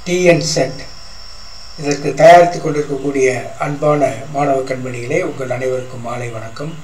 TN set இதற்கு தயாரித்து கொண்டிருக்கக்கூடிய அன்பான மாணவ கண்மணிகளே உங்கள் அனைவருக்கும் மாலை வணக்கம்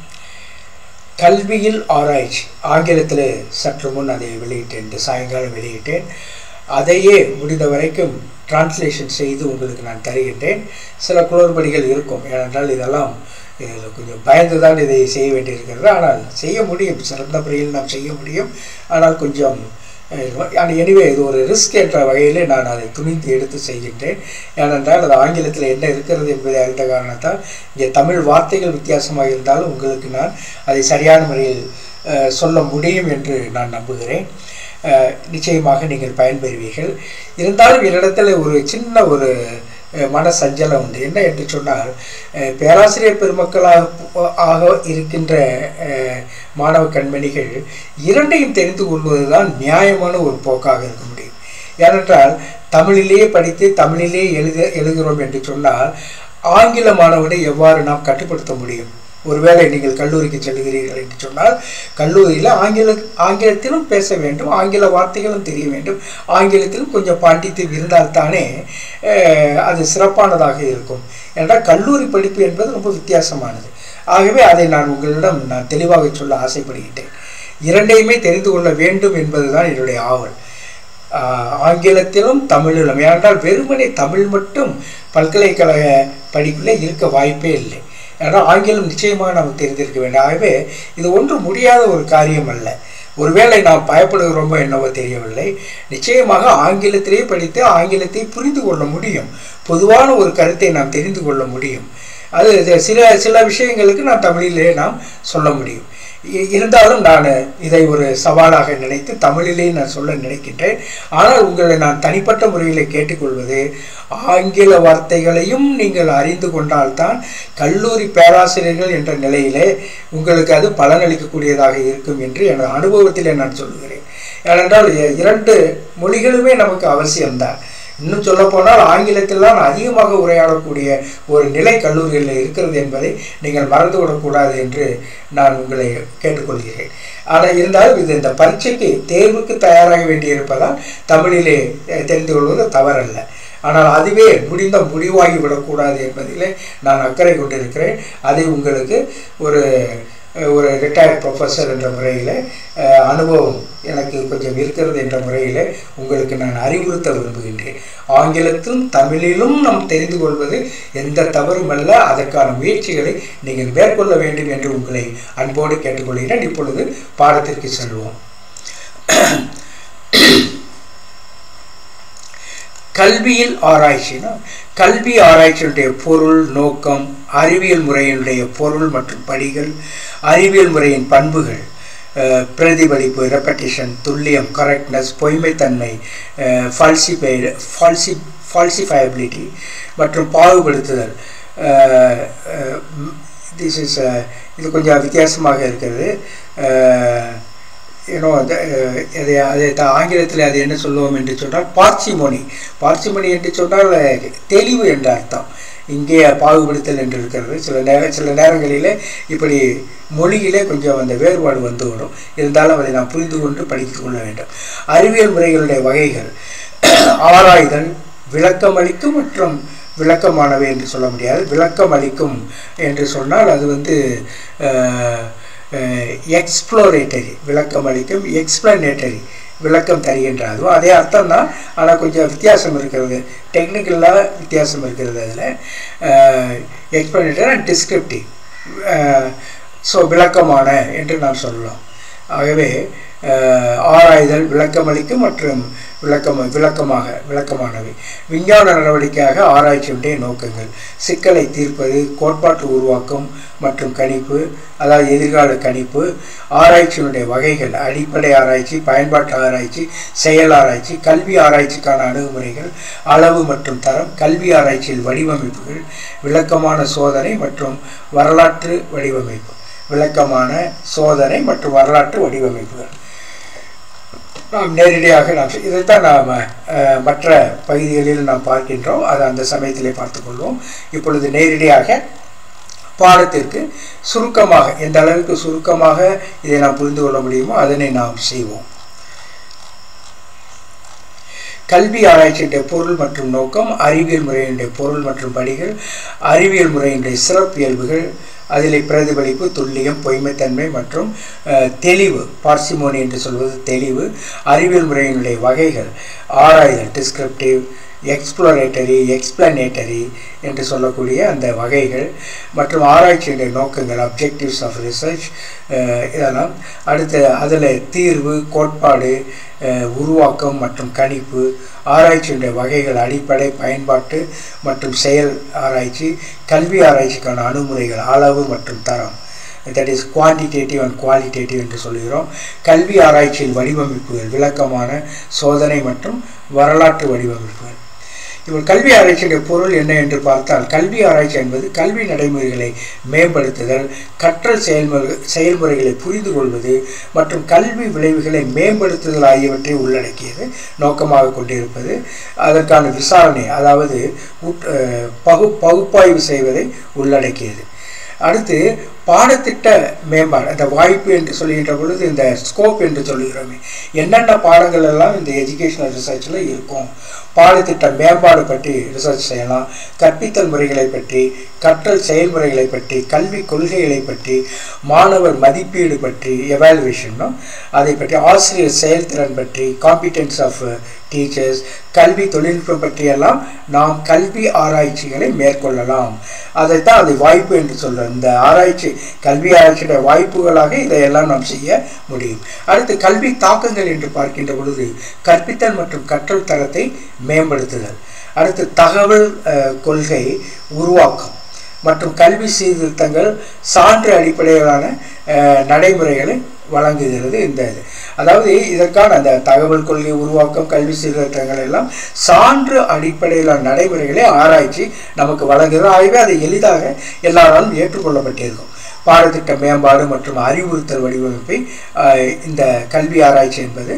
கல்வியில் ஆராய்ச்சி ஆங்கிலத்தில் சற்று முன் அதை வெளியிட்டேன் இந்த சாயங்காலம் வெளியிட்டேன் அதையே முடிந்த வரைக்கும் டிரான்ஸ்லேஷன் செய்து உங்களுக்கு நான் தருகின்றேன் சில குளறுபடிகள் இருக்கும் ஏனென்றால் இதெல்லாம் இதில் கொஞ்சம் பயந்து தான் இதை செய்ய வேண்டியிருக்கிறது ஆனால் செய்ய முடியும் சிறந்த முறையில் நாம் செய்ய முடியும் ஆனால் கொஞ்சம் எனிவே இது ஒரு ரிஸ்க் என்ற வகையிலே நான் அதை துணிந்து எடுத்து செய்கின்றேன் ஏனென்றால் அது ஆங்கிலத்தில் என்ன இருக்கிறது என்பதை அறிந்த காரணத்தால் இங்கே தமிழ் வார்த்தைகள் வித்தியாசமாக இருந்தாலும் உங்களுக்கு நான் அதை சரியான முறையில் சொல்ல முடியும் என்று நான் நம்புகிறேன் நிச்சயமாக நீங்கள் பயன்பெறுவீர்கள் இருந்தாலும் என்னிடத்தில் ஒரு சின்ன ஒரு மன சஞ்சலம் உண்டு என்ன என்று சொன்னால் பேராசிரியர் பெருமக்களாக ஆக இருக்கின்ற மாணவ கண்மணிகள் இரண்டையும் தெரிந்து கொள்வதுதான் நியாயமான ஒரு போக்காக இருக்க முடியும் ஏனென்றால் தமிழிலேயே படித்து தமிழிலே எழுத எழுதுகிறோம் என்று சொன்னால் ஆங்கில மாணவனை எவ்வாறு நாம் கட்டுப்படுத்த முடியும் ஒருவேளை நீங்கள் கல்லூரிக்கு செல்கிறீர்கள் என்று சொன்னால் கல்லூரியில் ஆங்கில ஆங்கிலத்திலும் பேச வேண்டும் ஆங்கில வார்த்தைகளும் தெரிய வேண்டும் ஆங்கிலத்திலும் கொஞ்சம் பாண்டித்து இருந்தால்தானே அது சிறப்பானதாக இருக்கும் என்றால் கல்லூரி படிப்பு என்பது ரொம்ப வித்தியாசமானது ஆகவே அதை நான் உங்களிடம் நான் தெளிவாக சொல்ல ஆசைப்படுகின்றேன் இரண்டையுமே தெரிந்து கொள்ள வேண்டும் என்பதுதான் என்னுடைய ஆவல் ஆங்கிலத்திலும் தமிழிலும் ஏனென்றால் வெறுமனே தமிழ் மட்டும் பல்கலைக்கழக படிப்பில் இருக்க வாய்ப்பே இல்லை ஏன்னா ஆங்கிலம் நிச்சயமாக நமக்கு தெரிந்திருக்க வேண்டும் ஆகவே இது ஒன்று முடியாத ஒரு காரியம் அல்ல ஒருவேளை நாம் பயப்படுகிறோமோ என்னவோ தெரியவில்லை நிச்சயமாக ஆங்கிலத்திலே படித்து ஆங்கிலத்தை புரிந்து கொள்ள முடியும் பொதுவான ஒரு கருத்தை நாம் தெரிந்து கொள்ள முடியும் அது சில சில விஷயங்களுக்கு நான் தமிழிலே நாம் சொல்ல முடியும் இருந்தாலும் நான் இதை ஒரு சவாலாக நினைத்து தமிழிலே நான் சொல்ல நினைக்கின்றேன் ஆனால் உங்களை நான் தனிப்பட்ட முறையில் கேட்டுக்கொள்வது ஆங்கில வார்த்தைகளையும் நீங்கள் அறிந்து கொண்டால்தான் கல்லூரி பேராசிரியர்கள் என்ற நிலையிலே உங்களுக்கு அது பலனளிக்கக்கூடியதாக இருக்கும் என்று எனது அனுபவத்திலே நான் சொல்லுகிறேன் ஏனென்றால் இரண்டு மொழிகளுமே நமக்கு அவசியம்தான் இன்னும் சொல்ல போனால் ஆங்கிலத்தில் தான் அதிகமாக உரையாடக்கூடிய ஒரு நிலை கல்லூரிகளில் இருக்கிறது என்பதை நீங்கள் மறந்துவிடக்கூடாது என்று நான் உங்களை கேட்டுக்கொள்கிறேன் ஆனால் இருந்தாலும் இது இந்த பரீட்சைக்கு தேர்வுக்கு தயாராக வேண்டியிருப்பதால் தமிழிலே தெரிந்து கொள்வது தவறல்ல ஆனால் அதுவே முடிந்த முடிவாகி விடக்கூடாது என்பதிலே நான் அக்கறை கொண்டிருக்கிறேன் அதை உங்களுக்கு ஒரு ஒரு ரிட்டையர்ட் ப்ரொஃபஸர் என்ற முறையில் அனுபவம் எனக்கு கொஞ்சம் இருக்கிறது என்ற முறையில் உங்களுக்கு நான் அறிவுறுத்த விரும்புகின்றேன் ஆங்கிலத்திலும் தமிழிலும் நாம் தெரிந்து கொள்வது எந்த தவறும் அல்ல அதற்கான முயற்சிகளை நீங்கள் மேற்கொள்ள வேண்டும் என்று உங்களை அன்போடு கேட்டுக்கொள்கிறேன் இப்பொழுது பாடத்திற்கு செல்வோம் கல்வியில் ஆராய்ச்சினா கல்வி ஆராய்ச்சியுடைய பொருள் நோக்கம் அறிவியல் முறையினுடைய பொருள் மற்றும் படிகள் அறிவியல் முறையின் பண்புகள் பிரதிபலிப்பு ரெப்படிஷன் துல்லியம் கரெக்ட்னஸ் பொய்மைத்தன்மை ஃபால்சிஃபை ஃபால்சி ஃபால்சிஃபயபிலிட்டி மற்றும் பாகுபடுத்துதல் திஸ் இஸ் இது கொஞ்சம் வித்தியாசமாக இருக்கிறது ஏன்னோ அது அதை அதை ஆங்கிலத்தில் அது என்ன சொல்லுவோம் என்று சொன்னால் பார்சிமோனி பார்சிமோனி என்று சொன்னால் தெளிவு என்ற அர்த்தம் இங்கே பாகுபடுத்தல் என்று இருக்கிறது சில நேர சில நேரங்களில் இப்படி மொழியிலே கொஞ்சம் அந்த வேறுபாடு வந்து வரும் இருந்தாலும் அதை நாம் புரிந்து கொண்டு படித்து கொள்ள வேண்டும் அறிவியல் முறைகளுடைய வகைகள் ஆராய்தல் விளக்கமளிக்கும் மற்றும் விளக்கமானவை என்று சொல்ல முடியாது விளக்கம் அளிக்கும் என்று சொன்னால் அது வந்து எக்ஸ்ப்ளோரேட்டரி விளக்கம் அளிக்கும் எக்ஸ்பிளனேட்டரி விளக்கம் தருகின்ற அதுவும் அதே அர்த்தம் தான் ஆனால் கொஞ்சம் வித்தியாசம் இருக்கிறது டெக்னிக்கலாக வித்தியாசம் இருக்கிறது அதில் எக்ஸ்பிளனேட்டரி அண்ட் டிஸ்கிரிப்டிவ் ஸோ விளக்கமான என்று நாம் சொல்லலாம் ஆகவே ஆராய்தல் விளக்கமளிக்கும் மற்றும் விளக்கம் விளக்கமாக விளக்கமானவை விஞ்ஞான நடவடிக்கையாக ஆராய்ச்சியுடைய நோக்கங்கள் சிக்கலை தீர்ப்பது கோட்பாட்டு உருவாக்கம் மற்றும் கணிப்பு அதாவது எதிர்கால கணிப்பு ஆராய்ச்சியினுடைய வகைகள் அடிப்படை ஆராய்ச்சி பயன்பாட்டு ஆராய்ச்சி செயல் ஆராய்ச்சி கல்வி ஆராய்ச்சிக்கான அணுகுமுறைகள் அளவு மற்றும் தரம் கல்வி ஆராய்ச்சியில் வடிவமைப்புகள் விளக்கமான சோதனை மற்றும் வரலாற்று வடிவமைப்பு விளக்கமான சோதனை மற்றும் வரலாற்று வடிவமைப்புகள் நாம் நேரடியாக நாம் இதைத்தான் நாம் மற்ற பகுதிகளில் நாம் பார்க்கின்றோம் அதை அந்த சமயத்திலே பார்த்துக்கொள்வோம் இப்பொழுது நேரடியாக பாடத்திற்கு சுருக்கமாக எந்த அளவுக்கு சுருக்கமாக இதை நாம் புரிந்து கொள்ள முடியுமோ அதனை நாம் செய்வோம் கல்வி ஆராய்ச்சியுடைய பொருள் மற்றும் நோக்கம் அறிவியல் முறையினுடைய பொருள் மற்றும் படிகள் அறிவியல் முறையினுடைய சிறப்பியல்புகள் அதில் பிரதிபலிப்பு துல்லியம் பொய்மைத்தன்மை மற்றும் அஹ், தெளிவு பார்சிமோனி என்று சொல்வது தெளிவு அறிவியல் முறையினுடைய வகைகள் ஆராய்தல் டிஸ்கிரிப்டிவ் எக்ஸ்ப்ளோரேட்டரி எக்ஸ்பிளனேட்டரி என்று சொல்லக்கூடிய அந்த வகைகள் மற்றும் ஆராய்ச்சியுடைய நோக்கங்கள் அப்ஜெக்டிவ்ஸ் ஆஃப் ரிசர்ச் இதெல்லாம் அடுத்து அதில் தீர்வு கோட்பாடு அஹ், உருவாக்கம் மற்றும் கணிப்பு ஆராய்ச்சியுடைய வகைகள் அடிப்படை பயன்பாட்டு மற்றும் செயல் ஆராய்ச்சி கல்வி ஆராய்ச்சிக்கான அணுகுமுறைகள் அளவு மற்றும் தரம் that is quantitative and qualitative என்று சொல்கிறோம் கல்வி ஆராய்ச்சியின் வடிவமைப்புகள் விளக்கமான சோதனை மற்றும் வரலாற்று வடிவமைப்புகள் இவர் கல்வி ஆராய்ச்சியுடைய பொருள் என்ன என்று பார்த்தால் கல்வி ஆராய்ச்சி என்பது கல்வி நடைமுறைகளை மேம்படுத்துதல் கற்றல் செயல்முறை செயல்முறைகளை புரிந்து கொள்வது மற்றும் கல்வி விளைவுகளை மேம்படுத்துதல் ஆகியவற்றை உள்ளடக்கியது நோக்கமாக கொண்டிருப்பது அதற்கான விசாரணை அதாவது உட்- அஹ் பகு பகுப்பாய்வு செய்வதை உள்ளடக்கியது அடுத்து பாடத்திட்ட மேம்பாடு அந்த வாய்ப்பு என்று சொல்லுகின்ற பொழுது இந்த ஸ்கோப் என்று சொல்லுகிறோமே என்னென்ன பாடங்கள் எல்லாம் இந்த எஜுகேஷனல் ரிசர்ச்சில் இருக்கும் பாடத்திட்ட மேம்பாடு பற்றி ரிசர்ச் செய்யலாம் கற்பித்தல் முறைகளை பற்றி கற்றல் செயல்முறைகளை பற்றி கல்வி கொள்கைகளை பற்றி மாணவர் மதிப்பீடு பற்றி எவாலுவேஷனும் அதை பற்றி ஆசிரியர் செயல்திறன் பற்றி காம்பிடன்ஸ் ஆஃப் டீச்சர்ஸ் கல்வி தொழில்நுட்பம் பற்றியெல்லாம் நாம் கல்வி ஆராய்ச்சிகளை மேற்கொள்ளலாம் அதைத்தான் அதை வாய்ப்பு என்று சொல்றோம் இந்த ஆராய்ச்சி கல்வி ஆராய்ச்சியுடைய வாய்ப்புகளாக இதையெல்லாம் நாம் செய்ய முடியும் அடுத்து கல்வி தாக்கங்கள் என்று பார்க்கின்ற பொழுது கற்பித்தல் மற்றும் கற்றல் தரத்தை மேம்படுத்துதல் அடுத்து தகவல் அஹ், கொள்கை உருவாக்கம் மற்றும் கல்வி சீர்திருத்தங்கள் சான்று அடிப்படையிலான அஹ், நடைமுறைகளை வழங்குகிறது இந்த இது அதாவது இதற்கான அந்த தகவல் கொள்கை உருவாக்கம் கல்வி சீர்திருத்தங்கள் எல்லாம் சான்று அடிப்படையிலான நடைமுறைகளை ஆராய்ச்சி நமக்கு வழங்குகிறது ஆகவே அது எளிதாக எல்லாராலும் ஏற்றுக்கொள்ளப்பட்டிருக்கும் பாடத்திட்ட மேம்பாடு மற்றும் அறிவுறுத்தல் வடிவமைப்பை அஹ், இந்த கல்வி ஆராய்ச்சி என்பது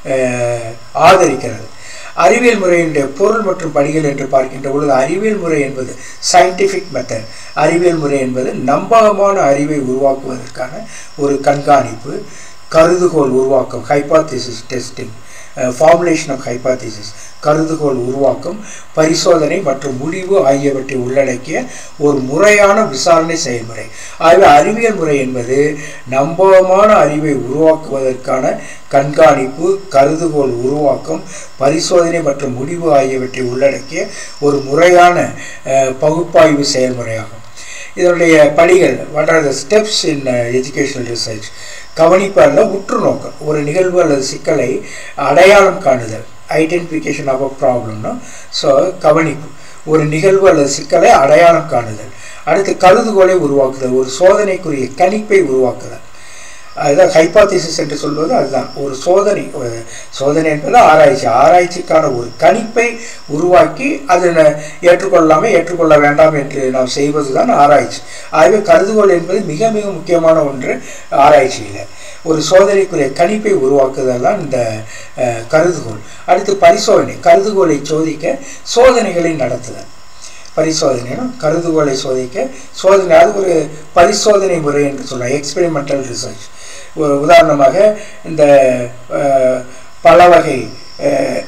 அஹ், ஆதரிக்கிறது அறிவியல் முறையினுடைய பொருள் மற்றும் படிகள் என்று பார்க்கின்ற பொழுது அறிவியல் முறை என்பது சயின்டிஃபிக் மெத்தட் அறிவியல் முறை என்பது நம்பகமான அறிவை உருவாக்குவதற்கான ஒரு கண்காணிப்பு கருதுகோள் உருவாக்கம் hypothesis testing formulation of hypothesis கருதுகோள் உருவாக்கம் பரிசோதனை மற்றும் முடிவு ஆகியவற்றை உள்ளடக்கிய ஒரு முறையான விசாரணை செயல்முறை ஆகவே அறிவியல் முறை என்பது நம்பகமான அறிவை உருவாக்குவதற்கான கண்காணிப்பு கருதுகோள் உருவாக்கம் பரிசோதனை மற்றும் முடிவு ஆகியவற்றை உள்ளடக்கிய ஒரு முறையான அஹ், பகுப்பாய்வு செயல்முறையாகும் இதனுடைய படிகள் what are the steps in educational research கவனிப்பு அல்ல உற்று நோக்கம் ஒரு நிகழ்வு அல்லது சிக்கலை அடையாளம் காணுதல் ஐடென்டிஃபிகேஷன் ஆஃப் அ ப்ராப்ளம்னா ஸோ கவனிப்பு ஒரு நிகழ்வு அல்லது சிக்கலை அடையாளம் காணுதல் அடுத்து கருதுகோளை உருவாக்குதல் ஒரு சோதனைக்குரிய கணிப்பை உருவாக்குதல் அதுதான் ஹைபாத்திசிஸ் என்று சொல்வது அதுதான் ஒரு சோதனை ஒரு சோதனை என்பது ஆராய்ச்சி ஆராய்ச்சிக்கான ஒரு கணிப்பை உருவாக்கி அதை ந- ஏற்றுக்கொள்ளாமே ஏற்றுக்கொள்ள வேண்டாம் என்று நாம் செய்வது தான் ஆராய்ச்சி ஆகவே கருதுகோள் என்பது மிக மிக முக்கியமான ஒன்று ஆராய்ச்சியில் ஒரு சோதனைக்குரிய கணிப்பை உருவாக்குதல் தான் இந்த அஹ், கருதுகோள் அடுத்து பரிசோதனை கருதுகோளை சோதிக்க சோதனைகளை நடத்துதல் பரிசோதனைனா கருதுகோளை சோதிக்க சோதனை அது ஒரு பரிசோதனை முறை என்று சொல்லலாம் எக்ஸ்பெரிமெண்டல் ரிசர்ச் ஒரு உதாரணமாக இந்த அஹ், பல வகை அஹ்,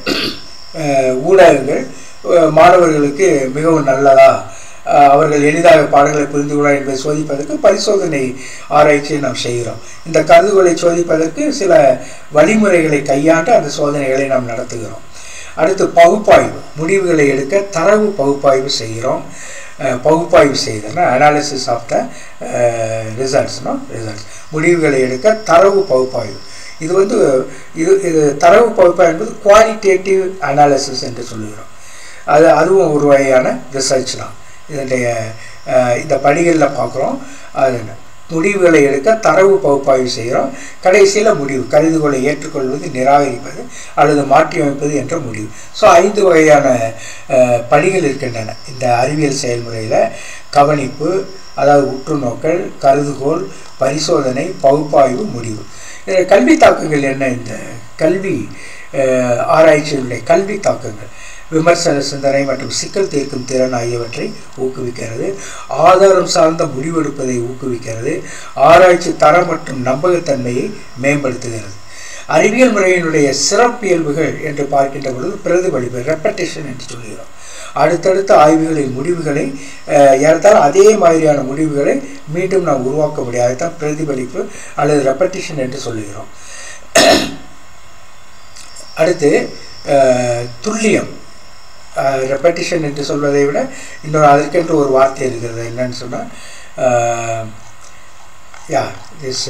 அஹ், ஊடகங்கள் அஹ், மாணவர்களுக்கு மிகவும் நல்லதா அஹ், அவர்கள் எளிதாக பாடங்களை புரிந்து கொள்ள என்பதை சோதிப்பதற்கு பரிசோதனை ஆராய்ச்சியை நாம் செய்கிறோம் இந்த கருதுகோளை சோதிப்பதற்கு சில வழிமுறைகளை கையாண்டு அந்த சோதனைகளை நாம் நடத்துகிறோம் அடுத்து பகுப்பாய்வு முடிவுகளை எடுக்க தரவு பகுப்பாய்வு செய்கிறோம் அஹ், பகுப்பாய்வு செய்தல்னா அனாலிசிஸ் ஆஃப் த ரிசல்ட்ஸ்னா ரிசல்ட்ஸ் முடிவுகளை எடுக்க தரவு பகுப்பாய்வு இது வந்து இது இது தரவு பகுப்பாய்வு என்பது குவாலிட்டேட்டிவ் அனாலிசிஸ் என்று சொல்லுகிறோம் அது அதுவும் ஒரு வகையான ரிசர்ச் தான் இதனுடைய அஹ், இந்த படிகளில் பார்க்குறோம் அது என்ன முடிவுகளை எடுக்க தரவு பகுப்பாய்வு செய்கிறோம் கடைசியில் முடிவு கருதுகோளை ஏற்றுக்கொள்வது நிராகரிப்பது அல்லது மாற்றியமைப்பது என்ற முடிவு ஸோ ஐந்து வகையான அஹ், படிகள் இருக்கின்றன இந்த அறிவியல் செயல்முறையில் கவனிப்பு அதாவது உற்று நோக்கல் கருதுகோள் பரிசோதனை பகுப்பாய்வு முடிவு இதில் கல்வி தாக்கங்கள் என்ன இந்த கல்வி அஹ், ஆராய்ச்சியினுடைய கல்வி தாக்கங்கள் விமர்சன சிந்தனை மற்றும் சிக்கல் தீர்க்கும் திறன் ஆகியவற்றை ஊக்குவிக்கிறது ஆதாரம் சார்ந்த முடிவெடுப்பதை ஊக்குவிக்கிறது ஆராய்ச்சி தரம் மற்றும் நம்பகத்தன்மையை மேம்படுத்துகிறது அறிவியல் முறையினுடைய சிறப்பியல்புகள் என்று பார்க்கின்ற பொழுது பிரதிபலிப்பு ரெப்படேஷன் என்று சொல்கிறோம் அடுத்தடுத்த ஆய்வுகளின் முடிவுகளை அஹ், ஏறத்தாழ அதே மாதிரியான முடிவுகளை மீண்டும் நாம் உருவாக்க முடியாது தான் பிரதிபலிப்பு அல்லது ரெப்படிஷன் என்று சொல்லுகிறோம் அடுத்து அஹ், துல்லியம் ரெப்படிஷன் என்று சொல்வதை விட இன்னொரு அதற்கென்று ஒரு வார்த்தை இருக்கிறது என்னன்னு சொன்னால் யா திஸ்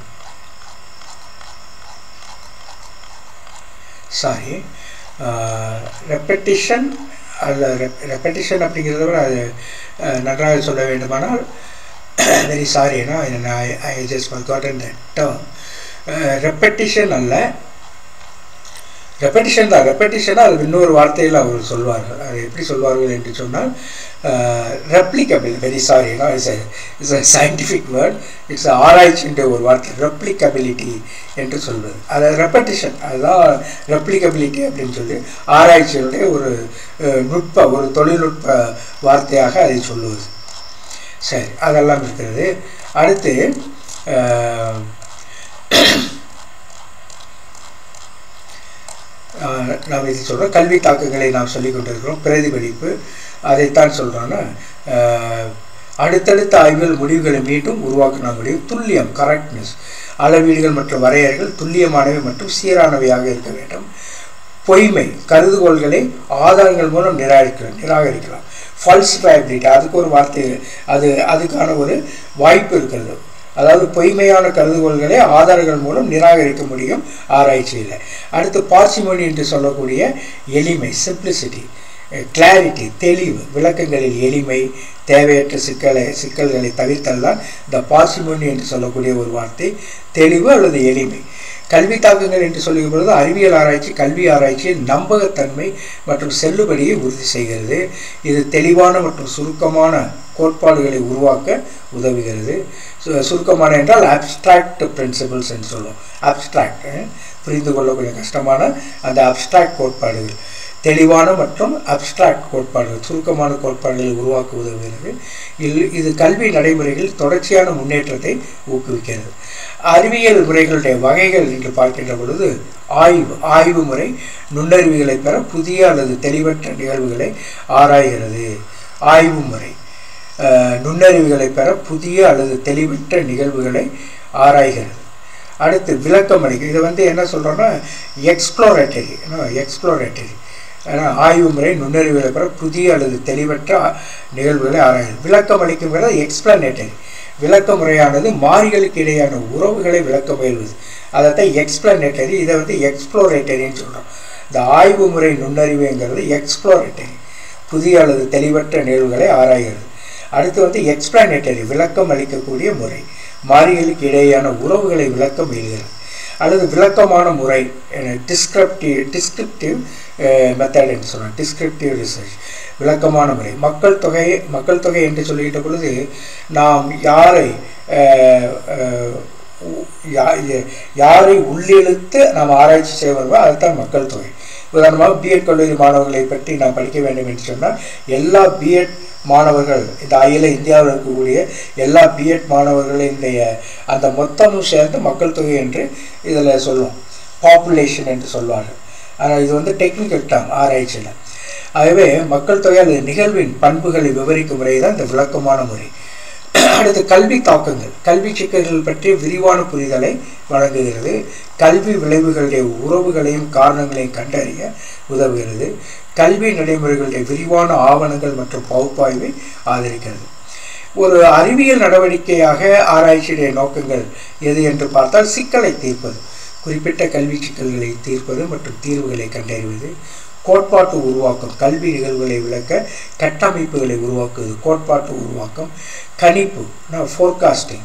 சாரி ரெப்படிஷன் அல்ல ரெப்படிஷன் அப்படிங்கிறத விட அது அஹ், நன்றாக சொல்ல வேண்டுமானால் very sorry I just gotten term repetition அல்ல ரெப்படிஷன் தான் ரெப்படிஷனாக அது இன்னொரு வார்த்தையில் அவர் சொல்வார்கள் அது எப்படி சொல்வார்கள் என்று சொன்னால் replicable very sorry it's it's a scientific word it's ஆராய்ச்சின்ற ஒரு வார்த்தை ரெப்ளிகபிலிட்டி என்று சொல்வது அது ரெப்படிஷன் அதுதான் ரெப்ளிகபிலிட்டி அப்படின்னு சொல்லி ஆராய்ச்சியினுடைய ஒரு அஹ், நுட்ப ஒரு தொழில்நுட்ப வார்த்தையாக அதை சொல்லுவது சரி அதெல்லாம் இருக்கிறது அடுத்து அஹ், ஆஹ் நாம் இது சொல்கிறோம் கல்வி தாக்கங்களை நாம் சொல்லிக் கொண்டிருக்கிறோம் பிரதிபலிப்பு அதைத்தான் சொல்கிறோன்னா அடுத்தடுத்த ஆய்வுகள் முடிவுகளை மீண்டும் உருவாக்கின முடியும் துல்லியம் கரெக்ட்னஸ் அளவீடுகள் மற்றும் வரையறைகள் துல்லியமானவை மற்றும் சீரானவையாக இருக்க வேண்டும் பொய்மை கருதுகோள்களை ஆதாரங்கள் மூலம் நிராகரிக்கலாம் நிராகரிக்கலாம் ஃபால்சிஃபைபிலிட்டி அதுக்கு ஒரு வார்த்தை அது அதுக்கான ஒரு வாய்ப்பு இருக்கிறது அதாவது பொய்மையான கருதுகோள்களை ஆதாரங்கள் மூலம் நிராகரிக்க முடியும் ஆராய்ச்சியில் அடுத்து பார்சிமோனி என்று சொல்லக்கூடிய எளிமை சிம்பிளிசிட்டி கிளாரிட்டி தெளிவு விளக்கங்களில் எளிமை தேவையற்ற சிக்கலை சிக்கல்களை தவிர்த்தல் தான் இந்த பார்சிமோனி என்று சொல்லக்கூடிய ஒரு வார்த்தை தெளிவு அல்லது எளிமை கல்வி தாக்கங்கள் என்று சொல்லும் பொழுது அறிவியல் ஆராய்ச்சி கல்வி ஆராய்ச்சியில் நம்பகத்தன்மை மற்றும் செல்லுபடியை உறுதி செய்கிறது இது தெளிவான மற்றும் சுருக்கமான கோட்பாடுகளை உருவாக்க உதவுகிறது சு- சுருக்கமான என்றால் அப்ஸ்ட்ராக்ட் பிரின்சிபல்ஸ் என்று சொல்லுவோம் அப்ஸ்ட்ராக்ட் புரிந்து கொள்ளக்கூடிய கஷ்டமான அந்த அப்ஸ்ட்ராக்ட் கோட்பாடுகள் தெளிவான மற்றும் அப்ஸ்ட்ராக்ட் கோட்பாடுகள் சுருக்கமான கோட்பாடுகளை உருவாக்க உதவுகிறது இது இது கல்வி நடைமுறைகளில் தொடர்ச்சியான முன்னேற்றத்தை ஊக்குவிக்கிறது அறிவியல் முறைகளுடைய வகைகள் என்று பார்க்கின்ற பொழுது ஆய்வு ஆய்வு முறை நுண்ணறிவுகளை பெற புதிய அல்லது தெளிவற்ற நிகழ்வுகளை ஆராய்கிறது ஆய்வு முறை அஹ், நுண்ணறிவுகளை பெற புதிய அல்லது தெளிவற்ற நிகழ்வுகளை ஆராய்கிறது அடுத்து விளக்கம் அளிக்கும் இது வந்து என்ன சொல்கிறோன்னா எக்ஸ்ப்ளோரேட்டரி எக்ஸ்ப்ளோரேட்டரி ஏன்னா ஆய்வு முறை நுண்ணறிவுகளை பெற புதிய அல்லது தெளிவற்ற ஆ- நிகழ்வுகளை ஆராய்கிறது விளக்கம் அளிக்குங்கிறது எக்ஸ்பிளனேட்டரி விளக்க முறையானது மாறிகளுக்கு இடையான உறவுகளை விளக்க முயல்வது அதைத்தான் எக்ஸ்பிளனேட்டரி இதை வந்து எக்ஸ்ப்ளோரேட்டரின்னு சொல்கிறோம் இந்த ஆய்வு முறை நுண்ணறிவுங்கிறது எக்ஸ்ப்ளோரேட்டரி புதிய அல்லது தெளிவற்ற நிகழ்வுகளை ஆராய்கிறது அடுத்து வந்து எக்ஸ்பிளனேட்டரி விளக்கம் அளிக்கக்கூடிய முறை மாறிகளுக்கு இடையேயான உறவுகளை விளக்க முயல்கிறது அல்லது விளக்கமான முறை டிஸ்கிரிப்டிவ் டிஸ்கிரிப்டிவ் மெத்தட் என்று சொல்லலாம் டிஸ்கிரிப்டிவ் ரிசர்ச் விளக்கமான முறை மக்கள் தொகை மக்கள் தொகை என்று சொல்லிக்கிட்ட பொழுது நாம் யாரை அஹ், அஹ், உ- யா- ய- யாரை உள்ளிழுத்து நாம் ஆராய்ச்சி செய்வோமோ அதுதான் மக்கள் தொகை உதாரணமாக பிஎட் கல்லூரி மாணவர்களை பற்றி நாம் படிக்க வேண்டும் என்று சொன்னால் எல்லா பிஎட் மாணவர்கள் இந்த அகில இந்தியாவில் இருக்கக்கூடிய எல்லா பிஎட் மாணவர்களினுடைய அந்த மொத்தமும் சேர்ந்து மக்கள் தொகை என்று இதில் சொல்லுவோம் பாப்புலேஷன் என்று சொல்வார்கள் ஆனால் இது வந்து டெக்னிக்கல் டேர்ம் ஆராய்ச்சியில் ஆகவே மக்கள் தொகை அல்லது நிகழ்வின் பண்புகளை விவரிக்கும் முறை தான் இந்த விளக்கமான முறை அடுத்து கல்வி தாக்கங்கள் கல்வி சிக்கல்கள் பற்றிய விரிவான புரிதலை வழங்குகிறது கல்வி விளைவுகளுடைய உறவுகளையும் காரணங்களையும் கண்டறிய உதவுகிறது கல்வி நடைமுறைகளுடைய விரிவான ஆவணங்கள் மற்றும் பகுப்பாய்வை ஆதரிக்கிறது ஒரு அறிவியல் நடவடிக்கையாக ஆராய்ச்சியுடைய நோக்கங்கள் எது என்று பார்த்தால் சிக்கலை தீர்ப்பது குறிப்பிட்ட கல்வி சிக்கல்களை தீர்ப்பது மற்றும் தீர்வுகளை கண்டறிவது கோட்பாட்டு உருவாக்கம் கல்வி நிகழ்வுகளை விளக்க கட்டமைப்புகளை உருவாக்குவது கோட்பாட்டு உருவாக்கம் கணிப்பு ஃபோர்காஸ்டிங்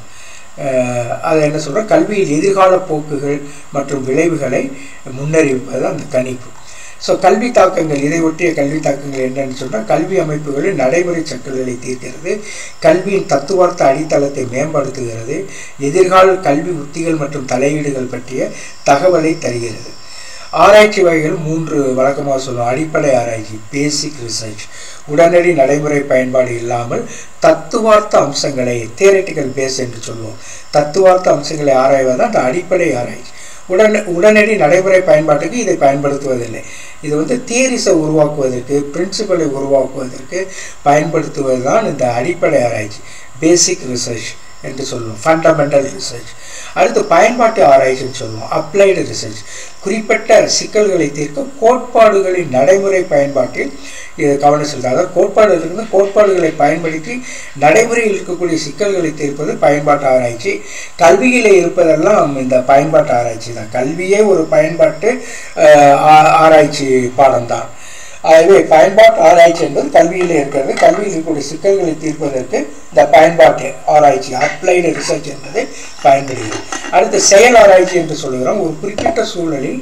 அதை என்ன சொல்கிறோம் கல்வியில் எதிர்கால போக்குகள் மற்றும் விளைவுகளை முன்னறிவிப்பது அந்த கணிப்பு ஸோ கல்வி தாக்கங்கள் இதை ஒட்டிய கல்வி தாக்கங்கள் என்னன்னு சொன்னால் கல்வி அமைப்புகளில் நடைமுறை சிக்கல்களை தீர்க்கிறது கல்வியின் தத்துவார்த்த அடித்தளத்தை மேம்படுத்துகிறது எதிர்கால கல்வி உத்திகள் மற்றும் தலையீடுகள் பற்றிய தகவலை தருகிறது ஆராய்ச்சி வகைகள் மூன்று வழக்கமாக சொல்லுவோம் அடிப்படை ஆராய்ச்சி பேசிக் ரிசர்ச் உடனடி நடைமுறை பயன்பாடு இல்லாமல் தத்துவார்த்த அம்சங்களை தியரட்டிக்கல் பேஸ் என்று சொல்லுவோம் தத்துவார்த்த அம்சங்களை ஆராய்வது அந்த அடிப்படை ஆராய்ச்சி உடனே உடனடி நடைமுறை பயன்பாட்டுக்கு இதை பயன்படுத்துவதில்லை இது வந்து தியரிஸை உருவாக்குவதற்கு பிரின்சிபலை உருவாக்குவதற்கு பயன்படுத்துவது தான் இந்த அடிப்படை ஆராய்ச்சி பேசிக் ரிசர்ச் என்று சொல்லுவோம் ஃபண்டமெண்டல் ரிசர்ச் அடுத்து பயன்பாட்டு ஆராய்ச்சின்னு சொல்லுவோம் அப்ளைடு ரிசர்ச் குறிப்பிட்ட சிக்கல்களை தீர்க்க கோட்பாடுகளின் நடைமுறை பயன்பாட்டில் இது கவனம் செலுத்த அதாவது கோட்பாடு இருந்து கோட்பாடுகளை பயன்படுத்தி நடைமுறையில் இருக்கக்கூடிய சிக்கல்களை தீர்ப்பது பயன்பாட்டு ஆராய்ச்சி கல்வியில் இருப்பதெல்லாம் இந்த பயன்பாட்டு ஆராய்ச்சி தான் கல்வியே ஒரு பயன்பாட்டு ஆராய்ச்சி பாடம்தான் ஆகவே பயன்பாட்டு ஆராய்ச்சி என்பது கல்வியில் இருக்கிறது கல்வியில் இருக்கக்கூடிய சிக்கல்களை தீர்ப்பதற்கு இந்த பயன்பாட்டு ஆராய்ச்சி அப்ளைடு ரிசர்ச் என்பது பயன்படுகிறது அடுத்து செயல் ஆராய்ச்சி என்று சொல்லுகிறோம் ஒரு குறிப்பிட்ட சூழலில்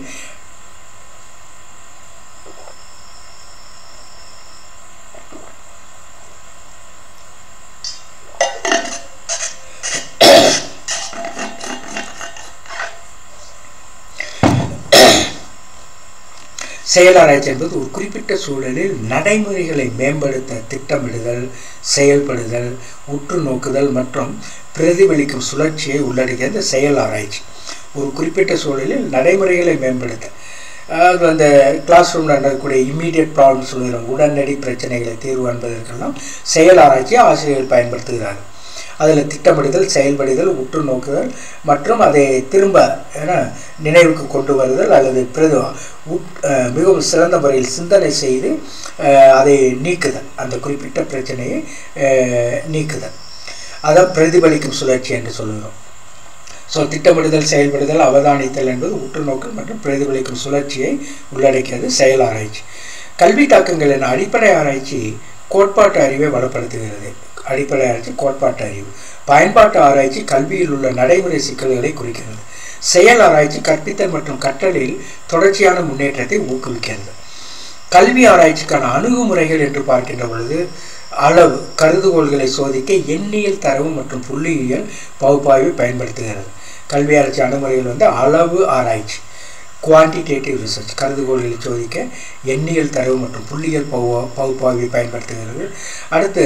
செயலாராய்ச்சி என்பது ஒரு குறிப்பிட்ட சூழலில் நடைமுறைகளை மேம்படுத்த திட்டமிடுதல் செயல்படுதல் உற்று நோக்குதல் மற்றும் பிரதிபலிக்கும் சுழற்சியை உள்ளடக்கிய இந்த செயல் ஆராய்ச்சி ஒரு குறிப்பிட்ட சூழலில் நடைமுறைகளை மேம்படுத்த அதாவது அந்த கிளாஸ் ரூமில் நடக்கக்கூடிய இம்மீடியட் ப்ராப்ளம் சொல்லுகிறோம் உடனடி பிரச்சனைகளை தீர்வு என்பதற்கெல்லாம் செயல் ஆராய்ச்சியை ஆசிரியர்கள் பயன்படுத்துகிறார்கள் அதில் திட்டமிடுதல் செயல்படுதல் உற்று நோக்குதல் மற்றும் அதை திரும்ப ஏன்னா நினைவுக்கு கொண்டு வருதல் அல்லது பிரது மிகவும் சிறந்த முறையில் சிந்தனை செய்து அதை நீக்குதல் அந்த குறிப்பிட்ட பிரச்சனையை நீக்குதல் அதை பிரதிபலிக்கும் சுழற்சி என்று சொல்லுகிறோம் ஸோ திட்டமிடுதல் செயல்படுதல் அவதானித்தல் என்பது உற்றுநோக்கல் மற்றும் பிரதிபலிக்கும் சுழற்சியை உள்ளடக்கியது செயல் ஆராய்ச்சி கல்வி தாக்கங்கள் என அடிப்படை ஆராய்ச்சி கோட்பாட்டு அறிவை வளப்படுத்துகிறது அடிப்படை ஆராய்ச்சி கோட்பாட்டு அறிவு பயன்பாட்டு ஆராய்ச்சி கல்வியில் உள்ள நடைமுறை சிக்கல்களை குறிக்கிறது செயல் ஆராய்ச்சி கற்பித்தல் மற்றும் கற்றலில் தொடர்ச்சியான முன்னேற்றத்தை ஊக்குவிக்கிறது கல்வி ஆராய்ச்சிக்கான அணுகுமுறைகள் என்று பார்க்கின்ற பொழுது அளவு கருதுகோள்களை சோதிக்க எண்ணியல் தரவு மற்றும் புள்ளியியல் பகுப்பாய்வை பயன்படுத்துகிறது கல்வி ஆராய்ச்சி அணுகுமுறைகள் வந்து அளவு ஆராய்ச்சி குவான்டிடேட்டிவ் ரிசர்ச் கருதுகோள்களை சோதிக்க எண்ணியல் தரவு மற்றும் புள்ளியியல் பகு பகுப்பாய்வை பயன்படுத்துகிறது அடுத்து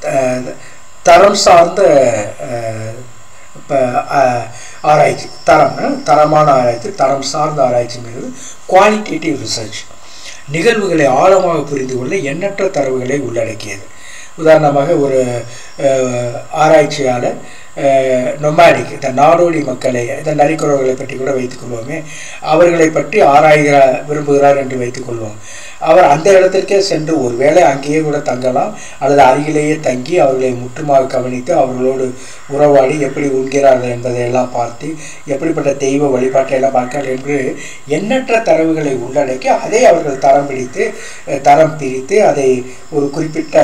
தரம் சார்ந்த இப்போ ஆராய்ச்சி தரம் தரமான ஆராய்ச்சி தரம் சார்ந்த ஆராய்ச்சிங்கிறது குவாலிட்டேட்டிவ் ரிசர்ச் நிகழ்வுகளை ஆழமாக புரிந்து கொள்ள எண்ணற்ற தரவுகளை உள்ளடக்கியது உதாரணமாக ஒரு ஆராய்ச்சியாளர் நொமாடிக் இந்த நாடோடி மக்களை இந்த நரிக்குறவர்களை பற்றி கூட வைத்துக்கொள்வோமே அவர்களை பற்றி ஆராய்கிற விரும்புகிறார் என்று வைத்துக்கொள்வோம் அவர் அந்த இடத்திற்கே சென்று ஒருவேளை அங்கேயே கூட தங்கலாம் அல்லது அருகிலேயே தங்கி அவர்களை முற்றுமாக கவனித்து அவர்களோடு உறவாடி எப்படி உண்கிறார்கள் என்பதையெல்லாம் பார்த்து எப்படிப்பட்ட தெய்வ வழிபாட்டை எல்லாம் பார்க்கிறார்கள் என்று எண்ணற்ற தரவுகளை உள்ளடக்கி அதை அவர்கள் தரம் பிடித்து தரம் பிரித்து அதை ஒரு குறிப்பிட்ட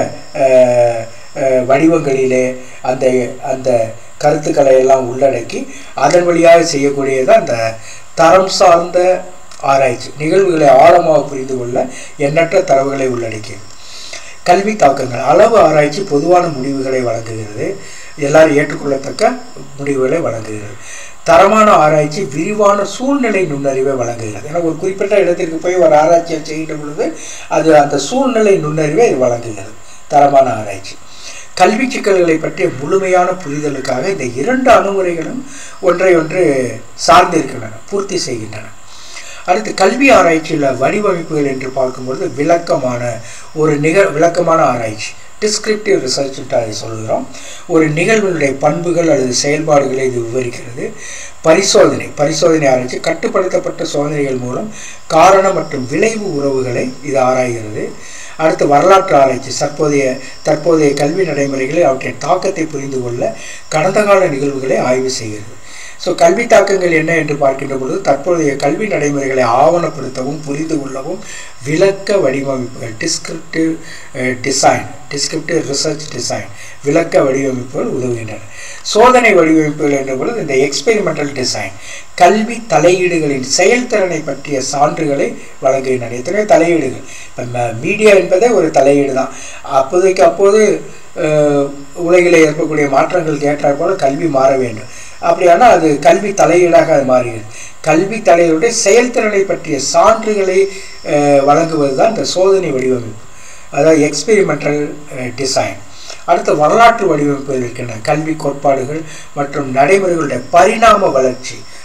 வடிவங்களிலே அந்த அந்த கருத்துக்களை எல்லாம் உள்ளடக்கி அதன் வழியாக செய்யக்கூடியது அந்த தரம் சார்ந்த ஆராய்ச்சி நிகழ்வுகளை ஆழமாக புரிந்து கொள்ள எண்ணற்ற தரவுகளை உள்ளடக்கியது கல்வி தாக்கங்கள் அளவு ஆராய்ச்சி பொதுவான முடிவுகளை வழங்குகிறது எல்லாரும் ஏற்றுக்கொள்ளத்தக்க முடிவுகளை வழங்குகிறது தரமான ஆராய்ச்சி விரிவான சூழ்நிலை நுண்ணறிவை வழங்குகிறது ஏன்னா ஒரு குறிப்பிட்ட இடத்திற்கு போய் ஒரு ஆராய்ச்சியை செய்கின்ற பொழுது அது அந்த சூழ்நிலை நுண்ணறிவை இது வழங்குகிறது தரமான ஆராய்ச்சி கல்வி சிக்கல்களை பற்றிய முழுமையான புரிதலுக்காக இந்த இரண்டு அணுகுமுறைகளும் ஒன்றை ஒன்று சார்ந்திருக்கின்றன பூர்த்தி செய்கின்றன அடுத்து கல்வி ஆராய்ச்சியில் வடிவமைப்புகள் என்று பார்க்கும்பொழுது விளக்கமான ஒரு நிக விளக்கமான ஆராய்ச்சி டிஸ்கிரிப்டிவ் ரிசர்ச் அதை சொல்கிறோம் ஒரு நிகழ்வினுடைய பண்புகள் அல்லது செயல்பாடுகளை இது விவரிக்கிறது பரிசோதனை பரிசோதனை ஆராய்ச்சி கட்டுப்படுத்தப்பட்ட சோதனைகள் மூலம் காரணம் மற்றும் விளைவு உறவுகளை இது ஆராய்கிறது அடுத்து வரலாற்று ஆராய்ச்சி தற்போதைய தற்போதைய கல்வி நடைமுறைகளை அவற்றின் தாக்கத்தை புரிந்து கொள்ள கடந்த கால நிகழ்வுகளை ஆய்வு செய்கிறது ஸோ கல்வி தாக்கங்கள் என்ன என்று பார்க்கின்ற பொழுது தற்போதைய கல்வி நடைமுறைகளை ஆவணப்படுத்தவும் புரிந்து கொள்ளவும் விளக்க வடிவமைப்புகள் descriptive design descriptive research design விளக்க வடிவமைப்புகள் உதவுகின்றன சோதனை வடிவமைப்புகள் என்ற பொழுது இந்த எக்ஸ்பெரிமெண்டல் டிசைன் கல்வி தலையீடுகளின் செயல்திறனை பற்றிய சான்றுகளை வழங்குகின்றன எத்தனையோ தலையீடுகள் இப்போ மீடியா என்பதே ஒரு தலையீடு தான் அப்போதைக்கு அப்போது உலகில் ஏற்படக்கூடிய மாற்றங்களுக்கு ஏற்றாற் போல கல்வி மாற வேண்டும் அப்படியானால் அது கல்வி தலையீடாக அது மாறுகிறது கல்வி தலையீடுடைய செயல்திறனை பற்றிய சான்றுகளை வழங்குவது தான் இந்த சோதனை வடிவமைப்பு அதாவது எக்ஸ்பெரிமெண்டல் டிசைன் அடுத்து வரலாற்று வடிவமைப்புகள் இருக்கின்றன கல்வி கோட்பாடுகள் மற்றும் நடைமுறைகளுடைய பரிணாம வளர்ச்சி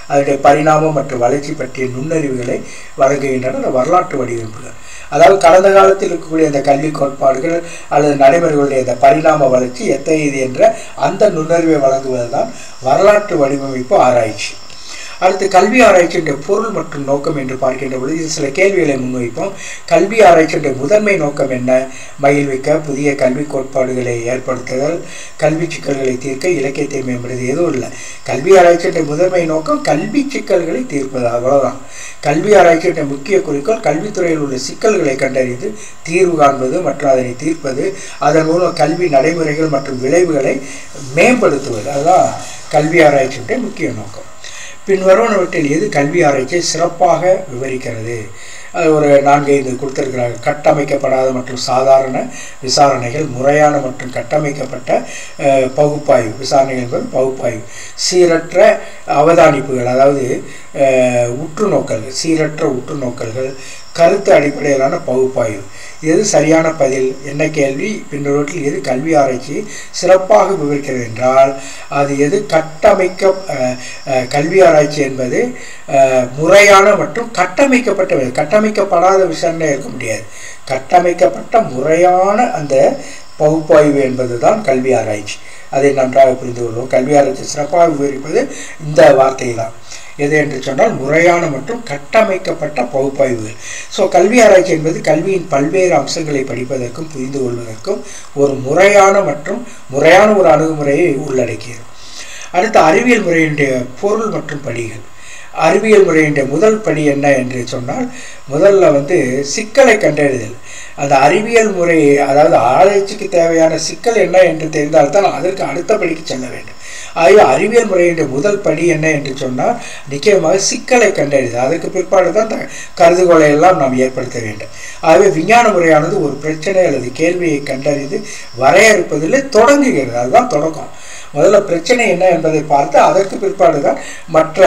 அதனுடைய பரிணாமம் மற்றும் வளர்ச்சி பற்றிய நுண்ணறிவுகளை வழங்குகின்றன அந்த வரலாற்று வடிவமைப்புகள் அதாவது கடந்த காலத்தில் இருக்கக்கூடிய அந்த கல்வி கோட்பாடுகள் அல்லது நடைமுறைகளுடைய அந்த பரிணாம வளர்ச்சி எத்தகையது என்ற அந்த நுண்ணறிவை வழங்குவது தான் வரலாற்று வடிவமைப்பு ஆராய்ச்சி அடுத்து கல்வி ஆராய்ச்சியுடைய பொருள் மற்றும் நோக்கம் என்று பார்க்கின்ற பொழுது இது சில கேள்விகளை முன்வைப்போம் கல்வி ஆராய்ச்சியுடைய முதன்மை நோக்கம் என்ன மகிழ்விக்க புதிய கல்வி கோட்பாடுகளை ஏற்படுத்துதல் கல்வி சிக்கல்களை தீர்க்க இலக்கியத்தை மேம்படுது எதுவும் இல்லை கல்வி ஆராய்ச்சியுடைய முதன்மை நோக்கம் கல்வி சிக்கல்களை தீர்ப்பது அவ்வளவுதான் கல்வி ஆராய்ச்சியுடைய முக்கிய குறிக்கோள் கல்வித்துறையில் உள்ள சிக்கல்களை கண்டறிந்து தீர்வு காண்பது மற்றும் அதனை தீர்ப்பது அதன் மூலம் கல்வி நடைமுறைகள் மற்றும் விளைவுகளை மேம்படுத்துவது அதுதான் கல்வி ஆராய்ச்சியுடைய முக்கிய நோக்கம் பின்வருவனவற்றில் எது கல்வி ஆராய்ச்சியை சிறப்பாக விவரிக்கிறது அது ஒரு நான்கு ஐந்து கொடுத்திருக்கிறார்கள் கட்டமைக்கப்படாத மற்றும் சாதாரண விசாரணைகள் முறையான மற்றும் கட்டமைக்கப்பட்ட அஹ், பகுப்பாய்வு விசாரணைகள் என்பது பகுப்பாய்வு சீரற்ற அவதானிப்புகள் அதாவது அஹ், உற்றுநோக்கல்கள் சீரற்ற உற்றுநோக்கல்கள் கருத்து அடிப்படையிலான பகுப்பாய்வு எது சரியான பதில் என்ன கேள்வி பின்னொருவற்றில் எது கல்வி ஆராய்ச்சியை சிறப்பாக விவரிக்கிறது என்றால் அது எது கட்டமைக்க அஹ், அஹ், கல்வி ஆராய்ச்சி என்பது அஹ், முறையான மற்றும் கட்டமைக்கப்பட்ட வி- கட்டமைக்கப்படாத விசாரணை இருக்க முடியாது கட்டமைக்கப்பட்ட முறையான அந்த பகுப்பாய்வு என்பதுதான் கல்வி ஆராய்ச்சி அதை நன்றாக புரிந்து கொள்வோம் கல்வி ஆராய்ச்சி சிறப்பாக விவரிப்பது இந்த வார்த்தை தான் எது என்று சொன்னால் முறையான மற்றும் கட்டமைக்கப்பட்ட பகுப்பாய்வுகள் ஸோ கல்வி ஆராய்ச்சி என்பது கல்வியின் பல்வேறு அம்சங்களை படிப்பதற்கும் புரிந்து கொள்வதற்கும் ஒரு முறையான மற்றும் முறையான ஒரு அணுகுமுறையை உள்ளடக்கியது அடுத்து அறிவியல் முறையினுடைய பொருள் மற்றும் படிகள் அறிவியல் முறையினுடைய முதல் படி என்ன என்று சொன்னால் முதல்ல வந்து சிக்கலை கண்டறிதல் அந்த அறிவியல் முறை அதாவது ஆராய்ச்சிக்கு தேவையான சிக்கல் என்ன என்று தெரிந்தால்தான் அதற்கு அடுத்த படிக்கு செல்ல வேண்டும் ஆகவே அறிவியல் முறையினுடைய முதல் படி என்ன என்று சொன்னால் நிச்சயமாக சிக்கலை கண்டறிதல் அதற்கு பிற்பாடு தான் அந்த கருதுகோளை எல்லாம் நாம் ஏற்படுத்த வேண்டும் ஆகவே விஞ்ஞான முறையானது ஒரு பிரச்சனை அல்லது கேள்வியை கண்டறிந்து வரையறுப்பதில் தொடங்குகிறது அதுதான் தொடக்கம் முதல்ல பிரச்சனை என்ன என்பதை பார்த்து அதற்கு பிற்பாடு தான் மற்ற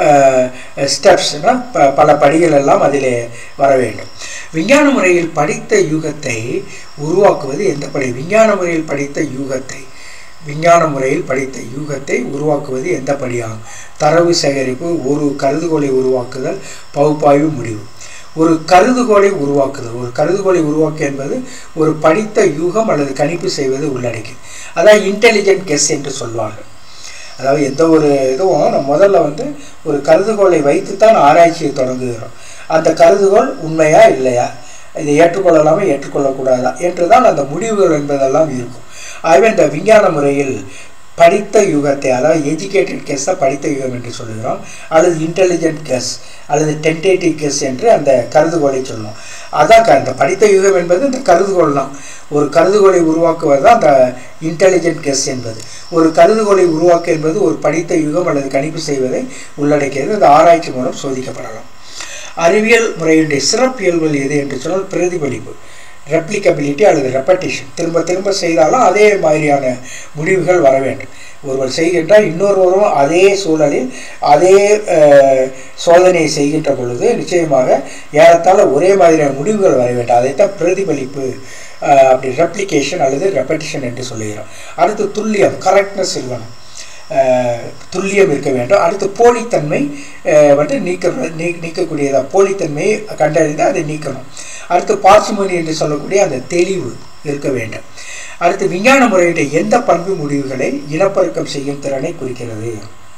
ஸ்டெப்ஸ்னா பல படிகள் எல்லாம் அதிலே வர வேண்டும் விஞ்ஞான முறையில் படித்த யூகத்தை உருவாக்குவது எந்த படி விஞ்ஞான முறையில் படித்த யூகத்தை விஞ்ஞான முறையில் படித்த யூகத்தை உருவாக்குவது எந்த படியாகும் தரவு சேகரிப்பு ஒரு கருதுகோளை உருவாக்குதல் பகுப்பாய்வு முடிவு ஒரு கருதுகோளை உருவாக்குதல் ஒரு கருதுகோளை உருவாக்கு என்பது ஒரு படித்த யூகம் அல்லது கணிப்பு செய்வது உள்ளடக்கி அதான் இன்டெலிஜென்ட் கெஸ் என்று சொல்வார்கள் அதாவது எந்த ஒரு இதுவும் நம்ம முதல்ல வந்து ஒரு கருதுகோளை வைத்து தான் ஆராய்ச்சியை தொடங்குகிறோம் அந்த கருதுகோள் உண்மையா இல்லையா இதை ஏற்றுக்கொள்ளலாமா ஏற்றுக்கொள்ளக்கூடாதா என்று தான் அந்த முடிவுகள் என்பதெல்லாம் இருக்கும் ஆகவே இந்த விஞ்ஞான முறையில் படித்த யுகத்தை அதாவது எஜுகேட்டட் கெஸ்ஸை படித்த யுகம் என்று சொல்லுகிறோம் அல்லது இன்டெலிஜென்ட் கெஸ் அல்லது டென்டேட்டிவ் கெஸ் என்று அந்த கருதுகோளை சொல்லுவோம் அதான் க- இந்த படித்த யுகம் என்பது இந்த கருதுகோள் தான் ஒரு கருதுகோளை உருவாக்குவது தான் அந்த இன்டெலிஜென்ட் கெஸ் என்பது ஒரு கருதுகோளை உருவாக்க என்பது ஒரு படித்த யுகம் அல்லது கணிப்பு செய்வதை உள்ளடக்கியது அது ஆராய்ச்சி மூலம் சோதிக்கப்படலாம் அறிவியல் முறையினுடைய சிறப்பியல்புகள் எது என்று சொன்னால் பிரதிபலிப்பு ரெப்ளிகபிலிட்டி அல்லது ரெப்படிஷன் திரும்ப திரும்ப செய்தாலும் அதே மாதிரியான முடிவுகள் வர வேண்டும் ஒருவர் செய்கின்றால் இன்னொருவரும் அதே சூழலில் அதே அஹ், சோதனையை செய்கின்ற பொழுது நிச்சயமாக ஏறத்தாழ ஒரே மாதிரியான முடிவுகள் வர வேண்டும் அதைத்தான் பிரதிபலிப்பு அஹ், அப்படி ரெப்ளிகேஷன் அல்லது ரெப்படிஷன் என்று சொல்லுகிறோம் அடுத்து துல்லியம் கரெக்ட்னஸ் இருக்கணும் அஹ், துல்லியம் இருக்க வேண்டும் அடுத்து போலித்தன்மை அஹ், வந்து நீக்க நீ நீக்கக்கூடியதா போலித்தன்மையை கண்டறிந்து அதை நீக்கணும் அடுத்து பார்சிமோனி என்று சொல்லக்கூடிய அந்த தெளிவு இருக்க வேண்டும் அடுத்து விஞ்ஞான முறையுடைய எந்த பண்பு முடிவுகளை இனப்பெருக்கம் செய்யும் திறனை குறிக்கிறது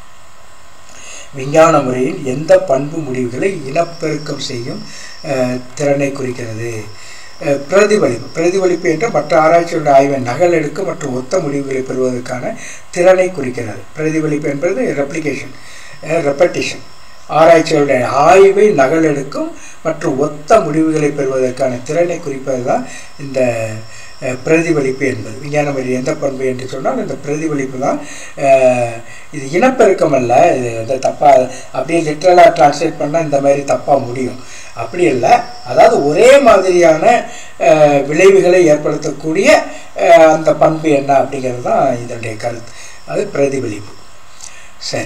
விஞ்ஞான முறையில் எந்த பண்பு முடிவுகளை இனப்பெருக்கம் செய்யும் அஹ், திறனை குறிக்கிறது அஹ், பிரதிபலிப்பு பிரதிபலிப்பு என்ற மற்ற ஆராய்ச்சியுடைய ஆய்வை நகலெடுக்க மற்றும் ஒத்த முடிவுகளை பெறுவதற்கான திறனை குறிக்கிறது பிரதிபலிப்பு என்பது ரெப்ளிகேஷன் ரெப்படிஷன் ஆராய்ச்சிகளுடைய ஆய்வை நகலெடுக்கும் மற்றும் ஒத்த முடிவுகளை பெறுவதற்கான திறனை குறிப்பது தான் இந்த அஹ், பிரதிபலிப்பு என்பது விஞ்ஞான முறை எந்த பண்பு என்று சொன்னால் இந்த பிரதிபலிப்பு தான் அஹ், இது இனப்பெருக்கம் அல்ல இது வந்து தப்பாக அப்படியே லிட்ரலாக டிரான்ஸ்லேட் பண்ணால் இந்த மாதிரி தப்பாக முடியும் அப்படி இல்லை அதாவது ஒரே மாதிரியான அஹ், விளைவுகளை ஏற்படுத்தக்கூடிய அஹ், அந்த பண்பு என்ன அப்படிங்கிறது தான் இதனுடைய கருத்து அது பிரதிபலிப்பு சரி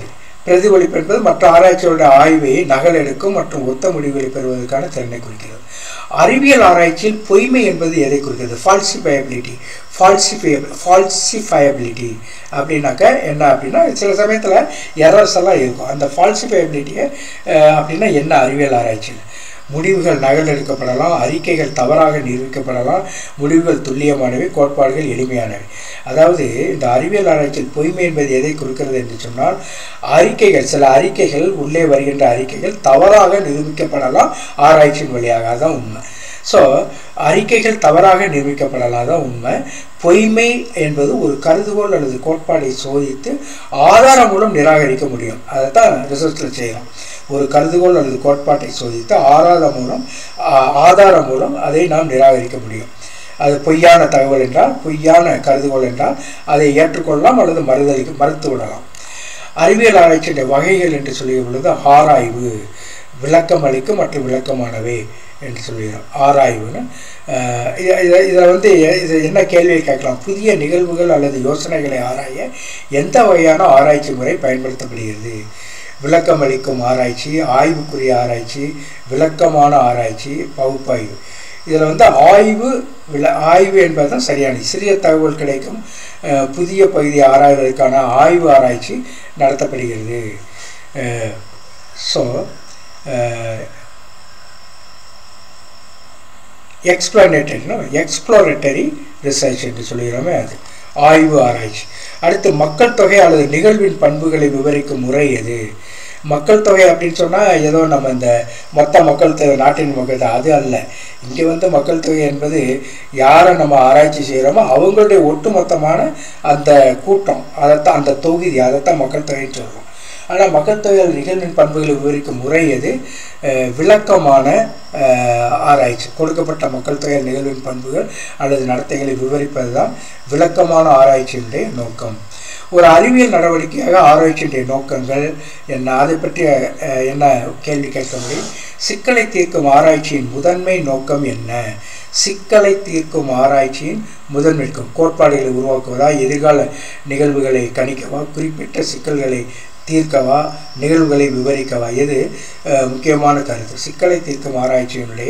பிரதிபலிப்பு என்பது மற்ற ஆராய்ச்சியோட ஆய்வை நகலெடுக்கும் மற்றும் ஒத்த முடிவுகளை பெறுவதற்கான திறனை குறிக்கிறது அறிவியல் ஆராய்ச்சியில் பொய்மை என்பது எதை குறிக்கிறது ஃபால்சிஃபயபிலிட்டி ஃபால்சிஃபை ஃபால்சிஃபயபிலிட்டி அப்படின்னாக்க என்ன அப்படின்னா சில சமயத்தில் எரர்ஸ் எல்லாம் இருக்கும் அந்த ஃபால்சிஃபயபிலிட்டியை அப்படின்னா என்ன அறிவியல் ஆராய்ச்சியில் முடிவுகள் நகல் எடுக்கப்படலாம் அறிக்கைகள் தவறாக நிரூபிக்கப்படலாம் முடிவுகள் துல்லியமானவை கோட்பாடுகள் எளிமையானவை அதாவது இந்த அறிவியல் ஆராய்ச்சியில் பொய்மை என்பது எதை குறிக்கிறது என்று சொன்னால் அறிக்கைகள் சில அறிக்கைகள் உள்ளே வருகின்ற அறிக்கைகள் தவறாக நிரூபிக்கப்படலாம் ஆராய்ச்சியின் வழியாக அதுதான் உண்மை ஸோ அறிக்கைகள் தவறாக நிரூபிக்கப்படலாம் தான் உண்மை பொய்மை என்பது ஒரு கருதுகோள் அல்லது கோட்பாடை சோதித்து ஆதாரம் மூலம் நிராகரிக்க முடியும் அதை தான் ரிசர்ச்சில் செய்யலாம் ஒரு கருதுகோள் அல்லது கோட்பாட்டை சோதித்து ஆதாரம் மூலம் ஆதாரம் மூலம் அதை நாம் நிராகரிக்க முடியும் அது பொய்யான தகவல் என்றால் பொய்யான கருதுகோள் என்றால் அதை ஏற்றுக்கொள்ளலாம் அல்லது மறுதளிக்க மறுத்து விடலாம் அறிவியல் ஆராய்ச்சியுடைய வகைகள் என்று சொல்லிய பொழுது ஆராய்வு விளக்கம் அளிக்கும் மற்றும் விளக்கமானவை என்று சொல்லுகிறோம் ஆராய்வுன்னு இதில் வந்து இது என்ன கேள்வியை கேட்கலாம் புதிய நிகழ்வுகள் அல்லது யோசனைகளை ஆராய எந்த வகையான ஆராய்ச்சி முறை பயன்படுத்தப்படுகிறது விளக்கம் அளிக்கும் ஆராய்ச்சி ஆய்வுக்குரிய ஆராய்ச்சி விளக்கமான ஆராய்ச்சி பகுப்பாய்வு இதில் வந்து ஆய்வு விள ஆய்வு என்பது தான் சரியான சிறிய தகவல் கிடைக்கும் புதிய பகுதியை ஆராய்வதற்கான ஆய்வு ஆராய்ச்சி நடத்தப்படுகிறது ஸோ எக்ஸ்பிளனேட்டரினோ எக்ஸ்ப்ளோரேட்டரி ரிசர்ச் என்று சொல்கிறோமே அது ஆய்வு ஆராய்ச்சி அடுத்து மக்கள் தொகை அல்லது நிகழ்வின் பண்புகளை விவரிக்கும் முறை எது மக்கள் தொகை அப்படின்னு சொன்னால் ஏதோ நம்ம இந்த மொத்த மக்கள் தொகை நாட்டின் மக்கள் தொகை அது அல்ல இங்கே வந்து மக்கள் தொகை என்பது யாரை நம்ம ஆராய்ச்சி செய்கிறோமோ அவங்களுடைய ஒட்டுமொத்தமான அந்த கூட்டம் அதைத்தான் அந்த தொகுதி அதைத்தான் மக்கள் தொகைன்னு சொல்கிறோம் ஆனால் மக்கள் தொகை நிகழ்வின் பண்புகளை விவரிக்கும் முறை எது விளக்கமான ஆராய்ச்சி கொடுக்கப்பட்ட மக்கள் தொகை நிகழ்வின் பண்புகள் அல்லது நடத்தைகளை விவரிப்பது தான் விளக்கமான ஆராய்ச்சியினுடைய நோக்கம் ஒரு அறிவியல் நடவடிக்கையாக ஆராய்ச்சியுடைய நோக்கங்கள் என்ன அதை பற்றி என்ன கேள்வி கேட்க முடியும் சிக்கலை தீர்க்கும் ஆராய்ச்சியின் முதன்மை நோக்கம் என்ன சிக்கலை தீர்க்கும் ஆராய்ச்சியின் முதன்மைக்கும் கோட்பாடுகளை உருவாக்குவதா எதிர்கால நிகழ்வுகளை கணிக்கவா குறிப்பிட்ட சிக்கல்களை தீர்க்கவா நிகழ்வுகளை விவரிக்கவா எது முக்கியமான கருத்து சிக்கலை தீர்க்கும் ஆராய்ச்சியினுடைய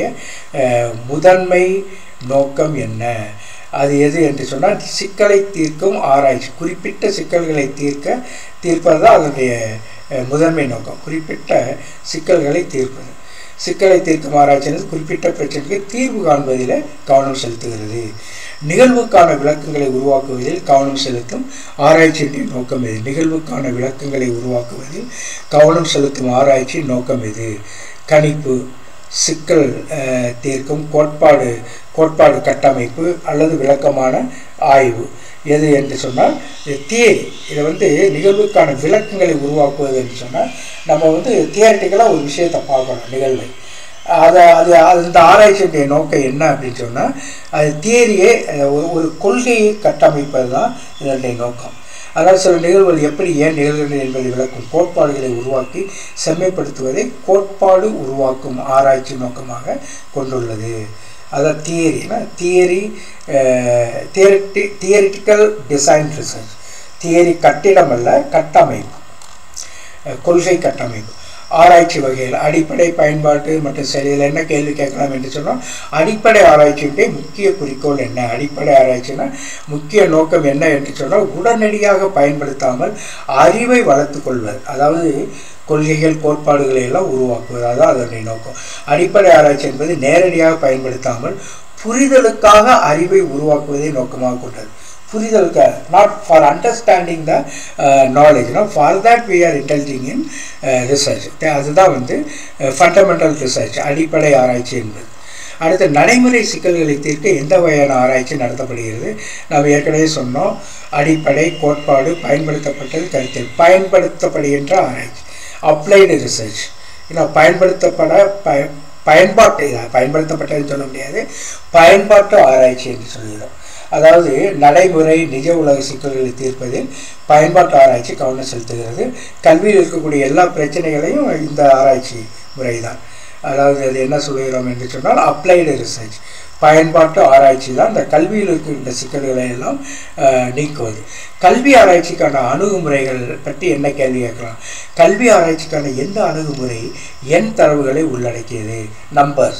முதன்மை நோக்கம் என்ன அது எது என்று சொன்னால் சிக்கலை தீர்க்கும் ஆராய்ச்சி குறிப்பிட்ட சிக்கல்களை தீர்க்க தீர்ப்பது தான் அதனுடைய முதன்மை நோக்கம் குறிப்பிட்ட சிக்கல்களை தீர்ப்பது சிக்கலை தீர்க்கும் ஆராய்ச்சி குறிப்பிட்ட பிரச்சனைக்கு தீர்வு காண்பதில் கவனம் செலுத்துகிறது நிகழ்வுக்கான விளக்கங்களை உருவாக்குவதில் கவனம் செலுத்தும் ஆராய்ச்சியின் நோக்கம் எது நிகழ்வுக்கான விளக்கங்களை உருவாக்குவதில் கவனம் செலுத்தும் ஆராய்ச்சி நோக்கம் எது கணிப்பு சிக்கல் தீர்க்கும் கோட்பாடு கோட்பாடு கட்டமைப்பு அல்லது விளக்கமான ஆய்வு எது என்று சொன்னால் தியரி இதை வந்து நிகழ்வுக்கான விளக்கங்களை உருவாக்குவது என்று சொன்னால் நம்ம வந்து தியரிட்டிக்கலாக ஒரு விஷயத்தை பார்க்கணும் நிகழ்வை அதை அது அந்த ஆராய்ச்சியுடைய நோக்கம் என்ன அப்படின்னு சொன்னால் அது தியரியே ஒரு ஒரு கொள்கையை கட்டமைப்பது தான் இதனுடைய நோக்கம் அதாவது சில நிகழ்வுகள் எப்படி ஏன் நிகழ்கின்றன என்பதை விளக்கும் கோட்பாடுகளை உருவாக்கி செம்மைப்படுத்துவதை கோட்பாடு உருவாக்கும் ஆராய்ச்சி நோக்கமாக கொண்டுள்ளது அதான் தியரினா தியரி தியரிட்டி தியரிட்டிக்கல் டிசைன் ரிசர்ச் தியரி கட்டிடம் அல்ல கட்டமைப்பு கொள்கை கட்டமைப்பு ஆராய்ச்சி வகையில் அடிப்படை பயன்பாட்டு மற்றும் செயலில் என்ன கேள்வி கேட்கலாம் என்று சொன்னால் அடிப்படை ஆராய்ச்சியுடைய முக்கிய குறிக்கோள் என்ன அடிப்படை ஆராய்ச்சினா முக்கிய நோக்கம் என்ன என்று சொன்னால் உடனடியாக பயன்படுத்தாமல் அறிவை வளர்த்து கொள்வது அதாவது கொள்கைகள் கோட்பாடுகளை எல்லாம் உருவாக்குவது அதுதான் அதனுடைய நோக்கம் அடிப்படை ஆராய்ச்சி என்பது நேரடியாக பயன்படுத்தாமல் புரிதலுக்காக அறிவை உருவாக்குவதை நோக்கமாக கொண்டது புரிதலுக்கு not for understanding the knowledge no for that we are indulging in research அதுதான் வந்து ஃபண்டமெண்டல் ரிசர்ச் அடிப்படை ஆராய்ச்சி என்பது அடுத்து நடைமுறை சிக்கல்களை தீர்க்க எந்த வகையான ஆராய்ச்சி நடத்தப்படுகிறது நாம் ஏற்கனவே சொன்னோம் அடிப்படை கோட்பாடு பயன்படுத்தப்பட்டது கருத்தில் பயன்படுத்தப்படுகின்ற ஆராய்ச்சி அப்ளைடு ரிசர்ச் ஏன்னா பயன்படுத்தப்பட பய பயன்பாட்டு பயன்படுத்தப்பட்டதுன்னு சொல்ல முடியாது பயன்பாட்டு ஆராய்ச்சி என்று சொல்கிறோம் அதாவது நடைமுறை நிஜ உலக சிக்கல்களை தீர்ப்பதில் பயன்பாட்டு ஆராய்ச்சி கவனம் செலுத்துகிறது கல்வியில் இருக்கக்கூடிய எல்லா பிரச்சனைகளையும் இந்த ஆராய்ச்சி முறை தான் அதாவது அது என்ன சொல்கிறோம் என்று சொன்னால் அப்ளைடு ரிசர்ச் பயன்பாட்டு ஆராய்ச்சி தான் இந்த கல்வியில் இருக்கின்ற சிக்கல்களை எல்லாம் அஹ், நீக்குவது கல்வி ஆராய்ச்சிக்கான அணுகுமுறைகள் பற்றி என்ன கேள்வி கேட்கலாம் கல்வி ஆராய்ச்சிக்கான எந்த அணுகுமுறை எண் தரவுகளை உள்ளடக்கியது நம்பர்ஸ்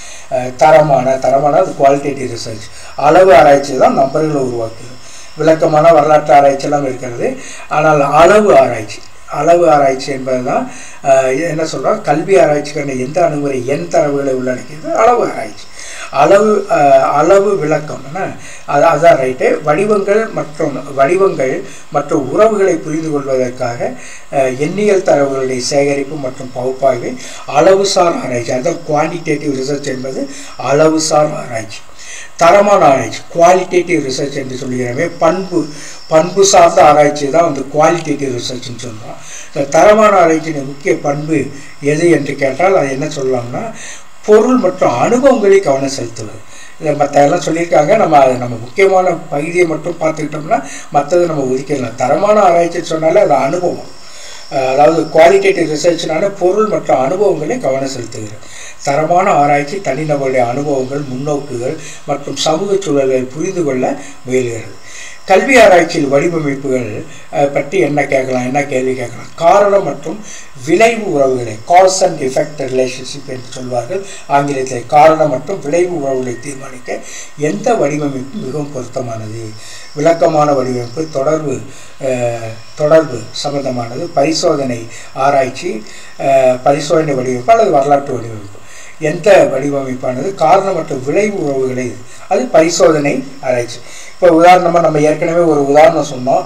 தரமான தரமான அது குவாலிட்டேட்டிவ் ரிசர்ச் அளவு ஆராய்ச்சி தான் நம்பர்களை உருவாக்குது விளக்கமான வரலாற்று ஆராய்ச்சியெல்லாம் இருக்கிறது ஆனால் அளவு ஆராய்ச்சி அளவு ஆராய்ச்சி என்பது தான் என்ன சொல்கிறோம் கல்வி ஆராய்ச்சிக்கான எந்த அணுகுமுறை எண் தரவுகளை உள்ளடக்கியது அளவு ஆராய்ச்சி அளவு அஹ், அளவு விளக்கம் என்ன அது அதான் ரைட்டு வடிவங்கள் மற்றும் வடிவங்கள் மற்றும் உறவுகளை புரிந்து கொள்வதற்காக அஹ், எண்ணியல் தரவுகளுடைய சேகரிப்பு மற்றும் பகுப்பாய்வு அளவுசார் ஆராய்ச்சி அதான் குவான்டிடேட்டிவ் ரிசர்ச் என்பது அளவுசார் ஆராய்ச்சி தரமான ஆராய்ச்சி குவாலிட்டேட்டிவ் ரிசர்ச் என்று சொல்லுகிறோமே பண்பு பண்பு சார்ந்த ஆராய்ச்சி தான் வந்து குவாலிட்டேட்டிவ் ரிசர்ச்னு சொல்கிறோம் இந்த தரமான ஆராய்ச்சியின் முக்கிய பண்பு எது என்று கேட்டால் அது என்ன சொல்லலாம்னா பொருள் மற்றும் அனுபவங்களில் கவனம் செலுத்துவது இதை மற்ற எல்லாம் சொல்லியிருக்காங்க நம்ம அது நம்ம முக்கியமான பகுதியை மட்டும் பார்த்துக்கிட்டோம்னா மற்றதை நம்ம ஒதுக்கிடலாம் தரமான ஆராய்ச்சி சொன்னாலே அது அனுபவம் அஹ் அதாவது குவாலிட்டேட்டிவ் ரிசர்ச்னால பொருள் மற்றும் அனுபவங்களை கவனம் செலுத்துகிறது தரமான ஆராய்ச்சி தனிநபருடைய அனுபவங்கள் முன்னோக்குகள் மற்றும் சமூக சூழல்களை புரிந்து கொள்ள முயல்கிறது கல்வி ஆராய்ச்சியில் வடிவமைப்புகள் அஹ், பற்றி என்ன கேட்கலாம் என்ன கேள்வி கேட்கலாம் காரணம் மற்றும் விளைவு உறவுகளை காஸ் அண்ட் எஃபெக்ட் ரிலேஷன்ஷிப் என்று சொல்வார்கள் ஆங்கிலத்தில் காரணம் மற்றும் விளைவு உறவுகளை தீர்மானிக்க எந்த வடிவமைப்பு மிகவும் பொருத்தமானது விளக்கமான வடிவமைப்பு தொடர்பு அஹ், தொடர்பு சம்பந்தமானது பரிசோதனை ஆராய்ச்சி அஹ், பரிசோதனை வடிவமைப்பு அல்லது வரலாற்று வடிவமைப்பு எந்த வடிவமைப்பானது காரணம் மற்றும் விளைவு உறவுகளை அது பரிசோதனை ஆராய்ச்சி இப்போ உதாரணமாக நம்ம ஏற்கனவே ஒரு உதாரணம் சொன்னோம்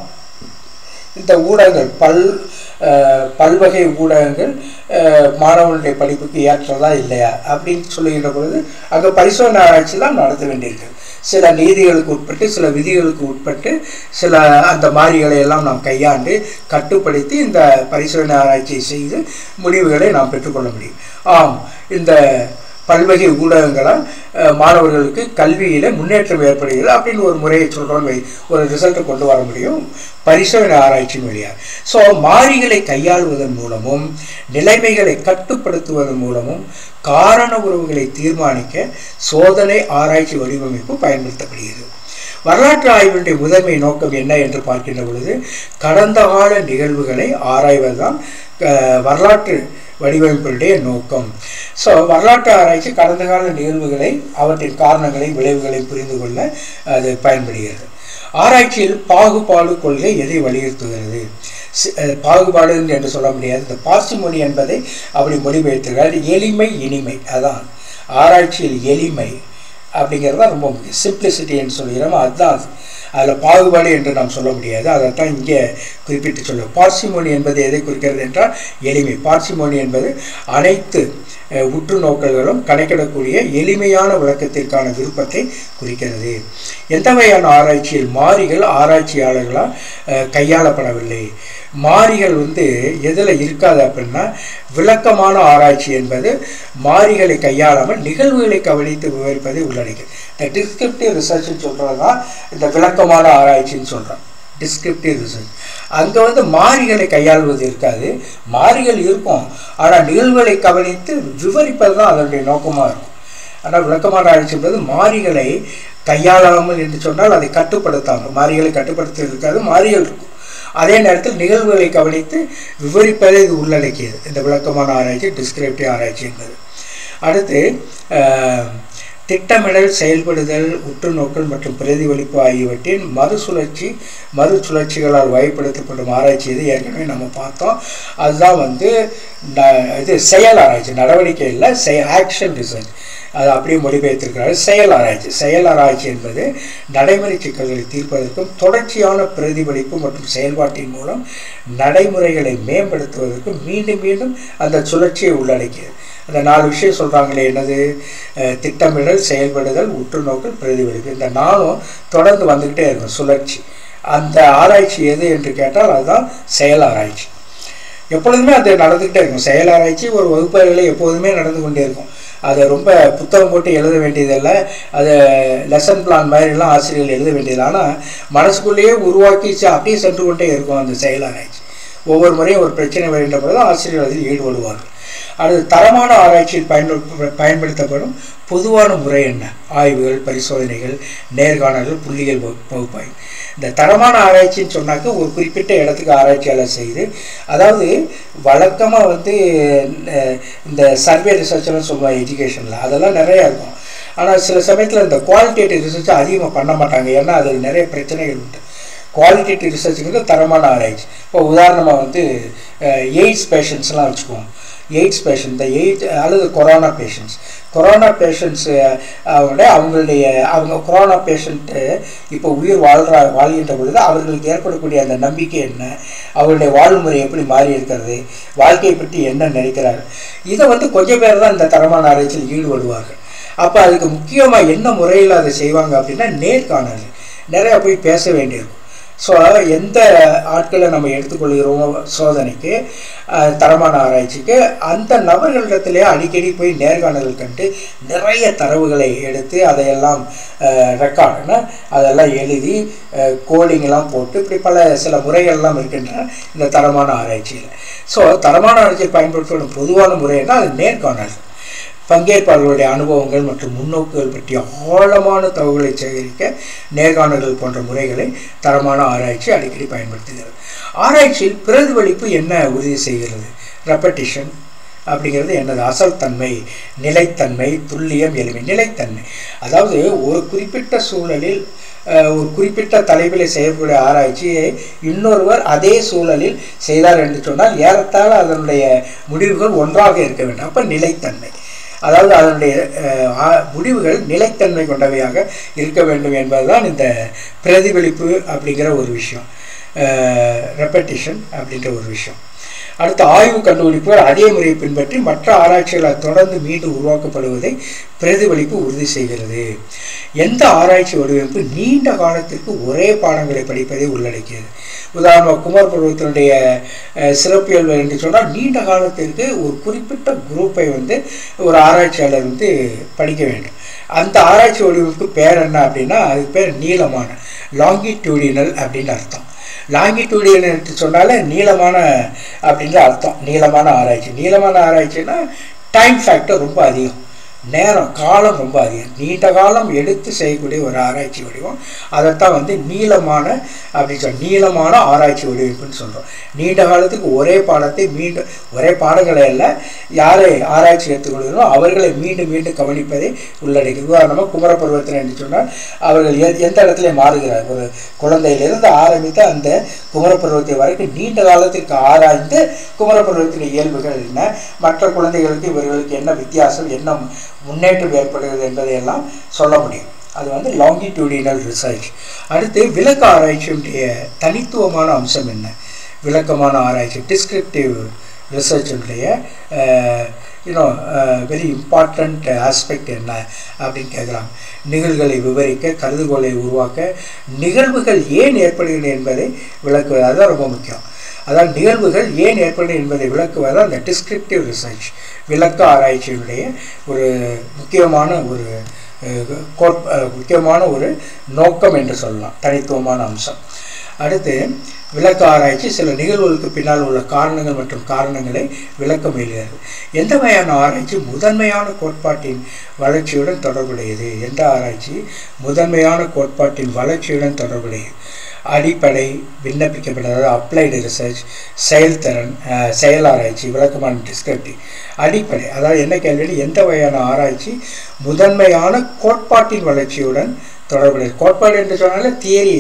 இந்த ஊடகங்கள் பல் அஹ், பல்வகை ஊடகங்கள் அஹ், மாணவனுடைய படிப்புக்கு ஏற்றதா இல்லையா அப்படின்னு சொல்லுகின்ற பொழுது அங்கே பரிசோதனை ஆராய்ச்சி தான் நடத்த வேண்டியிருக்கு சில நீதிகளுக்கு உட்பட்டு சில விதிகளுக்கு உட்பட்டு சில அந்த மாறிகளை எல்லாம் நாம் கையாண்டு கட்டுப்படுத்தி இந்த பரிசோதனை ஆராய்ச்சியை செய்து முடிவுகளை நாம் பெற்றுக்கொள்ள முடியும் ஆம் இந்த பல்வகை ஊடகங்களால் அஹ், மாணவர்களுக்கு கல்வியில முன்னேற்றம் ஏற்படுகிறது அப்படின்னு ஒரு முறையை சொல்கிறோம் ஒரு ரிசல்ட்டை கொண்டு வர முடியும் பரிசோதனை ஆராய்ச்சியின் வழியாக ஸோ மாறிகளை கையாளுவதன் மூலமும் நிலைமைகளை கட்டுப்படுத்துவதன் மூலமும் காரண உறவுகளை தீர்மானிக்க சோதனை ஆராய்ச்சி வடிவமைப்பு பயன்படுத்தப்படுகிறது வரலாற்று ஆய்வினுடைய முதன்மை நோக்கம் என்ன என்று பார்க்கின்ற பொழுது கடந்த கால நிகழ்வுகளை ஆராய்வதுதான் அஹ், வரலாற்று வடிவமைப்பினுடைய நோக்கம் ஸோ வரலாற்று ஆராய்ச்சி கடந்த கால நிகழ்வுகளை அவற்றின் காரணங்களை விளைவுகளை புரிந்து கொள்ள அது பயன்படுகிறது ஆராய்ச்சியில் பாகுபாடு கொள்கை எதை வலியுறுத்துகிறது சி- அஹ், பாகுபாடு என்று சொல்ல முடியாது இந்த பார்சிமொழி என்பதை அப்படி மொழிபெயர்த்துகிறார் எளிமை இனிமை அதான் ஆராய்ச்சியில் எளிமை அப்படிங்கிறது தான் ரொம்ப முக்கியம் சிம்பிளிசிட்டின்னு சொல்கிறோம் அதுதான் அது அதில் பாகுபாடு என்று நாம் சொல்ல முடியாது அதைத்தான் இங்கே குறிப்பிட்டு சொல்லுவோம் பார்சிமோனி என்பது எதை குறிக்கிறது என்றால் எளிமை பார்சிமோனி என்பது அனைத்து அஹ், உற்று நோக்கல்களும் கணக்கிடக்கூடிய எளிமையான விளக்கத்திற்கான விருப்பத்தை குறிக்கிறது எந்த வகையான ஆராய்ச்சியில் மாறிகள் ஆராய்ச்சியாளர்களால் அஹ், கையாளப்படவில்லை மாறிகள் வந்து எதில் இருக்காது அப்படின்னா விளக்கமான ஆராய்ச்சி என்பது மாறிகளை கையாளாமல் நிகழ்வுகளை கவனித்து விவரிப்பதை உள்ளடக்கியது இந்த டிஸ்கிரிப்டிவ் ரிசர்ச்னு சொல்கிறது தான் இந்த விளக்கமான ஆராய்ச்சின்னு சொல்கிறோம் டிஸ்கிரிப்டிவ் ரிசர்ச் அங்கே வந்து மாறிகளை கையாள்வது இருக்காது மாறிகள் இருக்கும் ஆனால் நிகழ்வுகளை கவனித்து விவரிப்பது தான் அதனுடைய நோக்கமாக இருக்கும் ஆனால் விளக்கமான ஆராய்ச்சி என்பது மாறிகளை கையாளாமல் என்று சொன்னால் அதை கட்டுப்படுத்தாமல் மாறிகளை கட்டுப்படுத்த இருக்காது மாறிகள் இருக்கும் அதே நேரத்தில் நிகழ்வுகளை கவனித்து விவரிப்பதை இது உள்ளடக்கியது இந்த விளக்கமான ஆராய்ச்சி டிஸ்கிரிப்டிவ் ஆராய்ச்சி என்பது அடுத்து அஹ், திட்டமிடல் செயல்படுதல் உற்றுநோக்கல் மற்றும் பிரதிபலிப்பு ஆகியவற்றின் மறுசுழற்சி மறுசுழற்சிகளால் வகைப்படுத்தப்படும் ஆராய்ச்சி இது ஏற்கனவே நம்ம பார்த்தோம் அதுதான் வந்து ந- இது செயல் ஆராய்ச்சி நடவடிக்கை இல்லை செய ஆக்ஷன் ரிசர்ச் அது அப்படியே மொழிபெயர்த்திருக்கிறாரு செயல் ஆராய்ச்சி செயல் ஆராய்ச்சி என்பது நடைமுறை சிக்கல்களை தீர்ப்பதற்கும் தொடர்ச்சியான பிரதிபலிப்பு மற்றும் செயல்பாட்டின் மூலம் நடைமுறைகளை மேம்படுத்துவதற்கும் மீண்டும் மீண்டும் அந்த சுழற்சியை உள்ளடக்கியது அந்த நாலு விஷயம் சொல்கிறாங்களே என்னது அஹ், திட்டமிடல் செயல்படுதல் உற்றுநோக்கல் பிரதிபலிப்பு இந்த நாளும் தொடர்ந்து வந்துக்கிட்டே இருக்கும் சுழற்சி அந்த ஆராய்ச்சி எது என்று கேட்டால் அதுதான் செயல் ஆராய்ச்சி எப்பொழுதுமே அது நடந்துக்கிட்டே இருக்கும் செயல் ஆராய்ச்சி ஒரு வகுப்பறையில் எப்போதுமே நடந்து கொண்டே இருக்கும் அதை ரொம்ப புத்தகம் போட்டு எழுத வேண்டியதில்லை அது லெசன் பிளான் மாதிரிலாம் ஆசிரியர்கள் எழுத வேண்டியதில்லை ஆனால் மனசுக்குள்ளேயே உருவாக்கிச்சு அப்படியே சென்று கொண்டே இருக்கும் அந்த செயல் ஆராய்ச்சி ஒவ்வொரு முறையும் ஒரு பிரச்சனை வருகின்ற பொழுது ஆசிரியர் அதில் ஈடுபடுவார்கள் அடுத்து தரமான ஆராய்ச்சியில் பயன்படு பயன்படுத்தப்படும் பொதுவான முறை என்ன ஆய்வுகள் பரிசோதனைகள் நேர்காணல்கள் புள்ளியியல் வகு- பகுப்பாய்வு இந்த தரமான ஆராய்ச்சின்னு சொன்னாக்க ஒரு குறிப்பிட்ட இடத்துக்கு ஆராய்ச்சியாளர் செய்து அதாவது வழக்கமாக வந்து அஹ், இந்த சர்வே ரிசர்ச்லாம் சொல்லுவாங்க எஜுகேஷனில் அதெல்லாம் நிறையா இருக்கும் ஆனால் சில சமயத்தில் இந்த குவாலிட்டேட்டிவ் ரிசர்ச் அதிகமாக பண்ண மாட்டாங்க ஏன்னா அதில் நிறைய பிரச்சனைகள் உண்டு குவாலிட்டேட்டிவ் ரிசர்ச்சுங்கிறது தரமான ஆராய்ச்சி இப்போ உதாரணமாக வந்து எய்ட்ஸ் பேஷண்ட்ஸ்லாம் வச்சுக்குவோம் எய்ட்ஸ் பேஷண்ட் இந்த எய்ட்ஸ் அல்லது கொரோனா பேஷண்ட்ஸ் கொரோனா பேஷண்ட்ஸு அவங்க அவங்களுடைய அவங்க கொரோனா பேஷண்ட்டு இப்போ உயிர் வாழ்றா வாழ்கின்ற பொழுது அவர்களுக்கு ஏற்படக்கூடிய அந்த நம்பிக்கை என்ன அவர்களுடைய வாழ்முறை எப்படி மாறி இருக்கிறது வாழ்க்கையை பற்றி என்ன நினைக்கிறார் இதை வந்து கொஞ்சம் பேர் தான் இந்த தரமான ஆராய்ச்சியில் ஈடுபடுவார்கள் அப்போ அதுக்கு முக்கியமாக என்ன முறையில் அதை செய்வாங்க அப்படின்னா நேர்காணல் நிறையா போய் பேச வேண்டியிருக்கும் ஸோ எந்த ஆட்களை நம்ம எடுத்துக்கொள்கிறோமோ சோதனைக்கு அஹ், தரமான ஆராய்ச்சிக்கு அந்த நபர்களிடத்திலே அடிக்கடி போய் நேர்காணல் கண்டு நிறைய தரவுகளை எடுத்து அதையெல்லாம் ரெக்கார்டுனா அதெல்லாம் எழுதி கோடிங்லாம் போட்டு இப்படி பல சில முறைகள்லாம் இருக்கின்றன இந்த தரமான ஆராய்ச்சியில் ஸோ தரமான ஆராய்ச்சியில் பயன்படுத்தப்படும் பொதுவான முறைன்னா அது நேர்காணல் பங்கேற்பாளர்களுடைய அனுபவங்கள் மற்றும் முன்னோக்குகள் பற்றிய ஆழமான தகவல்களை சேகரிக்க நேர்காணல்கள் போன்ற முறைகளை தரமான ஆராய்ச்சி அடிக்கடி பயன்படுத்துகிறது ஆராய்ச்சியில் பிரதிபலிப்பு என்ன உறுதி செய்கிறது ரெப்படிஷன் அப்படிங்கிறது என்னது அசல் தன்மை நிலைத்தன்மை துல்லியம் எளிமை நிலைத்தன்மை அதாவது ஒரு குறிப்பிட்ட சூழலில் அஹ், ஒரு குறிப்பிட்ட தலைப்பில் செய்யக்கூடிய ஆராய்ச்சியை இன்னொருவர் அதே சூழலில் செய்தார் என்று சொன்னால் ஏறத்தாழ அதனுடைய முடிவுகள் ஒன்றாக இருக்க வேண்டும் அப்போ நிலைத்தன்மை அதாவது அதனுடைய அஹ், ஆ- முடிவுகள் நிலைத்தன்மை கொண்டவையாக இருக்க வேண்டும் என்பதுதான் இந்த பிரதிபலிப்பு அப்படிங்கிற ஒரு விஷயம் ரெப்படிஷன் அப்படின்ற ஒரு விஷயம் அடுத்த ஆய்வு கண்டுபிடிப்புகள் அதே முறையை பின்பற்றி மற்ற ஆராய்ச்சிகளால் தொடர்ந்து மீண்டும் உருவாக்கப்படுவதை பிரதிபலிப்பு உறுதி செய்கிறது எந்த ஆராய்ச்சி வடிவமைப்பு நீண்ட காலத்திற்கு ஒரே பாடங்களை படிப்பதை உள்ளடக்கியது உதாரணமாக குமார் பருவத்தினுடைய அஹ், சிறப்பியல்பு என்று சொன்னால் நீண்ட காலத்திற்கு ஒரு குறிப்பிட்ட குரூப்பை வந்து ஒரு ஆராய்ச்சியாளர் வந்து படிக்க வேண்டும் அந்த ஆராய்ச்சி வடிவமைப்பு பேர் என்ன அப்படின்னா அதுக்கு பேர் நீளமான லாங்கிடியூடினல் அப்படின்னு அர்த்தம் லாங்கிடியூடினல் சொன்னாலே நீளமான அப்படின்ற அர்த்தம் நீளமான ஆராய்ச்சி நீளமான ஆராய்ச்சின்னா டைம் ஃபேக்டர் ரொம்ப அதிகம் நேரம் காலம் ரொம்ப அதிகம் நீண்ட காலம் எடுத்து செய்யக்கூடிய ஒரு ஆராய்ச்சி வடிவம் அதைத்தான் வந்து நீளமான அப்படின்னு சொல்ல நீளமான ஆராய்ச்சி வடிவமைப்புன்னு சொல்கிறோம் நீண்ட காலத்துக்கு ஒரே பாடத்தை மீண்டும் ஒரே பாடங்களை அல்ல யாரை ஆராய்ச்சி எடுத்துக்கொள்கிறோம் அவர்களை மீண்டும் மீண்டும் கவனிப்பதை உள்ளடக்கி உதாரணமாக குமரப்பருவத்தில் என்று சொன்னால் அவர்கள் எ- எந்த இடத்துல மாறுகிறார் ஒரு குழந்தையிலிருந்து ஆரம்பித்து அந்த குமரப்பருவத்தை வரைக்கும் நீண்ட காலத்திற்கு ஆராய்ந்து குமரப்பருவத்தின் இயல்புகள் என்ன மற்ற குழந்தைகளுக்கு இவர்களுக்கு என்ன வித்தியாசம் என்ன முன்னேற்றம் ஏற்படுகிறது என்பதையெல்லாம் சொல்ல முடியும் அது வந்து லாங்கிடியூடினல் ரிசர்ச் அடுத்து விளக்க ஆராய்ச்சியுடைய தனித்துவமான அம்சம் என்ன விளக்கமான ஆராய்ச்சி டிஸ்கிரிப்டிவ் ரிசர்ச்சினுடைய யூனோ வெரி இம்பார்ட்டண்ட் ஆஸ்பெக்ட் என்ன அப்படின்னு கேட்குறாங்க நிகழ்வுகளை விவரிக்க கருதுகோளை உருவாக்க நிகழ்வுகள் ஏன் ஏற்படுகின்றன என்பதை விளக்குவது அதுதான் ரொம்ப முக்கியம் அதாவது நிகழ்வுகள் ஏன் ஏற்படும் என்பதை விளக்குவது அந்த டிஸ்கிரிப்டிவ் ரிசர்ச் விளக்க ஆராய்ச்சியினுடைய ஒரு முக்கியமான ஒரு அஹ், கோட் அஹ், முக்கியமான ஒரு நோக்கம் என்று சொல்லலாம் தனித்துவமான அம்சம் அடுத்து விளக்க ஆராய்ச்சி சில நிகழ்வுகளுக்கு பின்னால் உள்ள காரணங்கள் மற்றும் காரணங்களை விளக்க முயல்கிறது எந்த வகையான ஆராய்ச்சி முதன்மையான கோட்பாட்டின் வளர்ச்சியுடன் தொடர்புடையது எந்த ஆராய்ச்சி முதன்மையான கோட்பாட்டின் வளர்ச்சியுடன் தொடர்புடையது அடிப்படை விண்ணப்பிக்கப்பட்டது அப்ளைடு ரிசர்ச் செயல்திறன் அஹ், செயல் ஆராய்ச்சி விளக்கமான டிஸ்கிரிப்டிவ் அடிப்படை அதாவது என்ன கேள்வி எந்த வகையான ஆராய்ச்சி முதன்மையான கோட்பாட்டின் வளர்ச்சியுடன் தொடர்புடையது கோட்பாடு என்று சொன்னாலே தியரி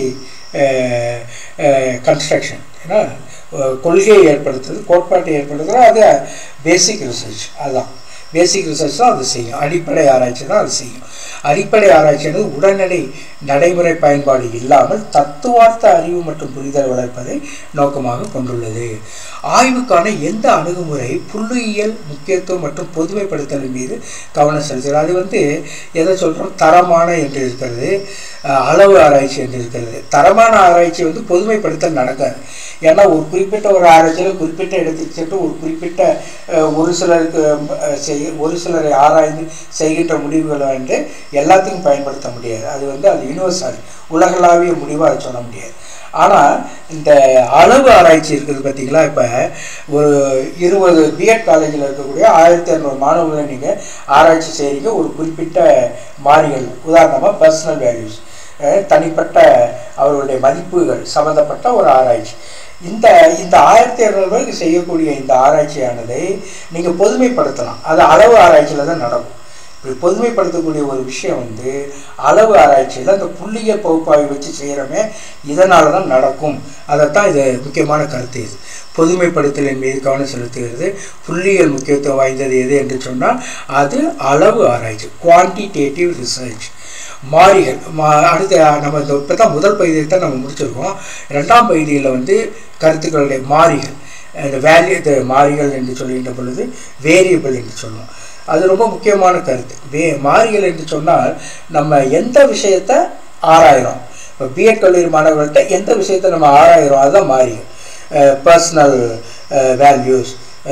கன்ஸ்ட்ரக்ஷன் ஏன்னா அஹ், கொள்கையை ஏற்படுத்துறது கோட்பாட்டை ஏற்படுத்துறது அது பேசிக் ரிசர்ச் அதுதான் பேசிக் ரிசர்ச் தான் அது செய்யும் அடிப்படை ஆராய்ச்சி தான் அது செய்யும் அடிப்படை ஆராய்ச்சி என்பது உடனடி நடைமுறை பயன்பாடு இல்லாமல் தத்துவார்த்த அறிவு மற்றும் புரிதல் வளர்ப்பதை நோக்கமாக கொண்டுள்ளது ஆய்வுக்கான எந்த அணுகுமுறை புள்ளியியல் முக்கியத்துவம் மற்றும் பொதுமைப்படுத்தல் மீது கவனம் செலுத்துகிறது அது வந்து எதை சொல்கிறோம் தரமான என்று இருக்கிறது அஹ், அளவு ஆராய்ச்சி என்று இருக்கிறது தரமான ஆராய்ச்சி வந்து பொதுமைப்படுத்தல் நடக்காது ஏன்னா ஒரு குறிப்பிட்ட ஒரு ஆராய்ச்சியில் குறிப்பிட்ட இடத்துக்கு சென்று ஒரு குறிப்பிட்ட அஹ், ஒரு சிலருக்கு அஹ், செய் ஒரு சிலரை ஆராய்ந்து செய்கின்ற முடிவுகளை வந்து எல்லாத்துக்கும் பயன்படுத்த முடியாது அது வந்து அது யூனிவர்சல் உலகளாவிய முடிவாக அதை சொல்ல முடியாது ஆனால் இந்த அளவு ஆராய்ச்சி இருக்குது பார்த்தீங்களா இப்போ ஒரு இருபது பிஎட் காலேஜில் இருக்கக்கூடிய ஆயிரத்தி இரநூறு மாணவர்களை நீங்கள் ஆராய்ச்சி செய்கிறீங்க ஒரு குறிப்பிட்ட மாறிகள் உதாரணமாக பர்சனல் வேல்யூஸ் தனிப்பட்ட அவர்களுடைய மதிப்புகள் சம்மந்தப்பட்ட ஒரு ஆராய்ச்சி இந்த இந்த ஆயிரத்தி இரநூறு பேருக்கு செய்யக்கூடிய இந்த ஆராய்ச்சியானதை நீங்கள் பொதுமைப்படுத்தலாம் அது அளவு ஆராய்ச்சியில் தான் நடக்கும் இப்படி பொதுமைப்படுத்தக்கூடிய ஒரு விஷயம் வந்து அளவு ஆராய்ச்சியில் அந்த புள்ளியியல் பகுப்பாய்வு வச்சு செய்கிறோமே இதனால தான் நடக்கும் அதைத்தான் இது முக்கியமான கருத்து இது பொதுமைப்படுத்தலின் மீது கவனம் செலுத்துகிறது புள்ளியியல் முக்கியத்துவம் வாய்ந்தது எது என்று சொன்னால் அது அளவு ஆராய்ச்சி குவான்டிடேட்டிவ் ரிசர்ச் மாறிகள் மா அடுத்த நம்ம இந்த இப்போ தான் முதல் பகுதியை தான் நம்ம முடிச்சிருக்கோம் ரெண்டாம் பகுதியில் வந்து கருத்துக்களுடைய மாறிகள் இந்த வேல்யூ இந்த மாறிகள் என்று சொல்கின்ற பொழுது வேரியபிள் என்று சொல்லுவோம் அது ரொம்ப முக்கியமான கருத்து வே மாறிகள் என்று சொன்னால் நம்ம எந்த விஷயத்தை ஆராயிறோம் இப்போ பிஎட் கல்லூரி மாணவர்கள்ட்ட எந்த விஷயத்தை நம்ம ஆராயிறோம் அதுதான் மாறிகள் personal values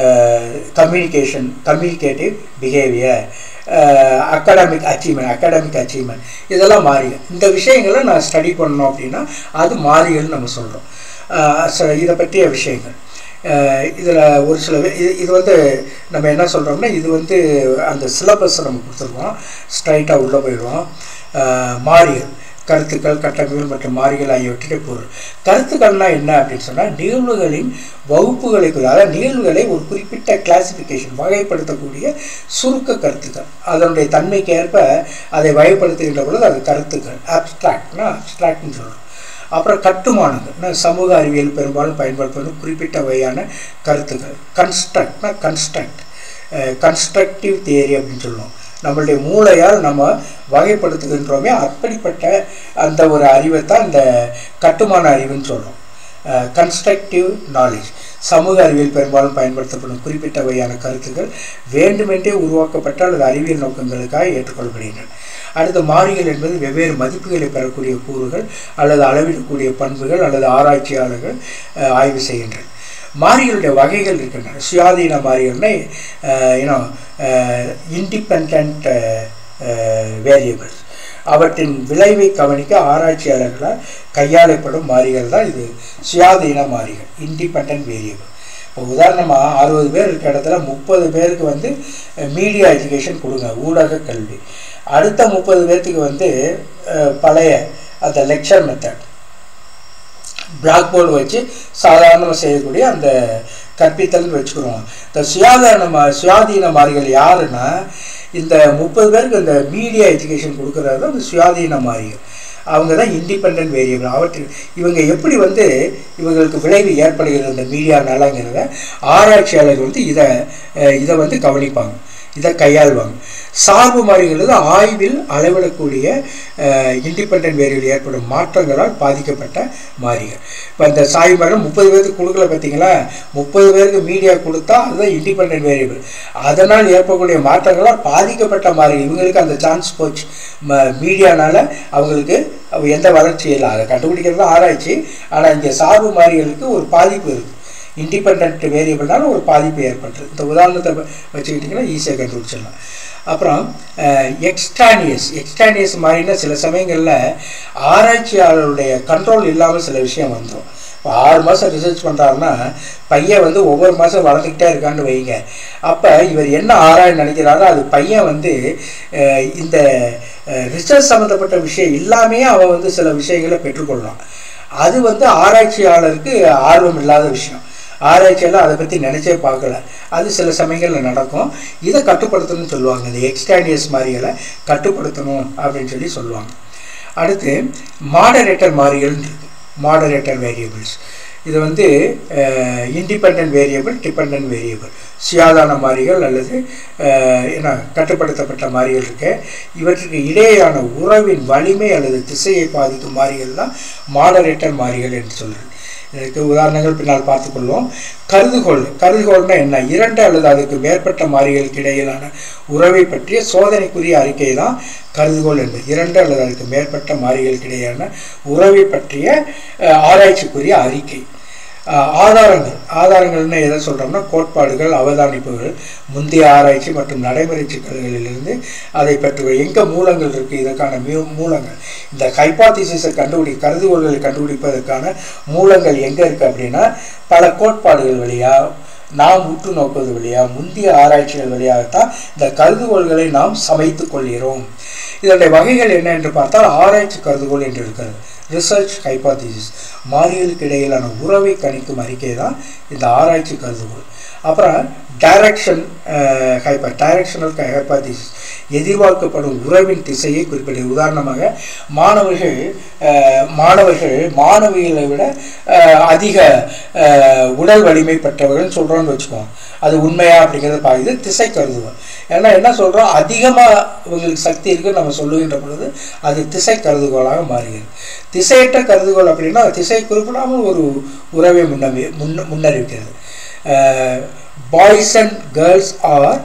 communication communicative behaviour academic achievement academic achievement இதெல்லாம் மாறிகள் இந்த விஷயங்களை நான் ஸ்டடி பண்ணோம் அப்படின்னா அது மாறிகள்னு நம்ம சொல்கிறோம் இதை பற்றிய விஷயங்கள் இதில் ஒரு சில இது இது வந்து நம்ம என்ன சொல்கிறோம்னா இது வந்து அந்த சிலபஸ் நம்ம கொடுத்துருக்கோம் ஸ்ட்ரைட்டாக உள்ளே போயிடுவோம் மாறிகள் கருத்துக்கள் கட்டமைப்புகள் மற்றும் மாறிகள் ஆகியவற்றிலே பொருள் கருத்துக்கள்னா என்ன அப்படின்னு சொன்னால் நிகழ்வுகளின் வகுப்புகளை அதாவது நிகழ்வுகளை ஒரு குறிப்பிட்ட கிளாசிஃபிகேஷன் வகைப்படுத்தக்கூடிய சுருக்க கருத்துக்கள் அதனுடைய தன்மைக்கு ஏற்ப அதை வகைப்படுத்துகின்ற பொழுது அது கருத்துக்கள் அப்ட்ராக்ட்னா அப்ட்ராக்ட்னு சொல்கிறோம் அப்புறம் கட்டுமானங்கள் சமூக அறிவியல் பெரும்பாலும் பயன்படுத்துவது குறிப்பிட்ட வகையான கருத்துக்கள் கன்ஸ்ட்ரக்ட்னா கன்ஸ்ட்ரக்ட் கன்ஸ்ட்ரக்டிவ் தியரி அப்படின்னு சொல்லுவோம் நம்மளுடைய மூளையால் நம்ம வகைப்படுத்துகின்றோமே அப்படிப்பட்ட அந்த ஒரு அறிவை தான் இந்த கட்டுமான அறிவுன்னு சொல்கிறோம் கன்ஸ்ட்ரக்டிவ் நாலேஜ் சமூக அறிவியல் பெரும்பாலும் பயன்படுத்தப்படும் குறிப்பிட்ட வகையான கருத்துக்கள் வேண்டுமென்றே உருவாக்கப்பட்ட அல்லது அறிவியல் நோக்கங்களுக்காக ஏற்றுக்கொள்ளப்படுகின்றன அடுத்து மாறிகள் என்பது வெவ்வேறு மதிப்புகளை பெறக்கூடிய கூறுகள் அல்லது அளவிடக்கூடிய பண்புகள் அல்லது ஆராய்ச்சியாளர்கள் ஆய்வு செய்கின்றனர் மாறிகளுடைய வகைகள் இருக்கின்றன சுயாதீன மாறிகள்னா யூனோ இண்டிபெண்ட் வேரியபிள்ஸ் அவற்றின் விளைவை கவனிக்க ஆராய்ச்சியாளர்களால் கையாளப்படும் மாறிகள் தான் இது சுயாதீன மாறிகள் இண்டிபெண்ட் வேரியபிள் இப்போ உதாரணமாக அறுபது பேர் இருக்க இடத்துல முப்பது பேருக்கு வந்து மீடியா எஜுகேஷன் கொடுங்க ஊடக கல்வி அடுத்த முப்பது பேர்த்துக்கு வந்து பழைய அந்த லெக்சர் மெத்தட் பிளாக் போர்டு வச்சு சாதாரணமாக செய்யக்கூடிய அந்த கற்பித்தல்னு வச்சுக்கிறோம் இந்த சுயாதாரண மா சுயாதீன மாறிகள் யாருன்னா இந்த முப்பது பேருக்கு இந்த மீடியா எஜுகேஷன் கொடுக்குறது தான் இந்த சுயாதீன மாறிகள் அவங்க தான் இண்டிபெண்ட் வேரியபிள் அவற்றில் இவங்க எப்படி வந்து இவங்களுக்கு விளைவு ஏற்படுகிறது இந்த மீடியானாலங்கிறத ஆராய்ச்சியாளர்கள் வந்து இதை இதை வந்து கவனிப்பாங்க இதை கையாள்வாங்க சார்பு மாறிகள் ஆய்வில் அளவிடக்கூடிய இண்டிபெண்ட் வேரியபிள் ஏற்படும் மாற்றங்களால் பாதிக்கப்பட்ட மாறிகள் இப்போ இந்த சாய்வு மாறி முப்பது பேருக்கு கொடுக்கல பார்த்தீங்களா முப்பது பேருக்கு மீடியா கொடுத்தா அதுதான் இண்டிபெண்ட் வேரியபிள் அதனால் ஏற்படக்கூடிய மாற்றங்களால் பாதிக்கப்பட்ட மாறிகள் இவங்களுக்கு அந்த சான்ஸ் போச்சு மீடியானால அவங்களுக்கு எந்த வளர்ச்சியும் இல்லை அதை கண்டுபிடிக்கிறது ஆராய்ச்சி ஆனால் இங்கே சார்பு மாறிகளுக்கு ஒரு பாதிப்பு இருக்குது இண்டிபெண்ட் வேரியபிள்னால ஒரு பாதிப்பு ஏற்பட்டுருது இந்த உதாரணத்தை வச்சுக்கிட்டிங்கன்னா ஈஸியாக கண்டுபிடிச்சிடலாம் அப்புறம் எக்ஸ்ட்ரானியஸ் எக்ஸ்ட்ரானியஸ் மாதிரினா சில சமயங்களில் ஆராய்ச்சியாளருடைய கண்ட்ரோல் இல்லாமல் சில விஷயம் வந்துடும் இப்போ ஆறு மாதம் ரிசர்ச் பண்ணுறாருன்னா பையன் வந்து ஒவ்வொரு மாதம் வளர்ந்துக்கிட்டே இருக்கான்னு வைங்க அப்போ இவர் என்ன ஆராய நினைக்கிறாரோ அது பையன் வந்து இந்த ரிசர்ச் சம்மந்தப்பட்ட விஷயம் இல்லாமையே அவன் வந்து சில விஷயங்களை பெற்றுக்கொள்ளலாம் அது வந்து ஆராய்ச்சியாளருக்கு ஆர்வம் இல்லாத விஷயம் ஆராய்ச்சியெல்லாம் அதை பற்றி நினச்சே பார்க்கல அது சில சமயங்களில் நடக்கும் இதை கட்டுப்படுத்தணும்னு சொல்லுவாங்க இந்த எக்ஸ்டாண்டியஸ் மாதிரிகளை கட்டுப்படுத்தணும் அப்படின்னு சொல்லி சொல்லுவாங்க அடுத்து மாடரேட்டர் மாறிகள் இருக்கு மாடரேட்டர் வேரியபிள்ஸ் இது வந்து இண்டிபெண்ட் வேரியபிள் டிபெண்ட் வேரியபிள் சுயாதான மாறிகள் அல்லது என்ன கட்டுப்படுத்தப்பட்ட மாறிகள் இருக்கு இவற்றுக்கு இடையேயான உறவின் வலிமை அல்லது திசையை பாதிக்கும் மாறிகள் தான் மாடரேட்டர் மாறிகள் என்று சொல்கிறது இதற்கு உதாரணங்கள் பின்னால் பார்த்துக்கொள்வோம் கருதுகோள் கருதுகோள்னா என்ன இரண்டு அல்லது அதுக்கு மேற்பட்ட மாறிகளுக்கு இடையிலான உறவை பற்றிய சோதனைக்குரிய அறிக்கை தான் கருதுகோள் என்பது இரண்டு அல்லது அதுக்கு மேற்பட்ட மாறிகளுக்கு இடையேயான உறவை பற்றிய ஆராய்ச்சிக்குரிய அறிக்கை ஆஹ் ஆதாரங்கள் ஆதாரங்கள்னு எதை சொல்கிறோம்னா கோட்பாடுகள் அவதானிப்புகள் முந்தைய ஆராய்ச்சி மற்றும் நடைமுறை சிக்கல்களிலிருந்து அதை பற்றி எங்கே மூலங்கள் இருக்குது இதற்கான மியூ மூலங்கள் இந்த ஹைபாத்திசிஸை கண்டுபிடி கருதுகோள்களை கண்டுபிடிப்பதற்கான மூலங்கள் எங்கே இருக்குது அப்படின்னா பல கோட்பாடுகள் வழியாக நாம் உற்று நோக்குவது வழியாக முந்தைய ஆராய்ச்சிகள் வழியாகத்தான் இந்த கருதுகோள்களை நாம் சமைத்து கொள்கிறோம் இதனுடைய வகைகள் என்ன என்று பார்த்தால் ஆராய்ச்சி கருதுகோள் என்று இருக்கிறது ரிசர்ச் ஹைபாத்திசிஸ் மாறிகளுக்கு இடையிலான உறவை கணிக்கும் அறிக்கை தான் இந்த ஆராய்ச்சி கருதுகோள் அப்புறம் டைரக்ஷன் ஹைப்பர் டைரக்ஷனல் ஹைபாத்திசிஸ் எதிர்பார்க்கப்படும் உறவின் திசையை குறிப்பிடுது உதாரணமாக மாணவர்கள் அஹ், மாணவர்கள் மாணவிகளை விட அஹ், அதிக அஹ், உடல் வலிமை பெற்றவர்கள் சொல்கிறோன்னு வச்சுக்கோங்க அது உண்மையா அப்படிங்கிறத பார்க்குது திசை கருதுவோம் ஏன்னா என்ன சொல்கிறோம் அதிகமாக இவங்களுக்கு சக்தி இருக்குன்னு நம்ம சொல்லுகின்ற பொழுது அது திசை கருதுகோளாக மாறுகிறது திசையற்ற கருதுகோள் அப்படின்னா திசை குறிப்பிடாமல் ஒரு உறவை முன்னமே முன்ன முன்னறிவிக்கிறது boys and girls are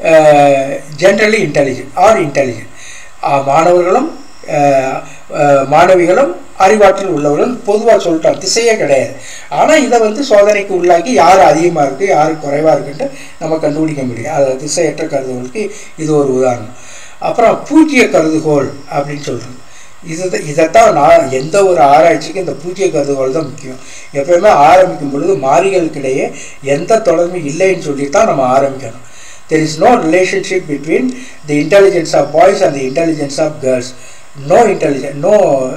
generally intelligent are intelligent மாணவர்களும் அஹ், அஹ், மாணவிகளும் அறிவாற்றல் உள்ளவர்கள் பொதுவாக சொல்லிட்டாங்க திசையே கிடையாது ஆனால் இதை வந்து சோதனைக்கு உள்ளாக்கி யார் அதிகமாக இருக்குது யார் குறைவாக இருக்குன்ட்டு நம்ம கண்டுபிடிக்க முடியும் அது திசையற்ற கருதுகோளுக்கு இது ஒரு உதாரணம் அப்புறம் பூஜ்ய கருதுகோள் அப்படின்னு சொல்கிறது இது இதைத்தான் நான் எந்த ஒரு ஆராய்ச்சிக்கும் இந்த பூஜ்ய கருதுகோள் தான் முக்கியம் எப்பயுமே ஆரம்பிக்கும் பொழுது மாறிகளுக்கிடையே எந்த தொடர்பும் இல்லைன்னு சொல்லி தான் நம்ம ஆரம்பிக்கணும் there is no relationship between the intelligence of boys and the intelligence of girls no intelligent no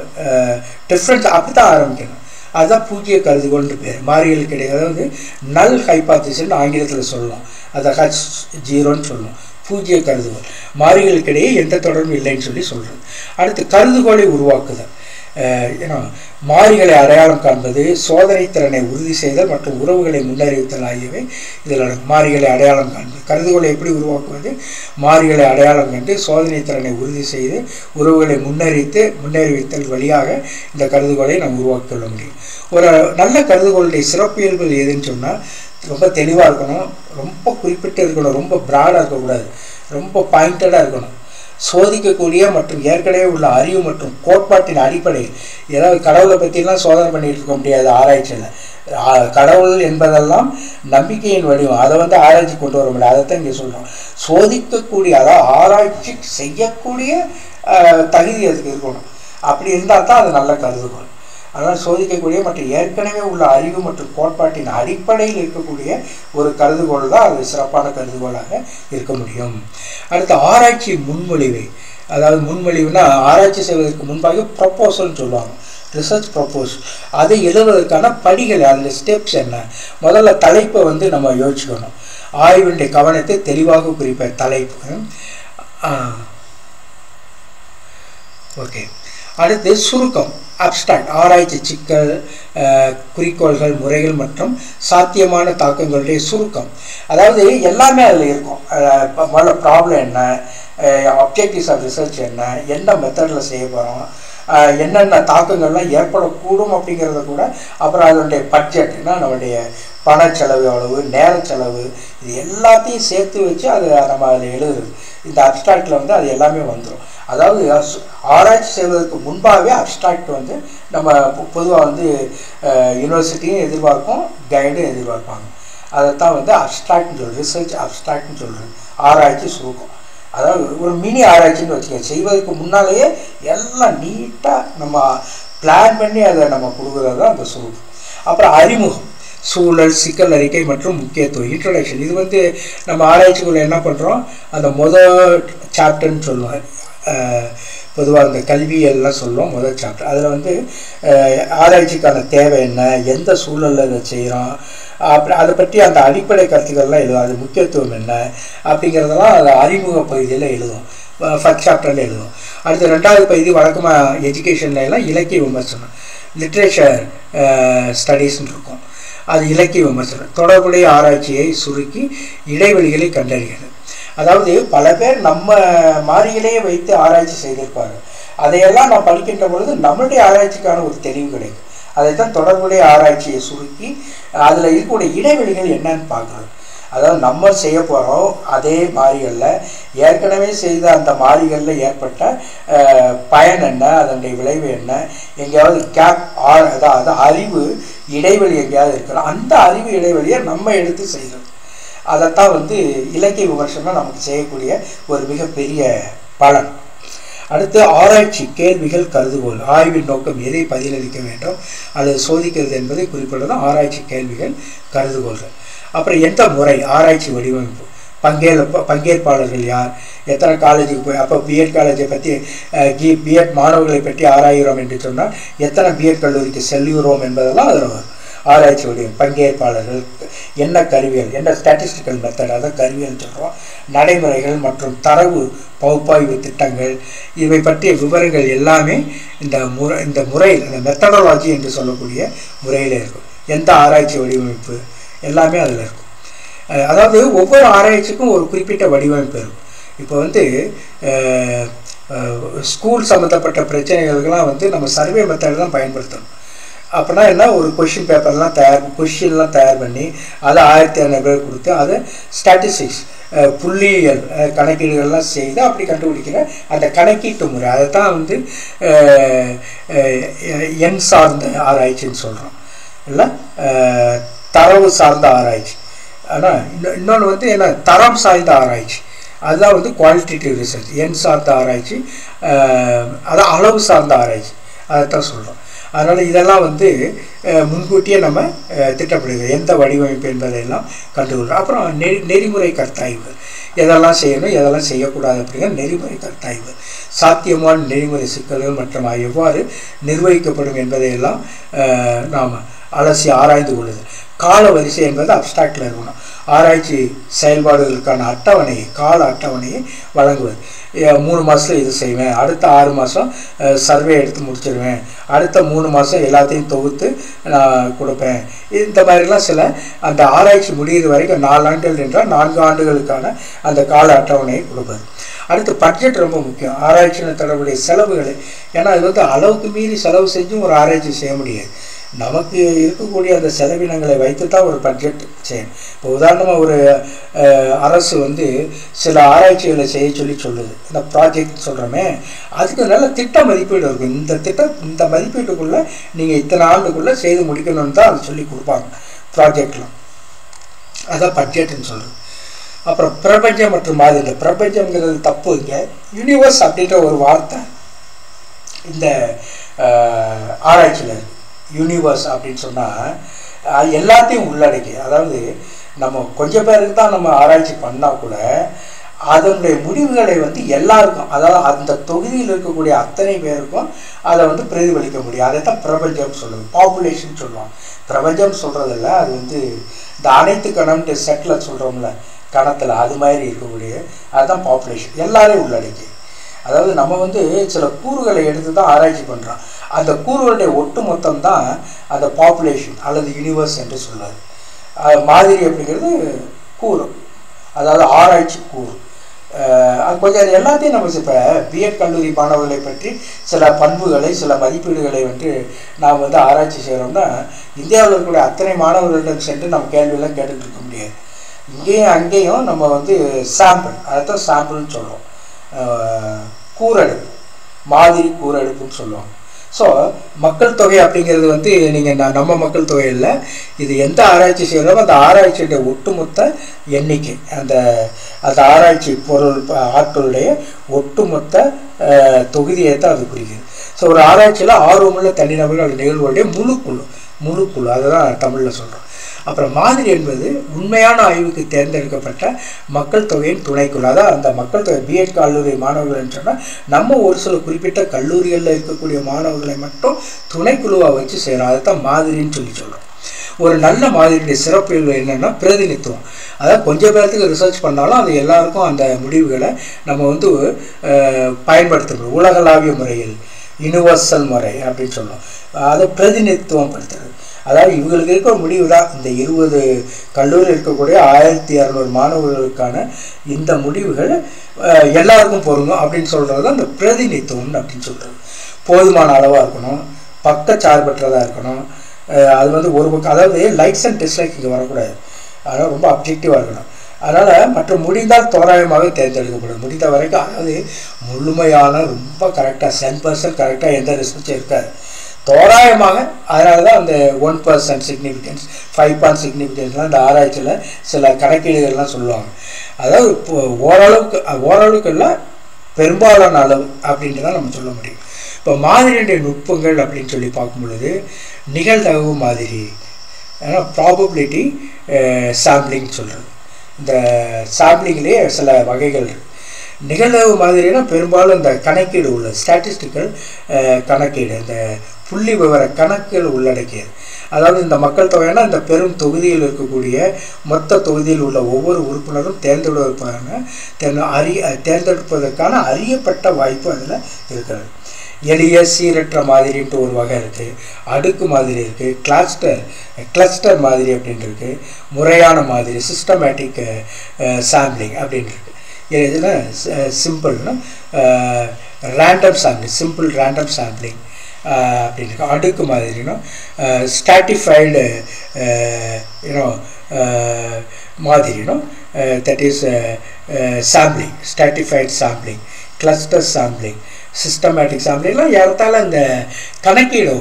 difference அப்படி தான் ஆரம்பிக்கணும் அதுதான் பூஜ்ய கருதுகோள்னு பேர் மாறிகளுக்கு இடையே அதாவது நல் ஹைபாத்திஸ்ன்னு ஆங்கிலத்தில் சொல்லலாம் அதை ஹச் ஜீரோன்னு சொல்லணும் பூஜ்ய கருதுகோள் மாறிகளுக்கிடையே எந்த தொடர்பும் இல்லைன்னு சொல்லி சொல்கிறது அடுத்து கருதுகோளை உருவாக்குதல் அஹ் ஏன்னா மாறிகளை அடையாளம் காண்பது சோதனை திறனை உறுதி செய்தல் மற்றும் உறவுகளை முன்னறிவித்தல் ஆகியவை இதில் அடங்கும் மாறிகளை அடையாளம் காண்பது கருதுகோளை எப்படி உருவாக்குவது மாறிகளை அடையாளம் கண்டு சோதனை திறனை உறுதி செய்து உறவுகளை முன்னறிவித்து முன்னறிவித்தல் வழியாக இந்த கருதுகோளை நாம் உருவாக்கி கொள்ள முடியும் ஒரு நல்ல கருதுகோளுடைய சிறப்பியல்புகள் எதுன்னு சொன்னால் ரொம்ப தெளிவாக இருக்கணும் ரொம்ப குறிப்பிட்டு இருக்கணும் ரொம்ப ப்ராடாக இருக்கக்கூடாது ரொம்ப பாயிண்டடாக இருக்கணும் சோதிக்கக்கூடிய மற்றும் ஏற்கனவே உள்ள அறிவு மற்றும் கோட்பாட்டின் அடிப்படையில் ஏதாவது கடவுளை பற்றிலாம் சோதனை பண்ணிட்டு இருக்க முடியாது ஆராய்ச்சியில் ஆ- கடவுள் என்பதெல்லாம் நம்பிக்கையின் வடிவம் அதை வந்து ஆராய்ச்சி கொண்டு வர முடியாது அதைத்தான் இங்கே சொல்கிறோம் சோதிக்கக்கூடிய அதாவது ஆராய்ச்சி செய்யக்கூடிய ஆஹ், தகுதி அதுக்கு இருக்கணும் அப்படி இருந்தால் தான் அது நல்ல கருதுகோள் அதனால் சோதிக்கக்கூடிய மற்றும் ஏற்கனவே உள்ள அறிவு மற்றும் கோட்பாட்டின் அடிப்படையில் இருக்கக்கூடிய ஒரு கருதுகோள் தான் அது சிறப்பான கருதுகோளாக இருக்க முடியும் அடுத்து ஆராய்ச்சி முன்மொழிவு அதாவது முன்மொழிவுனா ஆராய்ச்சி செய்வதற்கு முன்பாக ப்ரப்போசல்னு சொல்லுவாங்க ரிசர்ச் ப்ரப்போஸ் அதை எழுதுவதற்கான படிகள் அதில் ஸ்டெப்ஸ் என்ன முதல்ல தலைப்பை வந்து நம்ம யோசிக்கணும் ஆய்வினுடைய கவனத்தை தெளிவாக குறிப்ப தலைப்பு ஓகே அடுத்து சுருக்கம் அப்ஸ்ட்ராக்ட் ஆராய்ச்சி சிக்கல் அஹ், குறிக்கோள்கள் முறைகள் மற்றும் சாத்தியமான தாக்கங்களுடைய சுருக்கம் அதாவது எல்லாமே அதில் இருக்கும் அஹ், இப்ப முதல்ல ப்ராப்ளம் என்ன அப்ஜெக்டிவ்ஸ் ஆஃப் ரிசர்ச் என்ன என்ன மெத்தடில் செய்ய போகிறோம் என்னென்ன தாக்கங்கள்லாம் ஏற்படக்கூடும் அப்படிங்கிறத கூட அப்புறம் அதனுடைய பட்ஜெட்னா நம்மளுடைய பணச்செலவு எவ்வளவு நேர செலவு இது எல்லாத்தையும் சேர்த்து வச்சு அது நம்ம அதில் எழுதுறது இந்த அப்ஸ்ட்ராக்டில் வந்து அது எல்லாமே வந்துடும் அதாவது அஸ்- ஆராய்ச்சி செய்வதற்கு முன்பாகவே அப்ஸ்ட்ராக்ட் வந்து நம்ம பொதுவாக வந்து யூனிவர்சிட்டியும் எதிர்பார்ப்போம் கைடும் எதிர்பார்ப்பாங்க அதைத்தான் வந்து அப்ஸ்ட்ராக்ட்னு சொல்கிறது ரிசர்ச் அப்ஸ்ட்ராக்ட்னு சொல்கிறது ஆராய்ச்சி சுருக்கம் அதாவது ஒரு மினி ஆராய்ச்சின்னு வச்சுக்கோங்க செய்வதற்கு முன்னாலேயே எல்லாம் நீட்டாக நம்ம பிளான் பண்ணி அதை நம்ம கொடுக்குறது தான் அந்த சுருக்கம் அப்புறம் அறிமுகம் சூழல் சிக்கல் அறிக்கை மற்றும் முக்கியத்துவம் இன்ட்ரடக்ஷன் இது வந்து நம்ம ஆராய்ச்சிக்குள்ள என்ன பண்ணுறோம் அந்த முதல் சாப்டர்னு சொல்லுவோம் பொதுவாக இந்த கல்வியெல்லாம் சொல்லுவோம் முதல் சாப்டர் அதில் வந்து அஹ், ஆராய்ச்சிக்கான தேவை என்ன எந்த சூழலில் இதை செய்கிறோம் அப்படி அதை பற்றி அந்த அடிப்படை கருத்துக்கள்லாம் எழுதும் அது முக்கியத்துவம் என்ன அப்படிங்கிறதெல்லாம் அது அறிமுக பகுதியில் எழுதும் ஃபர்ஸ்ட் சாப்டரில் எழுதும் அடுத்து ரெண்டாவது பகுதி வழக்கமாக எஜுகேஷன்ல எல்லாம் இலக்கிய விமர்சனம் லிட்ரேச்சர் ஸ்டடீஸ்னு இருக்கும் அது இலக்கிய விமர்சனம் தொடர்புடைய ஆராய்ச்சியை சுருக்கி இடைவெளிகளை கண்டறிகிறது அதாவது பல பேர் நம்ம மாறியிலேயே வைத்து ஆராய்ச்சி செய்திருப்பாங்க அதையெல்லாம் நான் படிக்கின்ற பொழுது நம்மளுடைய ஆராய்ச்சிக்கான ஒரு தெளிவு கிடைக்கும் அதைத்தான் தொடர்புடைய ஆராய்ச்சியை சுருக்கி அதில் இருக்கக்கூடிய இடைவெளிகள் என்னன்னு பார்க்குறது அதாவது நம்ம செய்ய போகிறோம் அதே மாறிகளில் ஏற்கனவே செய்த அந்த மாறிகளில் ஏற்பட்ட அஹ், பயன் என்ன அதனுடைய விளைவு என்ன எங்கேயாவது கேப் ஆர் அதாவது அறிவு இடைவெளி எங்கேயாவது இருக்கலாம் அந்த அறிவு இடைவெளியை நம்ம எடுத்து செய்கிறது அதைத்தான் வந்து இலக்கிய விமர்சனம் நமக்கு செய்யக்கூடிய ஒரு மிகப்பெரிய பலன் அடுத்து ஆராய்ச்சி கேள்விகள் கருதுகோள் ஆய்வின் நோக்கம் எதை பதிலளிக்க வேண்டும் அல்லது சோதிக்கிறது என்பதை குறிப்பிடுறது ஆராய்ச்சி கேள்விகள் கருதுகோள்கள் அப்புறம் எந்த முறை ஆராய்ச்சி வடிவமைப்பு பங்கேற் பங்கேற்பாளர்கள் யார் எத்தனை காலேஜுக்கு போய் அப்போ பிஎட் காலேஜை பற்றி கி பிஎட் மாணவர்களை பற்றி ஆராய்கிறோம் என்று சொன்னால் எத்தனை பிஎட் கல்லூரிக்கு செல்லுகிறோம் என்பதெல்லாம் அதில் வரும் ஆராய்ச்சி வடிவம் பங்கேற்பாளர்கள் என்ன கருவியல் என்ன ஸ்டாட்டிஸ்டிக்கல் மெத்தட் அதை கருவியல் சொல்கிறோம் நடைமுறைகள் மற்றும் தரவு பகுப்பாய்வு திட்டங்கள் இவை பற்றிய விவரங்கள் எல்லாமே இந்த முறை இந்த முறையில் இந்த மெத்தடாலஜி என்று சொல்லக்கூடிய முறையில் இருக்கும் எந்த ஆராய்ச்சி வடிவமைப்பு எல்லாமே அதில் இருக்கும் அஹ் அதாவது ஒவ்வொரு ஆராய்ச்சிக்கும் ஒரு குறிப்பிட்ட வடிவமைப்பு இருக்கும் இப்போ வந்து அஹ், அஹ், ஸ்கூல் சம்மந்தப்பட்ட பிரச்சனைகளுக்கெல்லாம் வந்து நம்ம சர்வே மெத்தட் தான் பயன்படுத்தணும் அப்படின்னா என்ன ஒரு கொஷின் பேப்பர்லாம் தயார் கொஷின்லாம் தயார் பண்ணி அதை ஆயிரத்தி இரநூறு பேர் கொடுத்து அதை ஸ்டாட்டிஸ்டிக்ஸ் புள்ளியியல் அஹ், கணக்கீடுகள்லாம் செய்து அப்படி கண்டுபிடிக்கிற அந்த கணக்கீட்டு முறை அதை தான் வந்து அஹ், அஹ், எண் சார்ந்த ஆராய்ச்சின்னு சொல்கிறோம் இல்லை அஹ், தரவு சார்ந்த ஆராய்ச்சி ஆனால் இன்னும் இன்னொன்று வந்து என்ன தரம் சார்ந்த ஆராய்ச்சி அதுதான் வந்து குவாலிட்டேட்டிவ் ரிசர்ச் எண் சார்ந்த ஆராய்ச்சி அஹ், அதான் அளவு சார்ந்த ஆராய்ச்சி அதைத்தான் சொல்கிறோம் அதனால் இதெல்லாம் வந்து அஹ், முன்கூட்டியே நம்ம அஹ், திட்டமிடுகிறோம் எந்த வடிவமைப்பு என்பதையெல்லாம் கண்டுகொள்கிறோம் அப்புறம் நெறி நெறிமுறை கருத்தாய்வு எதெல்லாம் செய்யணும் எதெல்லாம் செய்யக்கூடாது அப்படிங்கிற நெறிமுறை கருத்தாய்வு சாத்தியமான நெறிமுறை சிக்கல்கள் மற்றும் அவை எவ்வாறு நிர்வகிக்கப்படும் என்பதையெல்லாம் அஹ், நாம் அலசி ஆராய்ந்து கொள்ளுது கால வரிசை என்பது அப்டாக்டில் இருக்கணும் ஆராய்ச்சி செயல்பாடுகளுக்கான அட்டவணையை கால அட்டவணையை வழங்குவது ஏ- மூணு மாதத்தில் இது செய்வேன் அடுத்த ஆறு மாதம் சர்வே எடுத்து முடிச்சிருவேன் அடுத்த மூணு மாதம் எல்லாத்தையும் தொகுத்து நான் கொடுப்பேன் இந்த மாதிரிலாம் சில அந்த ஆராய்ச்சி முடிகிற வரைக்கும் நாலு ஆண்டுகள் என்றால் நான்கு ஆண்டுகளுக்கான அந்த கால அட்டவணையை கொடுப்பது அடுத்து பட்ஜெட் ரொம்ப முக்கியம் ஆராய்ச்சியில் தொடர்புடைய செலவுகளை ஏன்னா அது வந்து அளவுக்கு மீறி செலவு செஞ்சும் ஒரு ஆராய்ச்சி செய்ய முடியாது நமக்கு இருக்கக்கூடிய அந்த செலவினங்களை வைத்து தான் ஒரு பட்ஜெட் செய்யணும் இப்போ உதாரணமாக ஒரு அஹ், அரசு வந்து சில ஆராய்ச்சிகளை செய்ய சொல்லி சொல்லுது இந்த ப்ராஜெக்ட் சொல்கிறோமே அதுக்கு நல்ல திட்ட மதிப்பீடு இருக்கும் இந்த திட்டம் இந்த மதிப்பீட்டுக்குள்ளே நீங்கள் இத்தனை ஆண்டுக்குள்ளே செய்து முடிக்கணும்னு தான் அது சொல்லி கொடுப்பாங்க ப்ராஜெக்ட்லாம் அதான் பட்ஜெட்டுன்னு சொல்கிறது அப்புறம் பிரபஞ்சம் மற்றும் மாதிரி இந்த பிரபஞ்சம்ங்கிறது தப்பு இங்கே யூனிவர்ஸ் அப்படின்ற ஒரு வார்த்தை இந்த ஆராய்ச்சியில் இருக்கு யூனிவர்ஸ் அப்படின்னு சொன்னால் எல்லாத்தையும் உள்ளடக்கி அதாவது நம்ம கொஞ்சம் பேருக்கு தான் நம்ம ஆராய்ச்சி பண்ணால் கூட அதனுடைய முடிவுகளை வந்து எல்லாருக்கும் அதாவது அந்த தொகுதியில் இருக்கக்கூடிய அத்தனை பேருக்கும் அதை வந்து பிரதிபலிக்க முடியும் அதை தான் பிரபஞ்சம் சொல்லுது பாப்புலேஷன் சொல்லுவாங்க பிரபஞ்சம் சொல்கிறதில்ல அது வந்து இந்த அனைத்து கணம்ன்ற செட்டில் சொல்கிறோம்ல கணத்தில் அது மாதிரி இருக்கக்கூடிய அதுதான் பாப்புலேஷன் எல்லாரையும் உள்ளடக்கி அதாவது நம்ம வந்து சில கூறுகளை எடுத்து தான் ஆராய்ச்சி பண்ணுறோம் அந்த கூறுகளுடைய ஒட்டு மொத்தம் தான் அந்த பாப்புலேஷன் அல்லது யூனிவர்ஸ் என்று சொல்லுது அஹ் மாதிரி அப்படிங்கிறது கூறு அதாவது ஆராய்ச்சி கூறு அஹ் அது கொஞ்சம் அது எல்லாத்தையும் நம்ம இப்போ பிஎட் கல்லூரி மாணவர்களை பற்றி சில பண்புகளை சில மதிப்பீடுகளை வந்து நாம் வந்து ஆராய்ச்சி செய்கிறோம்னா இந்தியாவில் இருக்கக்கூடிய அத்தனை மாணவர்களிடம் சென்று நம்ம கேள்வியெல்லாம் கேட்டுட்டு இருக்க முடியாது இங்கேயும் அங்கேயும் நம்ம வந்து சாம்பிள் அதைத்தான் சாம்பிள்னு சொல்கிறோம் கூரடுப்பு மாதிரி கூரடுப்புன்னு சொல்லுவாங்க ஸோ மக்கள் தொகை அப்படிங்கிறது வந்து நீங்கள் நம்ம மக்கள் தொகை இல்லை இது எந்த ஆராய்ச்சி செய்கிறோமோ அந்த ஆராய்ச்சியுடைய ஒட்டுமொத்த எண்ணிக்கை அந்த அந்த ஆராய்ச்சி பொருள் ப- ஆட்களுடைய ஒட்டுமொத்த அஹ், தொகுதியை தான் அது குறிக்குது ஸோ ஒரு ஆராய்ச்சியில் ஆர்வமுள்ள தனிநபர்கள் நிகழ்வுடைய முழுக்குழு முழுக்குழு அதுதான் தமிழில் சொல்கிறோம் அப்புறம் மாதிரி என்பது உண்மையான ஆய்வுக்கு தேர்ந்தெடுக்கப்பட்ட மக்கள் தொகையின் துணைக்குழு அதான் அந்த மக்கள் தொகை பிஎட் கல்லூரி மாணவர்கள்னு சொன்னால் நம்ம ஒரு சில குறிப்பிட்ட கல்லூரிகளில் இருக்கக்கூடிய மாணவர்களை மட்டும் துணைக்குழுவாக வச்சு செய்கிறோம் அதை தான் மாதிரின்னு சொல்லி சொல்கிறோம் ஒரு நல்ல மாதிரியுடைய சிறப்பியல்பு என்னென்னா பிரதிநிதித்துவம் அதாவது கொஞ்சம் பேர்த்துக்கு ரிசர்ச் பண்ணாலும் அது எல்லாருக்கும் அந்த முடிவுகளை நம்ம வந்து அஹ், பயன்படுத்த முடியும் உலகளாவிய முறையில் யுனிவர்சல் முறை அப்படின்னு சொல்லுவோம் அதை பிரதிநிதித்துவம் படுத்துறது அதாவது இவங்களுக்கு இருக்கிற முடிவு தான் இந்த இருபது கல்லூரியில் இருக்கக்கூடிய ஆயிரத்தி இரநூறு மாணவர்களுக்கான இந்த முடிவுகள் அஹ், எல்லாருக்கும் பொருந்தும் அப்படின்னு சொல்கிறது தான் இந்த பிரதிநிதித்துவம் அப்படின்னு சொல்கிறது போதுமான அளவாக இருக்கணும் பக்க சார்பற்றதாக இருக்கணும் அஹ், அது வந்து ஒரு பக்கம் அதாவது லைக்ஸ் அண்ட் டிஸ்லைக் இங்கே வரக்கூடாது அதனால் ரொம்ப அப்ஜெக்டிவாக இருக்கணும் அதனால் மற்ற முடிந்தால் தோராயமாக தேர்ந்தெடுக்கப்படும் முடிந்த வரைக்கும் அதாவது முழுமையான ரொம்ப கரெக்டாக சென் பர்சன்ட் கரெக்டாக எந்த ரிசர்ச்சும் இருக்காது தோராயமாக அதனால தான் அந்த one percent significance five point சிக்னிஃபிகன்ஸ்லாம் இந்த ஆராய்ச்சியில் சில கணக்கீடுகள்லாம் சொல்லுவாங்க அதாவது இப்போ ஓரளவுக்கு ஓரளவுக்கு இல்லை பெரும்பாலான அளவு அப்படின்ட்டு தான் நம்ம சொல்ல முடியும் இப்போ மாதிரியுடைய நுட்பங்கள் அப்படின்னு சொல்லி பார்க்கும் பொழுது நிகழ்தகவு மாதிரி ஏன்னா ப்ராபபிலிட்டி சாம்பிளிங் சொல்கிறது இந்த சாம்பிளிங்லேயே சில வகைகள் இருக்கு நிகழ்தகவு மாதிரினா பெரும்பாலும் இந்த கணக்கீடு உள்ள ஸ்டாட்டிஸ்டிக்கல் கணக்கீடு இந்த புள்ளி விவர கணக்குகள் உள்ளடக்கியது அதாவது இந்த மக்கள் தொகைனா இந்த பெரும் தொகுதியில் இருக்கக்கூடிய மொத்த தொகுதியில் உள்ள ஒவ்வொரு உறுப்பினரும் தேர்ந்தெடுப்பதற்கான தேர்ந்த அறி தேர்ந்தெடுப்பதற்கான அறியப்பட்ட வாய்ப்பு அதில் இருக்கிறது எளிய சீரற்ற மாதிரின்ட்டு ஒரு வகை இருக்குது அடுக்கு மாதிரி இருக்குது கிளஸ்டர் கிளஸ்டர் மாதிரி அப்படின்னு இருக்குது முறையான மாதிரி சிஸ்டமேட்டிக் சாம்பிளிங் அப்படின்னு இருக்கு இதில் சிம்பிள்னா random sampling simple random sampling அப்படின்னு இருக்கு அடுக்கு மாதிரினா ஸ்டாட்டிஃபைடு யூனோ மாதிரினோ that is sampling stratified sampling cluster sampling systematic சாம்பிளிங்லாம் ஏறத்தாழ இந்த கணக்கீடு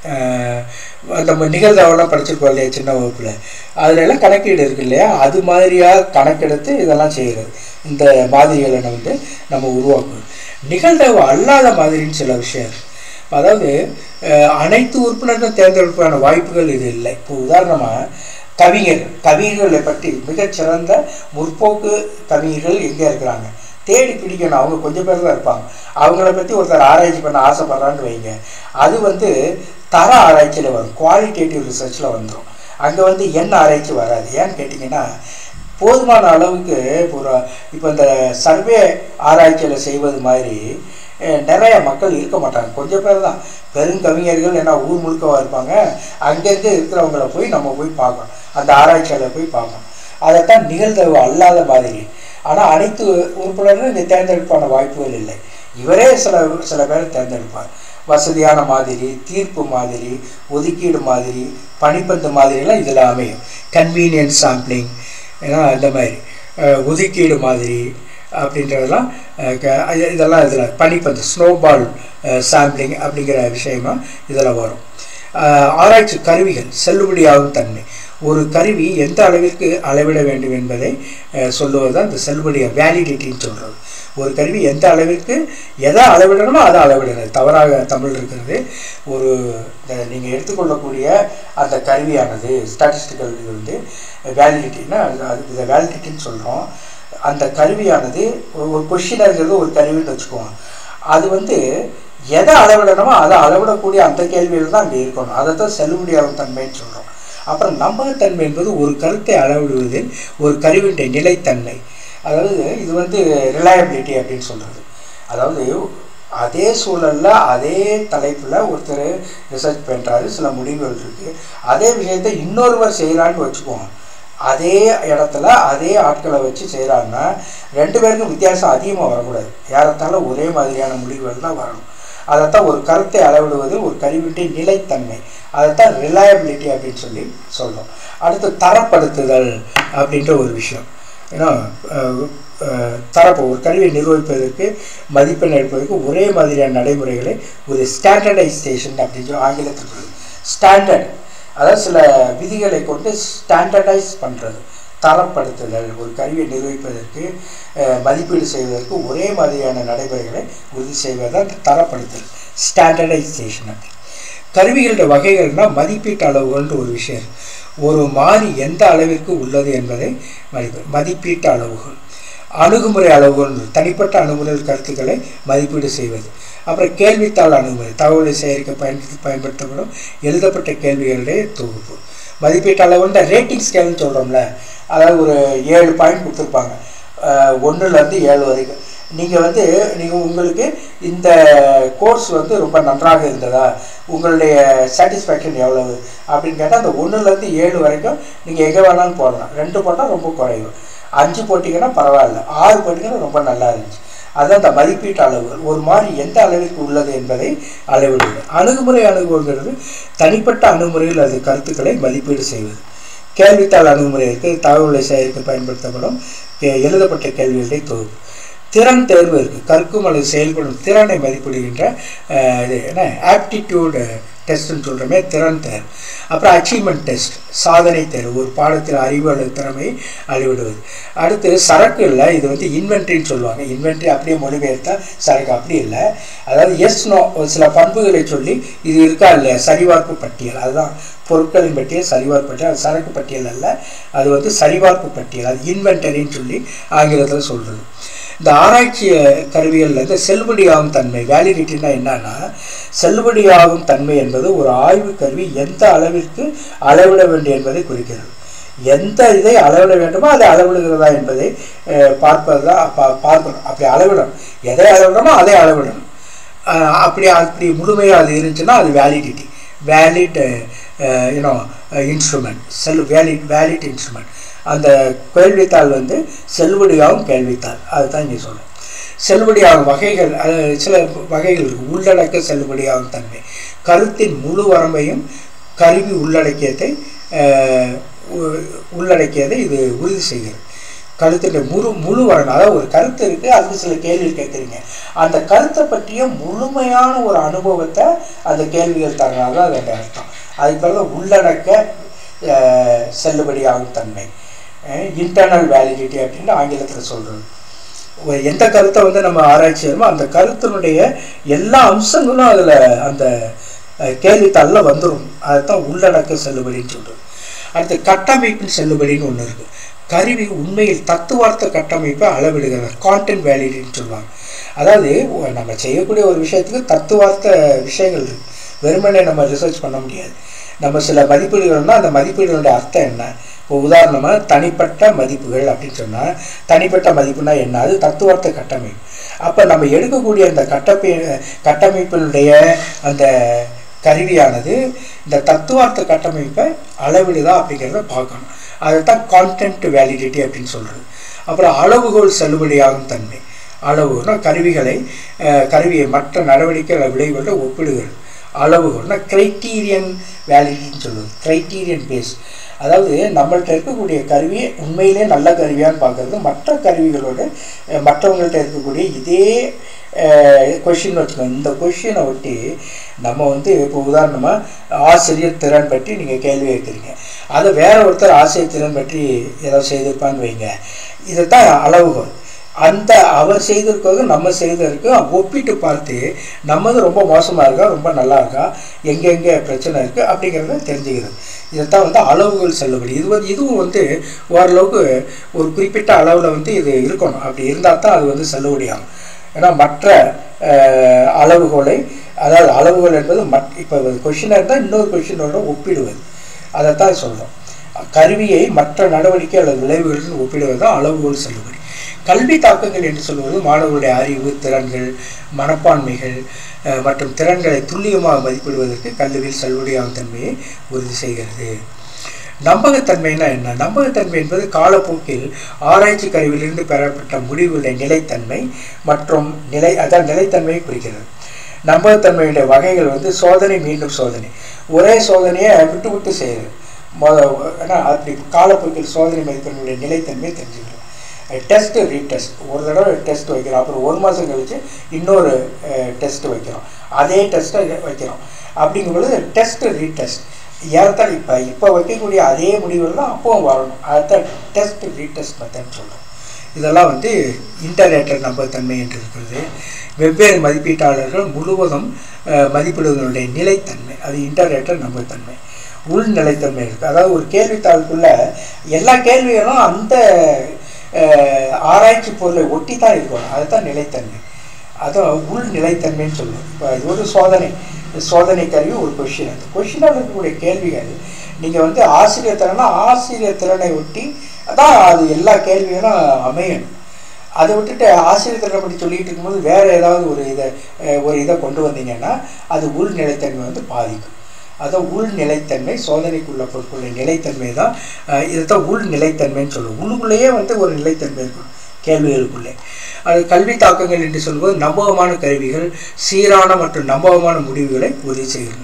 நம்ம நிகழ்தகவெல்லாம் படிச்சிருக்கோம் இல்லையா சின்ன வகுப்பில் அதுல எல்லாம் கணக்கீடு இருக்கு இல்லையா அது மாதிரியாக கணக்கெடுத்து இதெல்லாம் செய்கிறது இந்த மாதிரிகளை வந்து நம்ம உருவாக்கணும் நிகழ்தகவு அல்லாத மாதிரின்னு சில விஷயம் இருக்கு அதாவது அனைத்து உறுப்பினர்களும் தேர்ந்தெடுப்பான வாய்ப்புகள் இது இல்லை இப்போ உதாரணமாக கவிஞர் கவிஞர்களை பற்றி மிகச்சிறந்த முற்போக்கு கவிஞர்கள் எங்கே இருக்கிறாங்க தேடி பிடிக்கணும் அவங்க கொஞ்சம் பேர் தான் இருப்பாங்க அவங்கள பற்றி ஒருத்தர் ஆராய்ச்சி பண்ண ஆசைப்படுறான்னு வைங்க அது வந்து தர ஆராய்ச்சியில் வரும் குவாலிட்டேட்டிவ் ரிசர்ச்சில் வந்துடும் அங்கே வந்து என்ன ஆராய்ச்சி வராது ஏன்னு கேட்டிங்கன்னா போதுமான அளவுக்கு ஒரு இப்போ இந்த சர்வே ஆராய்ச்சியில் செய்வது மாதிரி நிறைய மக்கள் இருக்க மாட்டாங்க கொஞ்சம் பேர் தான் பெருங்கவிஞர்கள் ஏன்னா ஊர் முழுக்கவாக இருப்பாங்க அங்கங்கே இருக்கிறவங்கள போய் நம்ம போய் பார்க்கணும் அந்த ஆராய்ச்சியாளர் போய் பார்க்கணும் அதைத்தான் நிகழ்தகவு அல்லாத மாதிரி ஆனால் அனைத்து உறுப்பினர்களும் இந்த தேர்ந்தெடுப்பான வாய்ப்புகள் இல்லை இவரே சில சில பேர் தேர்ந்தெடுப்பார் வசதியான மாதிரி தீர்ப்பு மாதிரி ஒதுக்கீடு மாதிரி பனிப்பந்து மாதிரிலாம் இதில் அமையும் கன்வீனியன்ஸ் சாம்பிளிங் ஏன்னா இந்த மாதிரி ஒதுக்கீடு மாதிரி அப்படின்றதெல்லாம் இதெல்லாம் இதில் பனிப்பந்து ஸ்னோபால் சாம்பிளிங் அப்படிங்கிற விஷயமா இதில் வரும் ஆராய்ச்சி கருவிகள் செல்லுபடியாகும் தன்மை ஒரு கருவி எந்த அளவிற்கு அளவிட வேண்டும் என்பதை சொல்லுவது தான் இந்த செல்லுபடியாக வேலிடிட்டின்னு சொல்கிறது ஒரு கருவி எந்த அளவிற்கு எதை அளவிடணுமோ அதை அளவிடணும் தவறாக தமிழ் இருக்கிறது ஒரு நீங்கள் எடுத்துக்கொள்ளக்கூடிய அந்த கருவியானது ஸ்டாட்டிஸ்டிக்கல் இது வந்து வேலிடிட்டின்னா அது இதை வேலிடிட்டின்னு சொல்கிறோம் அந்த கருவியானது ஒரு கொஷினருங்கிறது ஒரு கருவின்னு வச்சுக்குவோம் அது வந்து எதை அளவிடணுமோ அதை அளவிடக்கூடிய அந்த கேள்வியில் தான் அங்கே இருக்கணும் அதை தான் செல்லுபடியாகும் தன்மைன்னு சொல்கிறோம் அப்புறம் நம்பகத்தன்மை என்பது ஒரு கருத்தை அளவிடுவதில் ஒரு கருவினுடைய நிலைத்தன்மை அதாவது இது வந்து ரிலையபிலிட்டி அப்படின்னு சொல்கிறது அதாவது அதே சூழலில் அதே தலைப்பில் ஒருத்தர் ரிசர்ச் பண்ணுறாரு சில முடிவுகள் இருக்குது அதே விஷயத்தை இன்னொருவர் செய்கிறான்னு வச்சுக்குவோம் அதே இடத்துல அதே ஆட்களை வச்சு செய்கிறாங்கன்னா ரெண்டு பேருக்கும் வித்தியாசம் அதிகமாக வரக்கூடாது ஏறத்தால ஒரே மாதிரியான முடிவுகள் தான் வரணும் அதைத்தான் ஒரு கருத்தை அளவிடுவது ஒரு கருவினுடைய நிலைத்தன்மை அதைத்தான் ரிலையபிலிட்டி அப்படின்னு சொல்லி சொல்கிறோம் அடுத்து தரப்படுத்துதல் அப்படின்ற ஒரு விஷயம் ஏன்னா தரப்பு ஒரு கருவியை நிர்வகிப்பதற்கு மதிப்பெண் எடுப்பதற்கு ஒரே மாதிரியான நடைமுறைகளை ஒரு ஸ்டாண்டர்டைசேஷன் அப்படின்னு சொல்லி ஆங்கிலத்தில் சொல்லுது ஸ்டாண்டர்ட் அதாவது சில விதிகளை கொண்டு ஸ்டாண்டர்டைஸ் பண்ணுறது தரப்படுத்துதல் ஒரு கருவியை நிர்வகிப்பதற்கு மதிப்பீடு செய்வதற்கு ஒரே மாதிரியான நடைமுறைகளை உறுதி செய்வதுதான் தரப்படுத்தல் ஸ்டாண்டர்டைசேஷன் அப்படி கருவிகளோட வகைகள்னால் மதிப்பீட்டு அளவுகள்ன்ற ஒரு விஷயம் ஒரு மாறி எந்த அளவிற்கு உள்ளது என்பதை மதிப்பு மதிப்பீட்டு அளவுகள் அணுகுமுறை அளவுகள் தனிப்பட்ட அணுகுமுறை கருத்துக்களை மதிப்பீடு செய்வது அப்புறம் கேள்வித்தாள் அணுகுமுறை தகவலை சேகரிக்க பயன்படுத்தி பயன்படுத்தப்படும் எழுதப்பட்ட கேள்விகளுடைய தொகுப்பு மதிப்பீட்டு அளவு இந்த ரேட்டிங் ஸ்கேல்னு சொல்கிறோம்ல அதாவது ஒரு ஏழு பாயிண்ட் கொடுத்துருப்பாங்க ஒன்றுலேருந்து ஏழு வரைக்கும் நீங்கள் வந்து நீங்கள் உங்களுக்கு இந்த கோர்ஸ் வந்து ரொம்ப நன்றாக இருந்ததா உங்களுடைய சாட்டிஸ்ஃபேக்ஷன் எவ்வளவு அப்படின்னு கேட்டால் அந்த ஒன்றுலேருந்து ஏழு வரைக்கும் நீங்கள் எங்கே வேணாலும் போடலாம் ரெண்டு போட்டால் ரொம்ப குறைவு அஞ்சு போட்டிங்கன்னா பரவாயில்ல ஆறு போட்டிங்கன்னா ரொம்ப நல்லா இருந்துச்சு அதுதான் அந்த மதிப்பீட்டு அளவுகள் ஒரு மாதிரி எந்த அளவிற்கு உள்ளது என்பதை அளவிடுவது அணுகுமுறை அணுகுங்கிறது தனிப்பட்ட அணுகுமுறையில் அது கருத்துக்களை மதிப்பீடு செய்வது கேள்வித்தாள் அணுகுமுறை இருக்குது தகவலை சேகரிக்க பயன்படுத்தப்படும் எ- எழுதப்பட்ட கேள்விகளுடைய தொகுப்பு திறன் தேர்வு இருக்குது கற்கும் அல்லது செயல்படும் திறனை மதிப்பிடுகின்ற அஹ், இது என்ன ஆப்டிடியூடு டெஸ்ட்னு சொல்கிறோமே திறன் தேர்வு அப்புறம் அச்சீவ்மெண்ட் டெஸ்ட் சாதனை தேர்வு ஒரு பாடத்தில் அறிவு அல்லது திறமையை அளவிடுவது அடுத்து சரக்கு இல்லை இது வந்து இன்வென்ட்ரின்னு சொல்லுவாங்க இன்வென்ட்ரி அப்படியே மொழிபெயர்த்தா சரக்கு அப்படி இல்லை அதாவது எஸ் நோ ஒரு சில பண்புகளை சொல்லி இது இருக்கா இல்லையா சரிபார்ப்பு பட்டியல் அதுதான் பொருட்களின் பட்டியல் சரிபார்ப்பு பட்டியல் அது சரக்கு பட்டியல் அல்ல அது வந்து சரிபார்ப்பு பட்டியல் அது இன்வென்டரின்னு சொல்லி ஆங்கிலத்தில் சொல்கிறது இந்த ஆராய்ச்சி கருவிகளில் இந்த செல்லுபடியாகும் தன்மை வேலிடிட்டினா என்னன்னா செல்லுபடியாகும் தன்மை என்பது ஒரு ஆய்வு கருவி எந்த அளவிற்கு அளவிட வேண்டும் என்பதை குறிக்கிறது எந்த இதை அளவிட வேண்டுமோ அதை அளவிடுகிறதா என்பதை அஹ், பார்ப்பது தான் பா- பார்க்கணும் அப்படி அளவிடணும் எதை அளவிடணுமோ அதை அளவிடணும் அஹ், அப்படி அப்படி முழுமையாக அது இருந்துச்சுன்னா அது வேலிடிட்டி வேலிட் யூனோ இன்ஸ்ட்ருமெண்ட் செல் வேலிட் வேலிட் இன்ஸ்ட்ருமெண்ட் அந்த கேள்வித்தாள் வந்து செல்லுபடியாகும் கேள்வித்தாள் அதுதான் இங்கே சொல்லும் செல்லுபடியாகும் வகைகள் அது சில வகைகள் இருக்கு உள்ளடக்க செல்லுபடியாகும் தன்மை கருத்தின் முழு வரம்பையும் கருவி உள்ளடக்கியதை அஹ், உ- உள்ளடக்கியதை இது உறுதி செய்கிறது கருத்தின் முழு முழு வரணும் அதாவது ஒரு கருத்து இருக்குது அதுக்கு சில கேள்வி கேட்குறீங்க அந்த கருத்தை பற்றிய முழுமையான ஒரு அனுபவத்தை அந்த கேள்விகள் தரனால தான் அதோட அர்த்தம் அதுக்கு பிறகு உள்ளடக்க அஹ், செல்லுபடியாகும் தன்மை இன்டர்னல் வேலிடிட்டி அப்படின்னு ஆங்கிலத்தில் சொல்கிறது ஒரு எந்த கருத்தை வந்து நம்ம ஆராய்ச்சி செய்யணுமோ அந்த கருத்தினுடைய எல்லா அம்சங்களும் அதில் அந்த அஹ், கேள்வித்தாளில் வந்துடும் அதுதான் உள்ளடக்க செல்லுபடின்னு சொல்கிறது அடுத்து கட்டமைப்பின் செல்லுபடின்னு ஒன்று இருக்குது கருவி உண்மையில் தத்துவார்த்த கட்டமைப்பை அளவிடுகிறது கான்டென்ட் வேலிடின்னு சொல்லுவாங்க அதாவது ஒ- நம்ம செய்யக்கூடிய ஒரு விஷயத்துக்கு தத்துவார்த்த விஷயங்கள் இருக்கு வெறுமனே நம்ம ரிசர்ச் பண்ண முடியாது நம்ம சில மதிப்பீடுகள்னா அந்த மதிப்பீடுகளுடைய அர்த்தம் என்ன இப்போ உதாரணமாக தனிப்பட்ட மதிப்புகள் அப்படின்னு சொன்னால் தனிப்பட்ட மதிப்புனா என்ன அது தத்துவார்த்த கட்டமைப்பு அப்போ நம்ம எடுக்கக்கூடிய அந்த கட்டமை கட்டமைப்பினுடைய அந்த கருவியானது இந்த தத்துவார்த்த கட்டமைப்பை அளவிடுதா அப்படிங்கிறத பார்க்கணும் அதைத்தான் கான்டென்ட் வேலிடிட்டி அப்படின்னு சொல்கிறது அப்புறம் அளவுகோல் செல்லுபடியாகும் தன்மை அளவுனா கருவிகளை அஹ், கருவியை மற்ற நடவடிக்கை அல்லது விளைவுகளோட ஒப்பிடுகிறது அளவுகோல்னா கிரைட்டீரியன் வேலிடிட்டின்னு சொல்லுவது கிரைட்டீரியன் பேஸ் அதாவது நம்மள்ட்ட இருக்கக்கூடிய கருவி உண்மையிலே நல்ல கருவியான்னு பார்க்கறது மற்ற கருவிகளோட அஹ், மற்றவங்கள்ட்ட இருக்கக்கூடிய இதே கொஷின் வச்சுக்கோங்க இந்த கொஷினை ஒட்டி நம்ம வந்து இப்போ உதாரணமாக ஆசிரியர் திறன் பற்றி நீங்கள் கேள்வி கேட்குறீங்க அதை வேற ஒருத்தர் ஆசிரியர் திறன் பற்றி ஏதோ செய்திருப்பான்னு வைங்க இதைத்தான் அளவுகோல் அந்த அவர் செய்திருக்கிறது நம்ம செய்திருக்கு ஒப்பிட்டு பார்த்து நம்மது ரொம்ப மோசமாக இருக்கா ரொம்ப நல்லா இருக்கா எங்கெங்கே பிரச்சனை இருக்குது அப்படிங்கிறத தெரிஞ்சுக்கிறது இதைத்தான் வந்து அளவுகள் செல்லுபடி இது வந்து இதுவும் வந்து ஓரளவுக்கு ஒரு குறிப்பிட்ட அளவில் வந்து இது இருக்கணும் அப்படி இருந்தால் தான் அது வந்து செல்லுபடியாகும் ஏன்னா மற்ற அஹ், அளவுகோலை அதாவது அளவுகோல் என்பது மட் இப்போ கொஷினாக இருந்தால் இன்னொரு கொஷினோட ஒப்பிடுவது அதைத்தான் சொல்கிறோம் கருவியை மற்ற நடவடிக்கை அல்லது விளைவுகளுடன் ஒப்பிடுவது தான் அளவுகோல் செல்லுபடி கல்வி தாக்கங்கள் என்று சொல்வது மாணவர்களுடைய அறிவு திறன்கள் மனப்பான்மைகள் அஹ், மற்றும் திறன்களை துல்லியமாக மதிப்பிடுவதற்கு கல்வியில் செல்லுபடியாகும் தன்மையை உறுதி செய்கிறது நம்பகத்தன்மைனா என்ன நம்பகத்தன்மை என்பது காலப்போக்கில் ஆராய்ச்சி கருவியிலிருந்து பெறப்பட்ட முடிவுகளுடைய நிலைத்தன்மை மற்றும் நிலை அதான் நிலைத்தன்மையை குறிக்கிறது நம்பகத்தன்மையுடைய வகைகள் வந்து சோதனை மீண்டும் சோதனை ஒரே சோதனையை விட்டு விட்டு செய்யுது மொத ஏன்னா அப்படி காலப்போக்கில் சோதனை மதிப்பெண்ணுடைய நிலைத்தன்மையை தெரிஞ்சுக்கலாம் டெஸ்ட் ரீடெஸ்ட் ஒரு தடவை டெஸ்ட் வைக்கிறோம் அப்புறம் ஒரு மாதம் கழிச்சு இன்னொரு டெஸ்ட் வைக்கிறோம் அதே டெஸ்ட்டை வைக்கிறோம் அப்படிங்கும்பொழுது டெஸ்ட் ரீடெஸ்ட் ஏறத்தாழ இப்போ இப்போ வைக்கக்கூடிய அதே முடிவுகள் தான் அப்பவும் வரணும் அதுதான் டெஸ்ட் ரீடெஸ்ட் மெத்தட் சொல்கிறோம் இதெல்லாம் வந்து இன்டர்நேட்டர் நம்பகத்தன்மை என்று இருக்கிறது வெவ்வேறு மதிப்பீட்டாளர்கள் முழுவதும் அஹ், மதிப்பிடுவதனுடைய நிலைத்தன்மை அது இன்டர்நேட்டர் நம்பகத்தன்மை உள் நிலைத்தன்மை இருக்குது அதாவது ஒரு கேள்வித்தாளுக்குள்ள எல்லா கேள்விகளும் அந்த அஹ், ஆராய்ச்சி பொருளை ஒட்டி தான் இருக்கணும் அதுதான் நிலைத்தன்மை அதான் உள் நிலைத்தன்மைன்னு சொல்லுவோம் இப்போ இது ஒரு சோதனை சோதனை கருவி ஒரு கொஷின் அந்த கொஷினில் இருக்கக்கூடிய கேள்விகள் நீங்கள் வந்து ஆசிரியர் திறனா ஆசிரியர் திறனை ஒட்டி அதான் அது எல்லா கேள்விகளும் அமையணும் அதை விட்டுட்டு ஆசிரியர் திறனை பற்றி சொல்லிட்டு இருக்கும்போது வேறு ஏதாவது ஒரு இதை அஹ், ஒரு இதை கொண்டு வந்தீங்கன்னா அது உள் நிலைத்தன்மை வந்து பாதிக்கும் அதான் உள் நிலைத்தன்மை சோதனைக்குள்ள பொருட்களுடைய நிலைத்தன்மை தான் அஹ், இதைத்தான் உள் நிலைத்தன்மைன்னு சொல்லுவோம் உள்ளுக்குள்ளேயே வந்து ஒரு நிலைத்தன்மை இருக்கும் கேள்விகளுக்குள்ளே அது கல்வி தாக்கங்கள் என்று சொல்வது நம்பகமான கருவிகள் சீரான மற்றும் நம்பகமான முடிவுகளை உறுதி செய்கிறது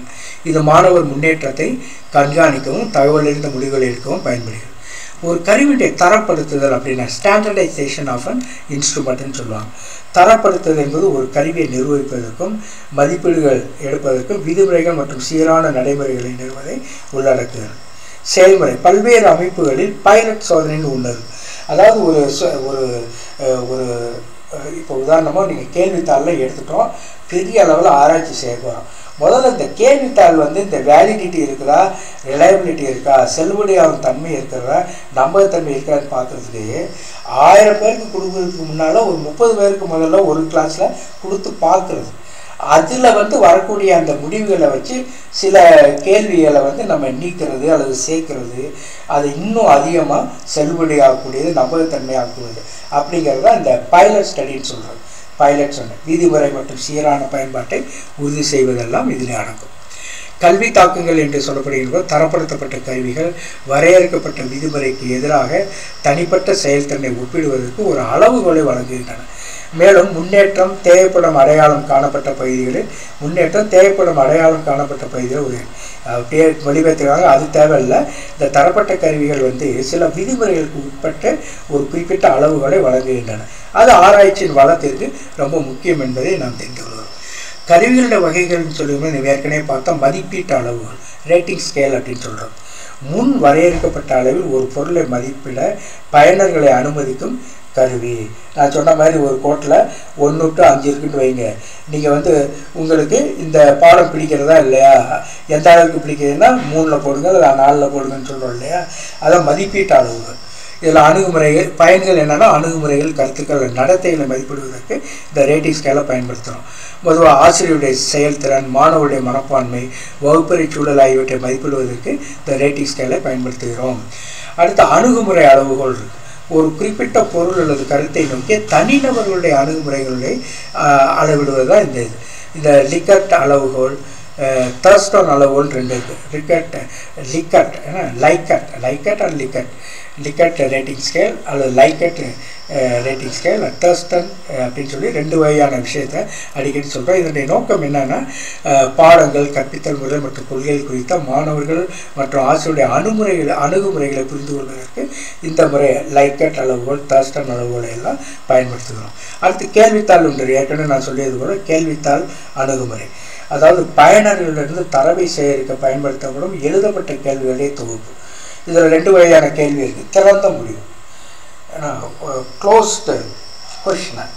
இது மாணவர் முன்னேற்றத்தை கண்காணிக்கவும் தகவலறிந்த முடிவுகள் எடுக்கவும் பயன்படுகிறது ஒரு கருவியுடைய தரப்படுத்துதல் அப்படின்னா ஸ்டாண்டர்டைசேஷன் ஆஃப் அன் இன்ஸ்ட்ருமெண்ட்னு சொல்லுவாங்க தரப்படுத்துதல் என்பது ஒரு கருவியை நிர்வகிப்பதற்கும் மதிப்பீடுகள் எடுப்பதற்கும் விதிமுறைகள் மற்றும் சீரான நடைமுறைகளை நிறுவதை உள்ளடக்குகிறது செயல்முறை பல்வேறு அமைப்புகளில் பைலட் சோதனைன்னு உள்ளது அதாவது ஒரு சொ- ஒரு அஹ், ஒரு அஹ், இப்போ உதாரணமாக நீங்கள் கேள்வித்தாளில் எடுத்துட்டோம் பெரிய அளவில் ஆராய்ச்சி செய்ய போகிறோம் முதல்ல இந்த கேள்வித்தாள் வந்து இந்த வேலிடிட்டி இருக்குதா ரிலையபிலிட்டி இருக்கா செல்லுபடியாகும் தன்மை இருக்கிறதா நம்பகத்தன்மை இருக்கான்னு பார்க்குறதுக்கு ஆயிரம் பேருக்கு கொடுக்கறதுக்கு முன்னால் ஒரு முப்பது பேருக்கு முதல்ல ஒரு கிளாஸில் கொடுத்து பார்க்குறது அதில் வந்து வரக்கூடிய அந்த முடிவுகளை வச்சு சில கேள்விகளை வந்து நம்ம நீக்கிறது அல்லது சேர்க்கிறது அது இன்னும் அதிகமாக செல்லுபடியாகக்கூடியது நம்பகத்தன்மையாக்குவது அப்படிங்கிறது தான் இந்த பைலட் ஸ்டடின்னு சொல்கிறது பைலட் சொன்ன விதிமுறை மற்றும் சீரான பயன்பாட்டை உறுதி செய்வதெல்லாம் இதில் அடங்கும் கல்வி தாக்கங்கள் என்று சொல்லப்படுகின்ற தரப்படுத்தப்பட்ட கருவிகள் வரையறுக்கப்பட்ட விதிமுறைக்கு எதிராக தனிப்பட்ட செயல்திறனை ஒப்பிடுவதற்கு ஒரு அளவுகோலை வழங்குகின்றன மேலும் முன்னேற்றம் தேவைப்படும் அடையாளம் காணப்பட்ட பகுதிகளில் முன்னேற்றம் தேவைப்படும் அடையாளம் காணப்பட்ட பகுதியில் ஒரு அப்படியே வடிவத்திற்காக அது தேவையில்லை இந்த தரப்பட்ட கருவிகள் வந்து சில விதிமுறைகளுக்கு உட்பட்ட ஒரு குறிப்பிட்ட அளவுகளை வழங்குகின்றன அது ஆராய்ச்சியின் வளத்திற்கு ரொம்ப முக்கியம் என்பதை நாம் தெரிந்து கொள்கிறோம் கருவிகளோட வகைகள்னு சொல்லும்போது நம்ம ஏற்கனவே பார்த்தோம் மதிப்பீட்டு அளவுகள் ரேட்டிங் ஸ்கேல் அப்படின்னு சொல்கிறோம் முன் வரையறுக்கப்பட்ட அளவில் ஒரு பொருளை மதிப்பிட பயனர்களை அனுமதிக்கும் கருவி நான் சொன்ன மாதிரி ஒரு கோட்டில் ஒன்று டு அஞ்சு இருக்குன்னு வைங்க நீங்கள் வந்து உங்களுக்கு இந்த பாடம் பிடிக்கிறதா இல்லையா எந்த அளவுக்கு பிடிக்குதுன்னா மூணில் போடுங்க இல்லை நாலில் போடுங்கன்னு சொல்கிறோம் இல்லையா அதான் மதிப்பீட்டு அளவுகள் இதில் அணுகுமுறைகள் பயன்கள் என்னென்னா அணுகுமுறைகள் கருத்துக்கள் நடத்தைகளை மதிப்பிடுவதற்கு இந்த ரேட்டிங் ஸ்கேலை பயன்படுத்துகிறோம் பொதுவாக ஆசிரியருடைய செயல்திறன் மாணவருடைய மனப்பான்மை வகுப்பறை சூழல் ஆகியவற்றை மதிப்பிடுவதற்கு இந்த ரேட்டிங் ஸ்கேலை பயன்படுத்துகிறோம் அடுத்து அணுகுமுறை அளவுகோல் இருக்கு ஒரு குறிப்பிட்ட பொருள் அல்லது கருத்தை நோக்கிய தனிநபர்களுடைய அணுகுமுறைகளை ஆஹ், அளவிடுவது தான் இந்த இது இந்த லிக்கட் அளவுகோல் தர்ஸ்டோன் அளவுகோல் ரெண்டு இருக்குது லிக்கட் லிக்கட் ஏன்னா Likert Likert and Likert Likert rating scale அல்லது லைக்கட் ரேட்டிங் ஸ்கேல் தர்ஸ்டன் அப்படின்னு சொல்லி ரெண்டு வகையான விஷயத்தை அடிக்கடி சொல்கிறோம் இதனுடைய நோக்கம் என்னன்னா அஹ், பாடங்கள் கற்பித்தல் முறை மற்றும் கொள்கைகள் குறித்த மாணவர்கள் மற்றும் ஆசிரியருடைய அணுமுறைகளை அணுகுமுறைகளை புரிந்து கொள்வதற்கு இந்த முறை லைக்கட் அளவுகோல் தர்ஸ்டன் அளவுகோலை எல்லாம் பயன்படுத்துகிறோம் அடுத்து கேள்வித்தாள் ஒன்று ஏற்கனவே நான் சொல்லியது போல கேள்வித்தாள் அணுகுமுறை அதாவது பயனர்களிலிருந்து தரவை சேகரிக்க பயன்படுத்தப்படும் எழுதப்பட்ட கேள்விகளே தொகுப்பு இதில் ரெண்டு வகையான கேள்வி இருக்குது திறந்த முடிவு ஏன்னா closed questionnaire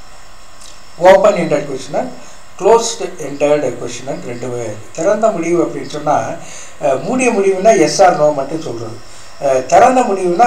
open ended questionnaire closed ended questionnaire ரெண்டு வகை இருக்குது திறந்த முடிவு அப்படின்னு சொன்னால் மூடிய முடிவுனா எஸ் ஆர் நோ மட்டும் சொல்கிறது திறந்த முடிவுனா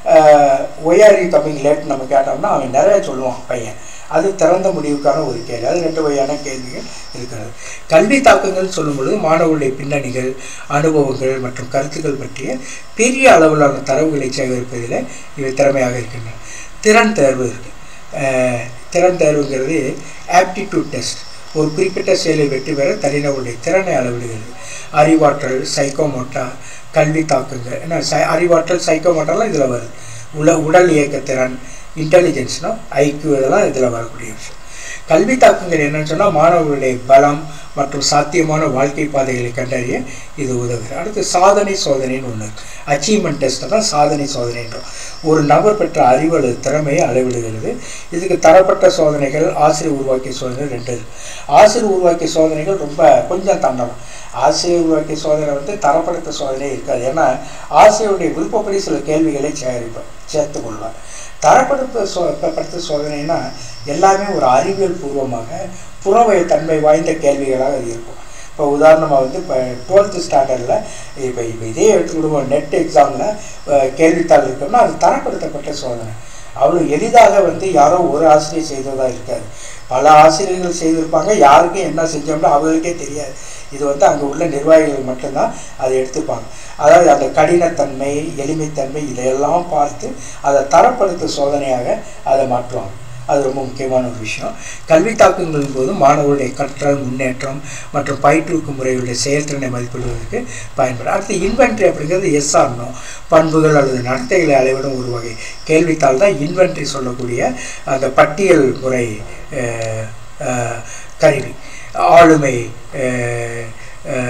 ஒய்ஆர்இ கம்மிங் லேட் நம்ம கேட்டோம்னா அவன் நிறைய சொல்லுவான் பையன் அது திறந்த முடிவுக்கான ஒரு கேள்வி அது ரெண்டு வகையான கேள்விகள் இருக்கிறது கல்வி தாக்கங்கள் சொல்லும் பொழுது மாணவர்களுடைய பின்னணிகள் அனுபவங்கள் மற்றும் கருத்துக்கள் பற்றிய பெரிய அளவிலான தரவுகளை சேகரிப்பதில் இவை திறமையாக இருக்கின்றன திறன் தேர்வு இருக்கு அஹ், திறன் தேர்வுங்கிறது ஆப்டிடியூட் டெஸ்ட் ஒரு குறிப்பிட்ட செயலில் வெற்றி பெற தனிநபருடைய திறனை அளவிடுகிறது அறிவாற்றல் சைக்கோமோட்டா கல்வி தாக்கங்கள் ஏன்னா சை அறிவாற்றல் சைக்கோமோட்டாலாம் இதில் வருது உல உடல் இயக்கத்திறன் இன்டெலிஜென்ஸ்னா ஐக்யூ இதெல்லாம் இதில் வரக்கூடிய விஷயம் கல்வி தாக்கங்கள் என்னன்னு சொன்னால் மாணவர்களுடைய பலம் மற்றும் சாத்தியமான வாழ்க்கை பாதைகளை கண்டறிய இது உதவுகிறது அடுத்து சாதனை சோதனைன்னு ஒன்று அச்சீவ்மெண்ட் டெஸ்ட்டை தான் சாதனை சோதனைன்றோம் ஒரு நபர் பெற்ற அறிவு அல்லது திறமையை அளவிடுகிறது இதுக்கு தரப்பட்ட சோதனைகள் ஆசிரியர் உருவாக்கிய சோதனைகள் ரெண்டு இருக்கு ஆசிரியர் உருவாக்கிய சோதனைகள் ரொம்ப கொஞ்சம் தண்டனம் ஆசிரியர் உருவாக்கிய சோதனை வந்து தரப்படுத்த சோதனை இருக்காது ஏன்னா ஆசிரியருடைய விருப்பப்படி சில கேள்விகளை சேகரிப்பார் சேர்த்து கொள்வார் தரப்படுத்த சோ படுத்த சோதனைனா எல்லாமே ஒரு அறிவியல் பூர்வமாக புறவய தன்மை வாய்ந்த கேள்விகளாக அது இருக்கும் இப்போ உதாரணமாக வந்து இப்போ டுவெல்த்து ஸ்டாண்டர்டில் இப்போ இப்போ இதே எடுத்துக்கிடுவோம் நெட் எக்ஸாமில் கேள்வித்தாள் இருக்கோம்னா அது தரப்படுத்தப்பட்ட சோதனை அவ்வளோ எளிதாக வந்து யாரோ ஒரு ஆசிரியர் செய்ததாக இருக்காது பல ஆசிரியர்கள் செய்திருப்பாங்க யாருக்கும் என்ன செஞ்சோம்னா அவங்களுக்கே தெரியாது இது வந்து அங்கே உள்ள நிர்வாகிகள் மட்டும்தான் அதை எடுத்துப்பாங்க அதாவது அந்த கடினத்தன்மை எளிமைத்தன்மை இதையெல்லாம் பார்த்து அதை தரப்படுத்த சோதனையாக அதை மாற்றுவாங்க அது ரொம்ப முக்கியமான ஒரு விஷயம் கல்வி தாக்கங்களின் போது மாணவர்களுடைய கற்றல் முன்னேற்றம் மற்றும் பயிற்றுவிக்கும் முறைகளுடைய செயல்திறனை மதிப்பிடுவதற்கு பயன்படும் அடுத்து இன்வென்ட்ரி அப்படிங்கிறது எஸ் நோ பண்புகள் அல்லது நடத்தைகளை அளவிடும் ஒரு வகை கேள்வித்தாள் தான் இன்வென்ட்ரி சொல்லக்கூடிய அந்த பட்டியல் முறை அஹ், அஹ், கருவி ஆளுமை அஹ், அஹ்,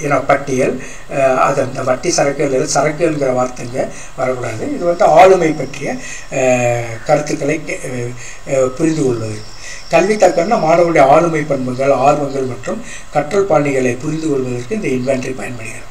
ஏன்னா பட்டியல் அஹ், அது அந்த வட்டி சரக்குகள் சரக்குங்கிற வார்த்தைங்க வரக்கூடாது இது வந்து ஆளுமை பற்றிய அஹ், கருத்துக்களை அஹ், அஹ், புரிந்து கொள்வது கல்வி தக்கம்னா மாணவருடைய ஆளுமை பண்புகள் ஆர்வங்கள் மற்றும் கற்றல் பாணிகளை புரிந்து கொள்வதற்கு இந்த இன்வென்டரி பயன்படுகிறது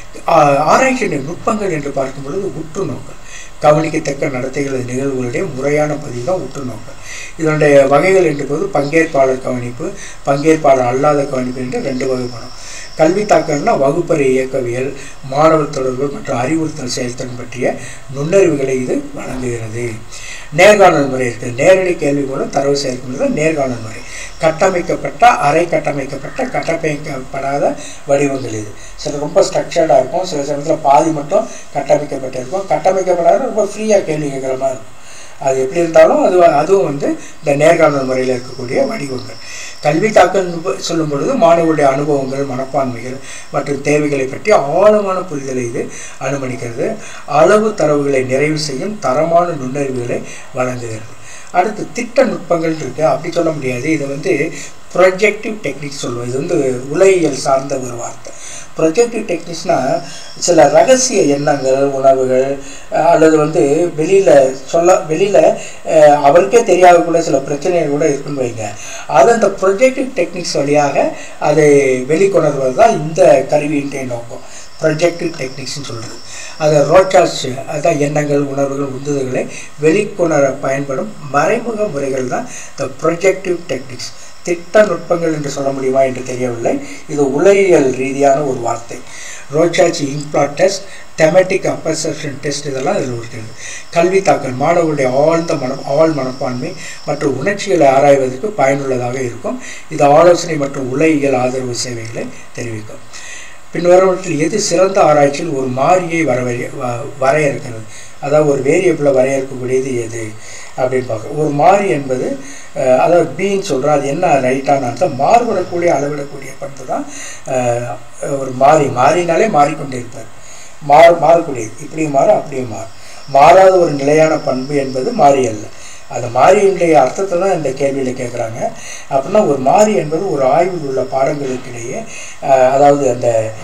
ஆ- ஆராய்ச்சியின் நுட்பங்கள் என்று பார்க்கும் பொழுது உற்று நோக்கல் கவனிக்கத்தக்க நடத்தைகள் நிகழ்வுகளுடைய முறையான பதிவு தான் உற்று நோக்கல் இதனுடைய வகைகள் என்று போது பங்கேற்பாளர் கவனிப்பு பங்கேற்பாளர் அல்லாத கவனிப்பு என்று ரெண்டு வகைப்படும் கல்வி தாக்கம்னா வகுப்பறை இயக்கவியல் மாணவர் தொடர்பு மற்றும் அறிவுறுத்தல் செயல்திறன் பற்றிய நுண்ணறிவுகளை இது வழங்குகிறது நேர்காணல் முறை இருக்குது நேரடி கேள்வி மூலம் தரவு சேர்க்கின்றது நேர்காணல் முறை கட்டமைக்கப்பட்ட அரை கட்டமைக்கப்பட்ட கட்டமைக்கப்படாத வடிவங்கள் இது சில ரொம்ப ஸ்ட்ரக்சர்டாக இருக்கும் சில சமயத்தில் பாதி மட்டும் கட்டமைக்கப்பட்டிருக்கும் கட்டமைக்கப்படாத ரொம்ப ஃப்ரீயாக கேள்வி கேட்குற மாதிரி இருக்கும் அது எப்படி இருந்தாலும் அது அதுவும் வந்து இந்த நேர்காணல் முறையில் இருக்கக்கூடிய வடிவங்கள் கல்வி தாக்கல் சொல்லும் பொழுது மாணவருடைய அனுபவங்கள் மனப்பான்மைகள் மற்றும் தேவைகளை பற்றி ஆழமான புரிதலை இது அனுமதிக்கிறது அளவு தரவுகளை நிறைவு செய்யும் தரமான நுண்ணறிவுகளை வழங்குகிறது அடுத்து திட்ட நுட்பங்கள் இருக்கு அப்படி சொல்ல முடியாது இது வந்து ப்ரொஜெக்டிவ் டெக்னிக்ஸ் சொல்லுவோம் இது வந்து உலகியல் சார்ந்த ஒரு வார்த்தை ப்ரொஜெக்டிவ் டெக்னிக்ஸ்னா சில ரகசிய எண்ணங்கள் உணவுகள் அஹ், அல்லது வந்து வெளியில் சொல்ல வெளியில் அவருக்கே தெரியாத கூட சில பிரச்சனைகள் கூட இருக்குன்னு வைங்க அது அந்த ப்ரொஜெக்டிவ் டெக்னிக்ஸ் வழியாக அதை வெளிக்கொணர்வது தான் இந்த கருவியின்றைய நோக்கம் ப்ரொஜெக்டிவ் டெக்னிக்ஸ்னு சொல்கிறது அது ரோச்சார்ஜ் அதான் எண்ணங்கள் உணர்வுகள் உந்துதல்களை வெளிக்கொணர பயன்படும் மறைமுக முறைகள் தான் இந்த ப்ரொஜெக்டிவ் டெக்னிக்ஸ் திட்ட நுட்பங்கள் என்று சொல்ல முடியுமா என்று தெரியவில்லை இது உலகியல் ரீதியான ஒரு வார்த்தை Rorschach inkblot test thematic apperception test இதெல்லாம் இதில் இருக்கிறது கல்வி தாக்கல் மாணவர்களுடைய ஆழ்ந்த மனம் ஆழ் மனப்பான்மை மற்றும் உணர்ச்சிகளை ஆராய்வதற்கு பயனுள்ளதாக இருக்கும் இது ஆலோசனை மற்றும் உலகியல் ஆதரவு சேவைகளை தெரிவிக்கும் பின்வருவற்றில் எது சிறந்த ஆராய்ச்சியில் ஒரு மாறியை வரவரை வ- வரையறுக்கிறது அதாவது ஒரு வேரியபிளை வரையறுக்கக்கூடியது எது அப்படின்னு பார்க்க ஒரு மாறி என்பது அஹ், அதாவது பீன்னு சொல்கிறோம் அது என்ன ரைட்டான அர்த்தம் மாறுபடக்கூடிய அளவிடக்கூடிய பண்பு தான் அஹ், ஒரு மாறி மாறினாலே மாறிக்கொண்டே இருப்பார் மாறு மாறக்கூடியது இப்படி மாறும் அப்படியே மாறும் மாறாத ஒரு நிலையான பண்பு என்பது மாறி அல்ல அந்த மாறியினுடைய அர்த்தத்தை தான் இந்த கேள்வியில் கேட்குறாங்க அப்படின்னா ஒரு மாறி என்பது ஒரு ஆய்வில் உள்ள பாடங்களுக்கிடையே அஹ், அதாவது அந்த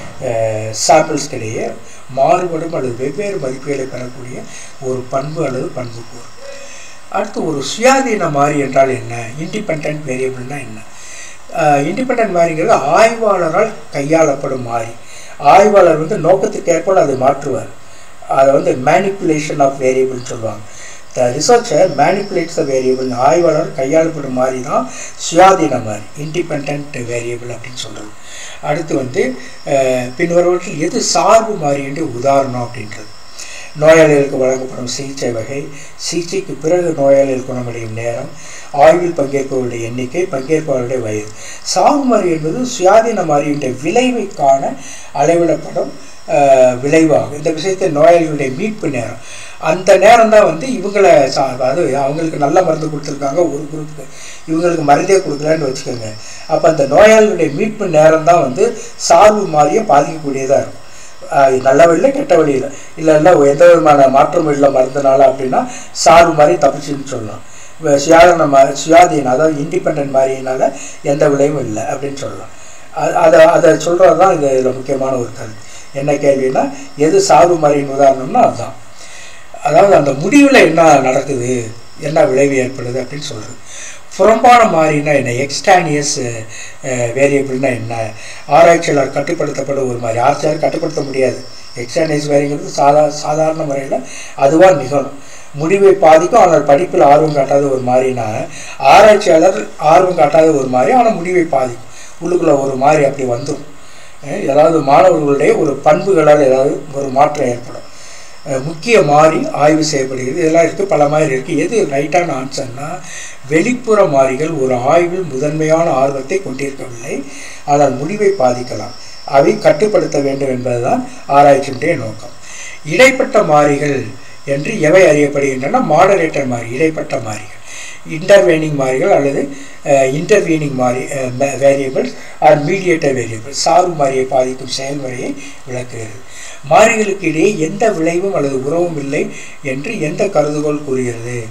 சாம்பிள்ஸ்கிடையே மாறுபடும் அல்லது வெவ்வேறு மதிப்புகளை பெறக்கூடிய ஒரு பண்பு அல்லது பண்புக்கூறு அடுத்து ஒரு சுயாதீன மாறி என்றால் என்ன இண்டிபெண்ட் வேரியபிள்னா என்ன இண்டிபெண்ட் மாறிங்கிறது ஆய்வாளரால் கையாளப்படும் மாறி ஆய்வாளர் வந்து நோக்கத்துக்கேற்ப அதை மாற்றுவார் அதை வந்து மேனிப்புலேஷன் ஆஃப் வேரியபிள்னு சொல்லுவாங்க த ரிசர்ச்சர் மேனிப்புலேட்ஸ் த வேரியபிள் ஆய்வாளர் கையாளப்படும் மாதிரி தான் சுயாதீன மாறி இண்டிபெண்ட் வேரியபிள் அப்படின்னு சொல்கிறது அடுத்து வந்து அஹ், பின்வருவற்றில் எது சார்பு மாறி என்று உதாரணம் அப்படின்றது நோயாளிகளுக்கு வழங்கப்படும் சிகிச்சை வகை சிகிச்சைக்கு பிறகு நோயாளிகள் குணமடையும் நேரம் ஆய்வில் பங்கேற்பவருடைய எண்ணிக்கை பங்கேற்பவருடைய வயது சாகுமாரி என்பது சுயாதீன மாறியுடைய விளைவை காண அளவிடப்படும் அஹ், விளைவாகும் இந்த விஷயத்தை நோயாளிகளுடைய மீட்பு நேரம் அந்த நேரம் தான் வந்து இவங்களை சா அது அவங்களுக்கு நல்ல மருந்து கொடுத்துருக்காங்க ஒரு குரூப்புக்கு இவங்களுக்கு மருந்தே கொடுக்கலன்னு வச்சுக்கோங்க அப்போ அந்த நோயாளிகளுடைய மீட்பு நேரம் தான் வந்து சார்பு மாறிய பாதிக்கக்கூடியதாக இருக்கும் ஆஹ் நல்ல வழியில் கெட்ட வழியில் இல்லை இல்லை எந்த விதமான மாற்றம் இல்லை மருந்துனால அப்படின்னா சார்பு மாதிரி தப்பிச்சுன்னு சொல்லலாம் இப்ப சுயாதீன மா சுயாதீனம் அதாவது இண்டிபெண்ட் மாதிரினால எந்த விளைவும் இல்லை அப்படின்னு சொல்லலாம் அ- அதை அதை சொல்கிறது தான் இது இதில் முக்கியமான ஒரு கருத்து என்ன கேள்வினா எது சார்பு மாதிரியின் உதாரணம்னா அதுதான் அதாவது அந்த முடிவில் என்ன நடக்குது என்ன விளைவு ஏற்படுது அப்படின்னு சொல்கிறது புறம்பான மாறினா என்ன எக்ஸ்டானியஸ் வேரியபிள்னா என்ன ஆராய்ச்சியாளர் கட்டுப்படுத்தப்படும் ஒரு மாதிரி ஆராய்ச்சியாளர் கட்டுப்படுத்த முடியாது எக்ஸ்டானியஸ் வேரியங்கிறது சாதா சாதாரண முறையில் அதுவாக நிகழும் முடிவை பாதிக்கும் ஆனால் படிப்பில் ஆர்வம் காட்டாத ஒரு மாதிரினா ஆராய்ச்சியாளர் ஆர்வம் காட்டாத ஒரு மாதிரி ஆனால் முடிவை பாதிக்கும் உள்ளுக்குள்ளே ஒரு மாதிரி அப்படி வந்துடும் அஹ் ஏதாவது மாணவர்களுடைய ஒரு பண்புகளால் ஏதாவது ஒரு மாற்றம் ஏற்படும் அஹ் முக்கிய மாறி ஆய்வு செய்யப்படுகிறது இதெல்லாம் இருக்குது பல மாதிரி இருக்குது எது ரைட்டான ஆன்சர்னா வெளிப்புற மாறிகள் ஒரு ஆய்வில் முதன்மையான ஆர்வத்தை கொண்டிருக்கவில்லை ஆனால் முடிவை பாதிக்கலாம் அவை கட்டுப்படுத்த வேண்டும் என்பதுதான் ஆராய்ச்சியுடைய நோக்கம் இடைப்பட்ட மாறிகள் என்று எவை அறியப்படுகின்றன மாடரேட்டர் மாறி இடைப்பட்ட மாறிகள் இன்டர்வேனிங் மாறிகள் அல்லது இன்டர்வீனிங் மாறி வேரியபிள்ஸ் ஆர் மீடியேட்டர் வேரியபிள்ஸ் சார்பு மாறியை பாதிக்கும் செயல்முறையை விளக்குகிறது மாறிகளுக்கு இடையே எந்த விளைவும் அல்லது உறவும் இல்லை என்று எந்த கருதுகோள் கூறுகிறது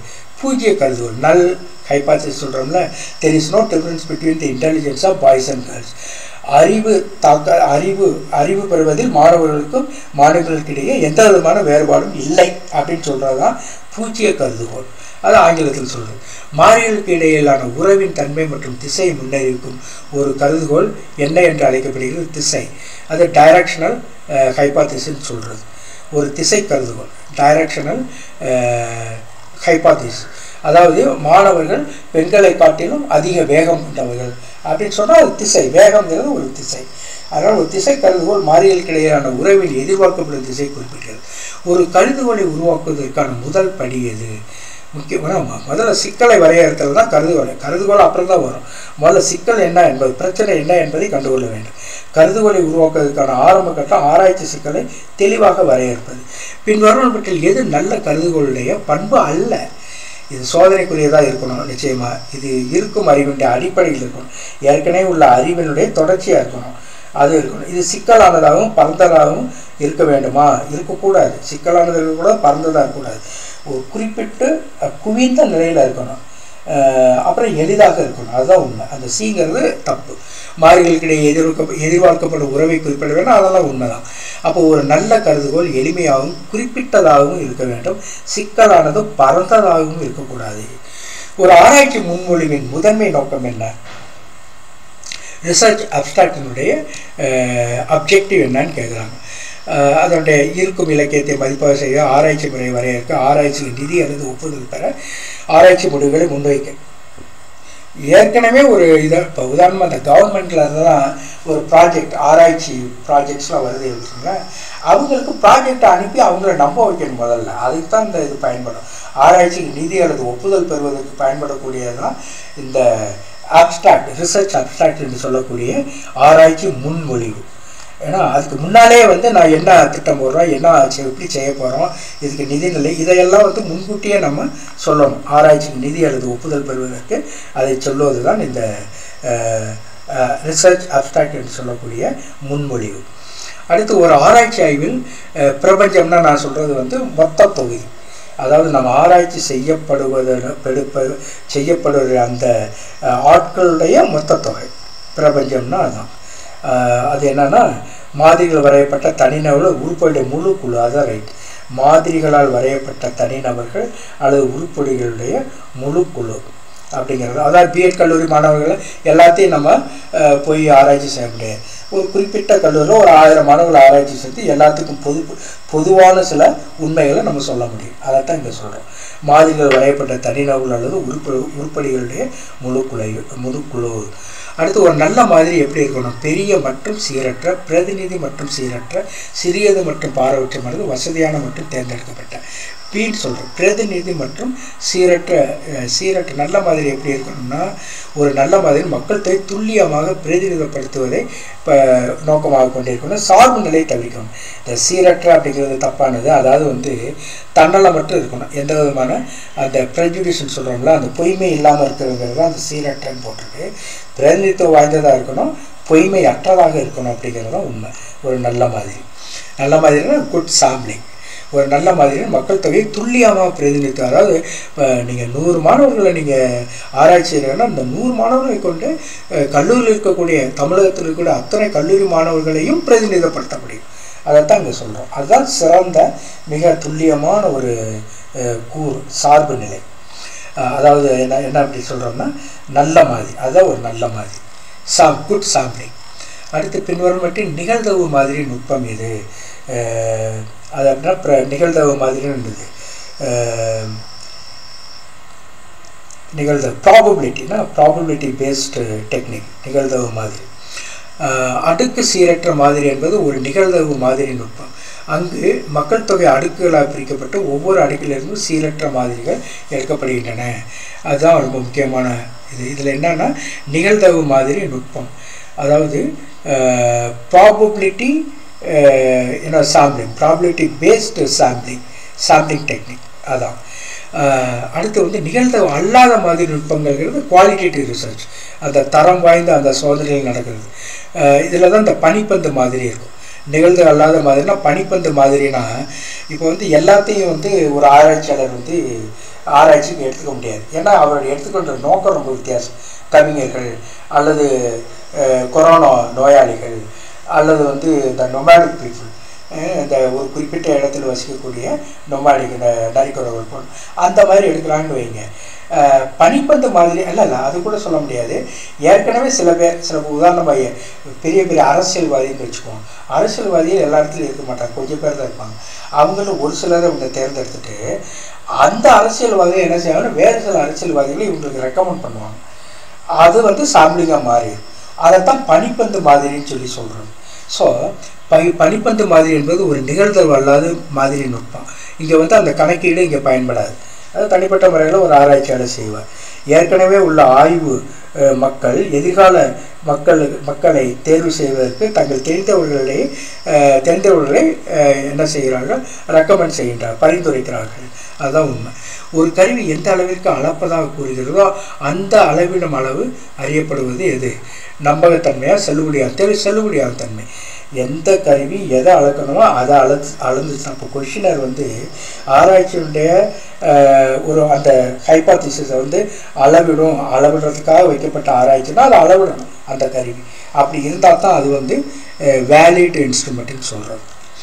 பூஜ்ய கருதுகோள் நல் ஹைபாசிஸ் சொல்கிறோம்ல there is no difference between the intelligence of boys and girls அறிவு தாக்க அறிவு அறிவு பெறுவதில் மாணவர்களுக்கும் மாணவர்களுக்கிடையே எந்த விதமான வேறுபாடும் இல்லை அப்படின்னு சொல்கிறது தான் பூஜ்ய கருதுகோள் அது ஆங்கிலத்தில் சொல்கிறது மாறிகளுக்கு இடையிலான உறவின் தன்மை மற்றும் திசையை முன்னறிவிக்கும் ஒரு கருதுகோள் என்ன என்று அழைக்கப்படுகிறது திசை அது டைரக்ஷனல் ஹைபாத்திஸ்ன்னு சொல்கிறது ஒரு திசை கருதுகோள் டைரக்ஷனல் ஹைபாத்திஸ் அதாவது மாணவர்கள் பெண்களை காட்டிலும் அதிக வேகம் கொண்டவர்கள் அப்படின்னு சொன்னால் அது திசை வேகம்ங்கிறது ஒரு திசை அதனால் ஒரு திசை கருதுகோள் மாறிகளுக்கு இடையிலான உறவில் எதிர்பார்க்கப்படும் திசை குறிப்பிடுகிறது ஒரு கருதுகோளை உருவாக்குவதற்கான முதல் படி எது முக்கியமான முதல்ல சிக்கலை வரையறுத்தல் தான் கருதுகோள் கருதுகோள் அப்புறம் தான் வரும் முதல்ல சிக்கல் என்ன என்பது பிரச்சனை என்ன என்பதை கண்டுகொள்ள வேண்டும் கருதுகோளை உருவாக்குவதற்கான ஆரம்ப கட்டம் ஆராய்ச்சி சிக்கலை தெளிவாக வரையறுப்பது பின்வருவனவற்றில் எது நல்ல கருதுகோளுடைய பண்பு அல்ல இது சோதனைக்குரியதாக இருக்கணும் நிச்சயமாக இது இருக்கும் அறிவினுடைய அடிப்படையில் இருக்கணும் ஏற்கனவே உள்ள அறிவினுடைய தொடர்ச்சியாக இருக்கணும் அது இருக்கணும் இது சிக்கலானதாகவும் பரந்ததாகவும் இருக்க வேண்டுமா இருக்கக்கூடாது சிக்கலானது இருக்கக்கூடாது பரந்ததாக இருக்கக்கூடாது ஒரு குறிப்பிட்டு குவிந்த நிலையில் இருக்கணும் அப்புறம் எளிதாக இருக்கணும் அதுதான் உண்மை அந்த சீங்கிறது தப்பு மாறிகளுக்கிடையே எதிர்க்க எதிர்பார்க்கப்படும் உறவை குறிப்பிட வேண்டும் அதெல்லாம் உண்மைதான் அப்போ ஒரு நல்ல கருதுகோள் எளிமையாகவும் குறிப்பிட்டதாகவும் இருக்க வேண்டும் சிக்கலானதும் பரந்ததாகவும் இருக்கக்கூடாது ஒரு ஆராய்ச்சி முன்மொழிவின் முதன்மை நோக்கம் என்ன ரிசர்ச் அப்டாக்டினுடைய அப்ஜெக்டிவ் என்னன்னு கேட்குறாங்க அதனுடைய இருக்கும் இலக்கியத்தை மதிப்பாக செய்ய ஆராய்ச்சி முறை வரையறுக்க ஆராய்ச்சிக்கு நிதி அல்லது ஒப்புதல் பெற ஆராய்ச்சி முடிவுகளை முன்வைக்க ஏற்கனவே ஒரு இதை இப்போ உதாரணமாக இந்த கவர்மெண்ட்டில் தான் ஒரு ப்ராஜெக்ட் ஆராய்ச்சி ப்ராஜெக்ட்ஸ்லாம் வருது வச்சுங்களேன் அவங்களுக்கு ப்ராஜெக்டை அனுப்பி அவங்கள நம்ப வைக்கணும் முதல்ல அதுக்கு தான் இந்த இது பயன்படும் ஆராய்ச்சிக்கு நிதி அல்லது ஒப்புதல் பெறுவதற்கு பயன்படக்கூடியது தான் இந்த அப்டாக்ட் ரிசர்ச் அப்டாக்ட் என்று சொல்லக்கூடிய ஆராய்ச்சி முன்மொழிவு ஏன்னா அதுக்கு முன்னாலே வந்து நான் என்ன திட்டம் போடுறோம் என்ன எப்படி செய்ய போகிறோம் இதுக்கு நிதிநிலை இதையெல்லாம் வந்து முன்கூட்டியே நம்ம சொல்லணும் ஆராய்ச்சிக்கு நிதி அல்லது ஒப்புதல் பெறுவதற்கு அதை சொல்லுவது தான் இந்த ரிசர்ச் அப்டாக்ட் என்று சொல்லக்கூடிய முன்மொழிவு அடுத்து ஒரு ஆராய்ச்சி ஆய்வில் பிரபஞ்சம்னா நான் சொல்கிறது வந்து மொத்த தொகுதி அதாவது நம்ம ஆராய்ச்சி செய்யப்படுவத செய்யப்படுகிற அந்த ஆட்களுடைய மொத்த தொகை பிரபஞ்சம்னா அதுதான் அது என்னன்னா மாதிரிகள் வரையப்பட்ட தனிநபர்கள் உருப்படியுடைய முழு குழு அதான் ரைட் மாதிரிகளால் வரையப்பட்ட தனிநபர்கள் அல்லது உருப்படிகளுடைய முழு குழு அப்படிங்கிறது அதாவது பிஎட் கல்லூரி மாணவர்களை எல்லாத்தையும் நம்ம போய் ஆராய்ச்சி செய்ய முடியாது ஒரு குறிப்பிட்ட கல்லூரியில் ஒரு ஆயிரம் மாணவர்கள் ஆராய்ச்சி செய்து எல்லாத்துக்கும் பொது பொதுவான சில உண்மைகளை நம்ம சொல்ல முடியும் அதைத்தான் இங்கே சொல்கிறோம் மாதிரிகள் வரையப்பட்ட தனிநபர்கள் அல்லது உருப்ப உருப்படிகளுடைய முழு குழு முழு குழு அடுத்து ஒரு நல்ல மாதிரி எப்படி இருக்கணும் பெரிய மற்றும் சீரற்ற பிரதிநிதி மற்றும் சீரற்ற சிறியது மற்றும் பாரபட்சமானது வசதியான மற்றும் தேர்ந்தெடுக்கப்பட்ட பின்னு சொல்கிறோம் பிரதிநிதி மற்றும் சீரற்ற சீரற்ற நல்ல மாதிரி எப்படி இருக்கணும்னா ஒரு நல்ல மாதிரி மக்கள் தொகை துல்லியமாக பிரதிநிதிப்படுத்துவதை இப்போ நோக்கமாக கொண்டிருக்கணும் சார்பு நிலை தவிர்க்கணும் இந்த சீரற்ற அப்படிங்கிறது தப்பானது அதாவது வந்து தன்னலம் மட்டும் இருக்கணும் எந்த விதமான அந்த ப்ரெஜுடிஷன் சொல்கிறோம்ல அந்த பொய்மை இல்லாமல் இருக்கிறதுங்கிறது அந்த சீரற்றன்னு போட்டிருக்கு பிரதிநிதித்துவம் வாய்ந்ததாக இருக்கணும் பொய்மை அற்றதாக இருக்கணும் அப்படிங்கிறது தான் உண்மை ஒரு நல்ல மாதிரி நல்ல மாதிரினா குட் சாம்பிளிங் ஒரு நல்ல மாதிரி மக்கள் தொகையை துல்லியமாக பிரதிநிதித்துவம் அதாவது இப்போ நீங்கள் நூறு மாணவர்களை நீங்கள் ஆராய்ச்சி செய்கிறீங்கன்னா இந்த நூறு மாணவர்களை கொண்டு கல்லூரியில் இருக்கக்கூடிய தமிழகத்தில் இருக்கக்கூடிய அத்தனை கல்லூரி மாணவர்களையும் பிரதிநிதிப்படுத்த முடியும் அதைத்தான் இங்கே சொல்கிறோம் அதுதான் சிறந்த மிக துல்லியமான ஒரு கூறு சார்பு நிலை அதாவது என்ன என்ன அப்படி சொல்கிறோம்னா நல்ல மாதிரி அதுதான் ஒரு நல்ல மாதிரி சாம் குட் சாம்பிளிங் அடுத்து பின்வரும் மட்டும் நிகழ்தவு மாதிரி நுட்பம் இது அது அப்படின்னா ப்ர நிகழ்தவு மாதிரின்னு இருந்தது நிகழ்தவு ப்ராபபிலிட்டினா ப்ராபபிலிட்டி பேஸ்டு டெக்னிக் நிகழ்தவு மாதிரி அடுக்கு சீரற்ற மாதிரி என்பது ஒரு நிகழ்தவு மாதிரி நுட்பம் அங்கு மக்கள் தொகை அடுக்குகளாக பிரிக்கப்பட்டு ஒவ்வொரு அடுக்கிலிருந்தும் சீரற்ற மாதிரிகள் எடுக்கப்படுகின்றன அதுதான் ரொம்ப முக்கியமான இது இதில் என்னன்னா நிகழ்தவு மாதிரி நுட்பம் அதாவது probability you know sampling probability based sampling sampling technique அதான் அடுத்து வந்து நிகழ்தவு அல்லாத மாதிரி நுட்பங்கள்ங்கிறது குவாலிட்டேட்டிவ் ரிசர்ச் அந்த தரம் வாய்ந்த அந்த சோதனைகள் நடக்கிறது இதில் தான் இந்த பனிப்பந்து மாதிரி இருக்கும் நிகழ்வு அல்லாத மாதிரினா பனிப்பந்து மாதிரினா இப்போ வந்து எல்லாத்தையும் வந்து ஒரு ஆராய்ச்சியாளர் வந்து ஆராய்ச்சிக்கு எடுத்துக்க முடியாது ஏன்னா அவருடைய எடுத்துக்கொண்ட நோக்கம் ரொம்ப வித்தியாசம் கவிஞர்கள் அல்லது அஹ், கொரோனா நோயாளிகள் அல்லது வந்து இந்த நொமாடிக் பீப்புள் இந்த ஒரு குறிப்பிட்ட இடத்துல வசிக்கக்கூடிய நொமாடிக் இந்த நரிக்குறவர்கள் போல் அந்த மாதிரி எடுக்கிறாங்கன்னு வைங்க அஹ், பனிப்பந்து மாதிரி அல்ல இல்லை அது கூட சொல்ல முடியாது ஏற்கனவே சில பேர் சில உதாரணமாக பெரிய பெரிய அரசியல்வாதின்னு வச்சுக்குவோம் அரசியல்வாதிகள் எல்லா இடத்துலையும் இருக்க மாட்டாங்க கொஞ்சம் பேர் தான் இருப்பாங்க அவங்களும் ஒரு சிலரை இவங்க தேர்ந்தெடுத்துட்டு அந்த அரசியல்வாதிகள் என்ன செய்வாங்கன்னா வேறு சில அரசியல்வாதிகளை இவங்களுக்கு ரெக்கமெண்ட் பண்ணுவாங்க அது வந்து சாம்பிளிங்காக மாறி அதைத்தான் பனிப்பந்து மாதிரின்னு சொல்லி சொல்கிறோம் ஸோ பனி பனிப்பந்து மாதிரி என்பது ஒரு நிகழ்தல் அல்லாத மாதிரி நுட்பம் இங்கே வந்து அந்த கணக்கீடு இங்கே பயன்படாது அது தனிப்பட்ட முறையில் ஒரு ஆராய்ச்சியாளர் செய்வார் ஏற்கனவே உள்ள ஆய்வு அஹ், மக்கள் எதிர்கால மக்கள் மக்களை தேர்வு செய்வதற்கு தங்கள் தெரிந்தவர்களை அஹ், தெரிந்தவர்களை அஹ், என்ன செய்கிறார்கள் ரெக்கமெண்ட் செய்கின்றார் பரிந்துரைக்கிறார்கள் அதுதான் உண்மை ஒரு கருவி எந்த அளவிற்கு அளப்பதாக கூறுகிறதோ அந்த அளவிடும் அளவு அறியப்படுவது எது நம்பகத்தன்மையாக செல்லுபடியாக தெரி செல்லுபடியான தன்மை எந்த கருவி எதை அளக்கணுமோ அதை அளந்து அளந்துச்சு அப்போ கொஷினர் வந்து ஆராய்ச்சியுடைய அஹ், ஒரு அந்த ஹைபாத்திசிஸை வந்து அளவிடும் அளவிடுறதுக்காக வைக்கப்பட்ட ஆராய்ச்சினா அதை அளவிடணும் அந்த கருவி அப்படி இருந்தால் தான் அது வந்து வேலிட் இன்ஸ்ட்ருமெண்ட்னு சொல்கிறோம்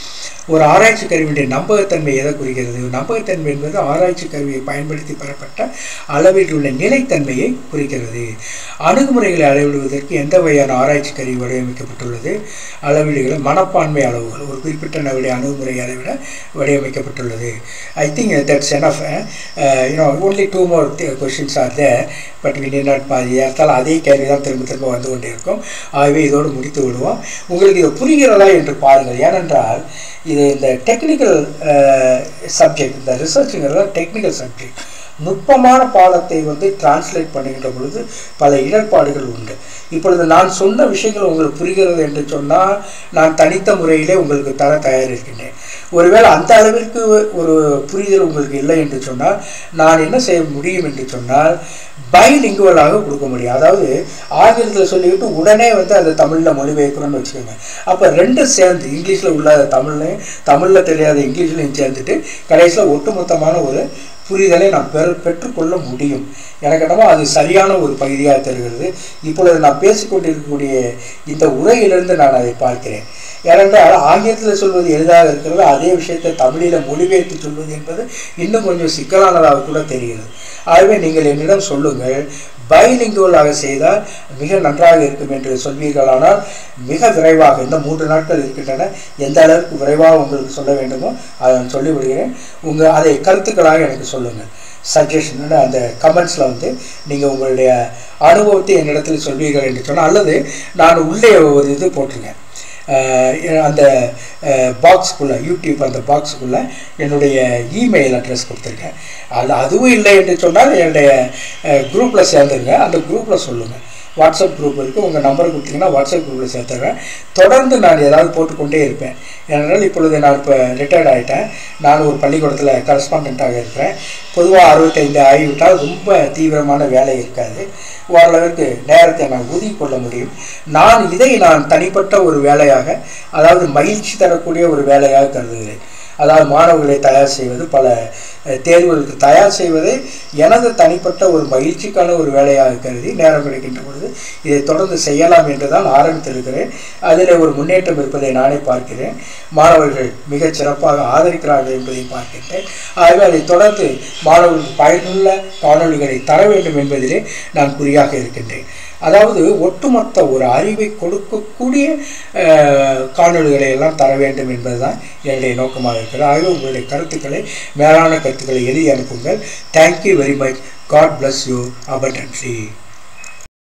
ஒரு ஆராய்ச்சி கருவியுடைய நம்பகத்தன்மை எதை குறிக்கிறது நம்பகத்தன்மை என்பது ஆராய்ச்சி கருவியை பயன்படுத்தி பெறப்பட்ட அளவில் உள்ள நிலைத்தன்மையை குறிக்கிறது அணுகுமுறைகளை அளவிடுவதற்கு எந்த வகையான ஆராய்ச்சி கருவி வடிவமைக்கப்பட்டுள்ளது அளவீடுகள் மனப்பான்மை அளவுகள் ஒரு குறிப்பிட்ட நவடைய அணுகுமுறை அளவிட வடிவமைக்கப்பட்டுள்ளது I think that's enough you know only two more questions are there but we need not பாதி ஏற்றால் அதே கேள்வி தான் திரும்ப திரும்ப வந்து கொண்டே இருக்கும் ஆகவே இதோடு முடித்து விடுவோம் உங்களுக்கு இது புரிகிறதா என்று பாருங்கள் ஏனென்றால் இது இந்த டெக்னிக்கல் சப்ஜெக்ட் இந்த ரிசர்ச்சுங்கிறத டெக்னிக்கல் சப்ஜெக்ட் நுட்பமான பாடத்தை வந்து டிரான்ஸ்லேட் பண்ணுகின்ற பொழுது பல இடர்பாடுகள் உண்டு இப்பொழுது நான் சொன்ன விஷயங்கள் உங்களுக்கு புரிகிறது என்று சொன்னால் நான் தனித்த முறையிலே உங்களுக்கு தர தயாரிக்கின்றேன் ஒருவேளை அந்த அளவிற்கு ஒரு புரிதல் உங்களுக்கு இல்லை என்று சொன்னால் நான் என்ன செய்ய முடியும் என்று சொன்னால் பைலிங்குவலாக கொடுக்க முடியும் அதாவது ஆங்கிலத்தில் சொல்லிவிட்டு உடனே வந்து அதை தமிழில் மொழிபெயர்க்கணும்னு வச்சுக்கோங்க அப்போ ரெண்டும் சேர்ந்து இங்கிலீஷில் உள்ள தமிழ்லையும் தமிழில் தெரியாத இங்கிலீஷ்லையும் சேர்ந்துட்டு கடைசியில் ஒட்டுமொத்தமான ஒரு புரிதலை நாம் பெற பெற்றுக்கொள்ள முடியும் எனக்கு என்னமோ அது சரியான ஒரு பகுதியாக தருகிறது இப்பொழுது நான் பேசிக்கொண்டிருக்கக்கூடிய இந்த உரையிலிருந்து நான் அதை பார்க்கிறேன் ஏனென்றால் ஆங்கிலத்தில் சொல்வது எளிதாக இருக்கிறது அதே விஷயத்தை தமிழில் மொழிபெயர்த்து சொல்வது என்பது இன்னும் கொஞ்சம் சிக்கலானதாக கூட தெரிகிறது ஆகவே நீங்கள் என்னிடம் சொல்லுங்கள் பைலிங்குவலாக செய்தால் மிக நன்றாக இருக்கும் என்று சொல்வீர்களானால் மிக விரைவாக இந்த மூன்று நாட்கள் இருக்கின்றன எந்த அளவுக்கு விரைவாக உங்களுக்கு சொல்ல வேண்டுமோ அதை நான் சொல்லிவிடுகிறேன் உங்கள் அதை கருத்துக்களாக எனக்கு சொல்லுங்கள் சஜஷன் அந்த கமெண்ட்ஸில் வந்து நீங்கள் உங்களுடைய அனுபவத்தை என்னிடத்தில் சொல்வீர்கள் என்று சொன்னால் அல்லது நான் உள்ளே ஒரு இது போட்டிருக்கேன் அந்த பாக்ஸுக்குள்ளே யூடியூப் அந்த பாக்ஸுக்குள்ளே என்னுடைய இமெயில் அட்ரஸ் கொடுத்துருக்கேன் அது அதுவும் இல்லை என்று சொன்னால் என்னுடைய குரூப்பில் சேர்ந்துருங்க அந்த குரூப்பில் சொல்லுங்கள் வாட்ஸ்அப் குரூப் இருக்குது உங்கள் நம்பர் கொடுத்தீங்கன்னா வாட்ஸ்அப் குரூப்பில் சேர்த்துறேன் தொடர்ந்து நான் ஏதாவது போட்டுக்கொண்டே இருப்பேன் ஏனென்றால் இப்பொழுது நான் இப்போ ரிட்டையர்ட் ஆகிட்டேன் நான் ஒரு பள்ளிக்கூடத்தில் கரஸ்பாண்டாக இருக்கிறேன் பொதுவாக அறுபத்தைந்து ஆகிவிட்டால் ரொம்ப தீவிரமான வேலை இருக்காது ஓரளவுக்கு நேரத்தை நான் ஒதுக்கி கொள்ள முடியும் நான் இதை நான் தனிப்பட்ட ஒரு வேலையாக அதாவது மகிழ்ச்சி தரக்கூடிய ஒரு வேலையாக கருதுகிறேன் அதாவது மாணவர்களை தயார் செய்வது பல தேர்வுகளுக்கு தயார் செய்வதை எனது தனிப்பட்ட ஒரு மகிழ்ச்சிக்கான ஒரு வேலையாக கருதி நேரம் கிடைக்கின்ற பொழுது இதை தொடர்ந்து செய்யலாம் என்று தான் ஆரம்பித்திருக்கிறேன் அதில் ஒரு முன்னேற்றம் இருப்பதை நானே பார்க்கிறேன் மாணவர்கள் மிகச் சிறப்பாக ஆதரிக்கிறார்கள் என்பதை பார்க்கின்றேன் ஆகவே அதை தொடர்ந்து மாணவர்களுக்கு பயனுள்ள காணொலிகளை தர வேண்டும் என்பதிலே நான் குறியாக இருக்கின்றேன் அதாவது ஒட்டுமொத்த ஒரு அறிவை கொடுக்கக்கூடிய காணொலிகளை எல்லாம் தர வேண்டும் என்பதுதான் என்னுடைய நோக்கமாக இருக்கிறது ஆகவே உங்களுடைய கருத்துக்களை மேலான கருத்துக்களை எழுதி அனுப்புங்கள் thank you very much God bless you abundantly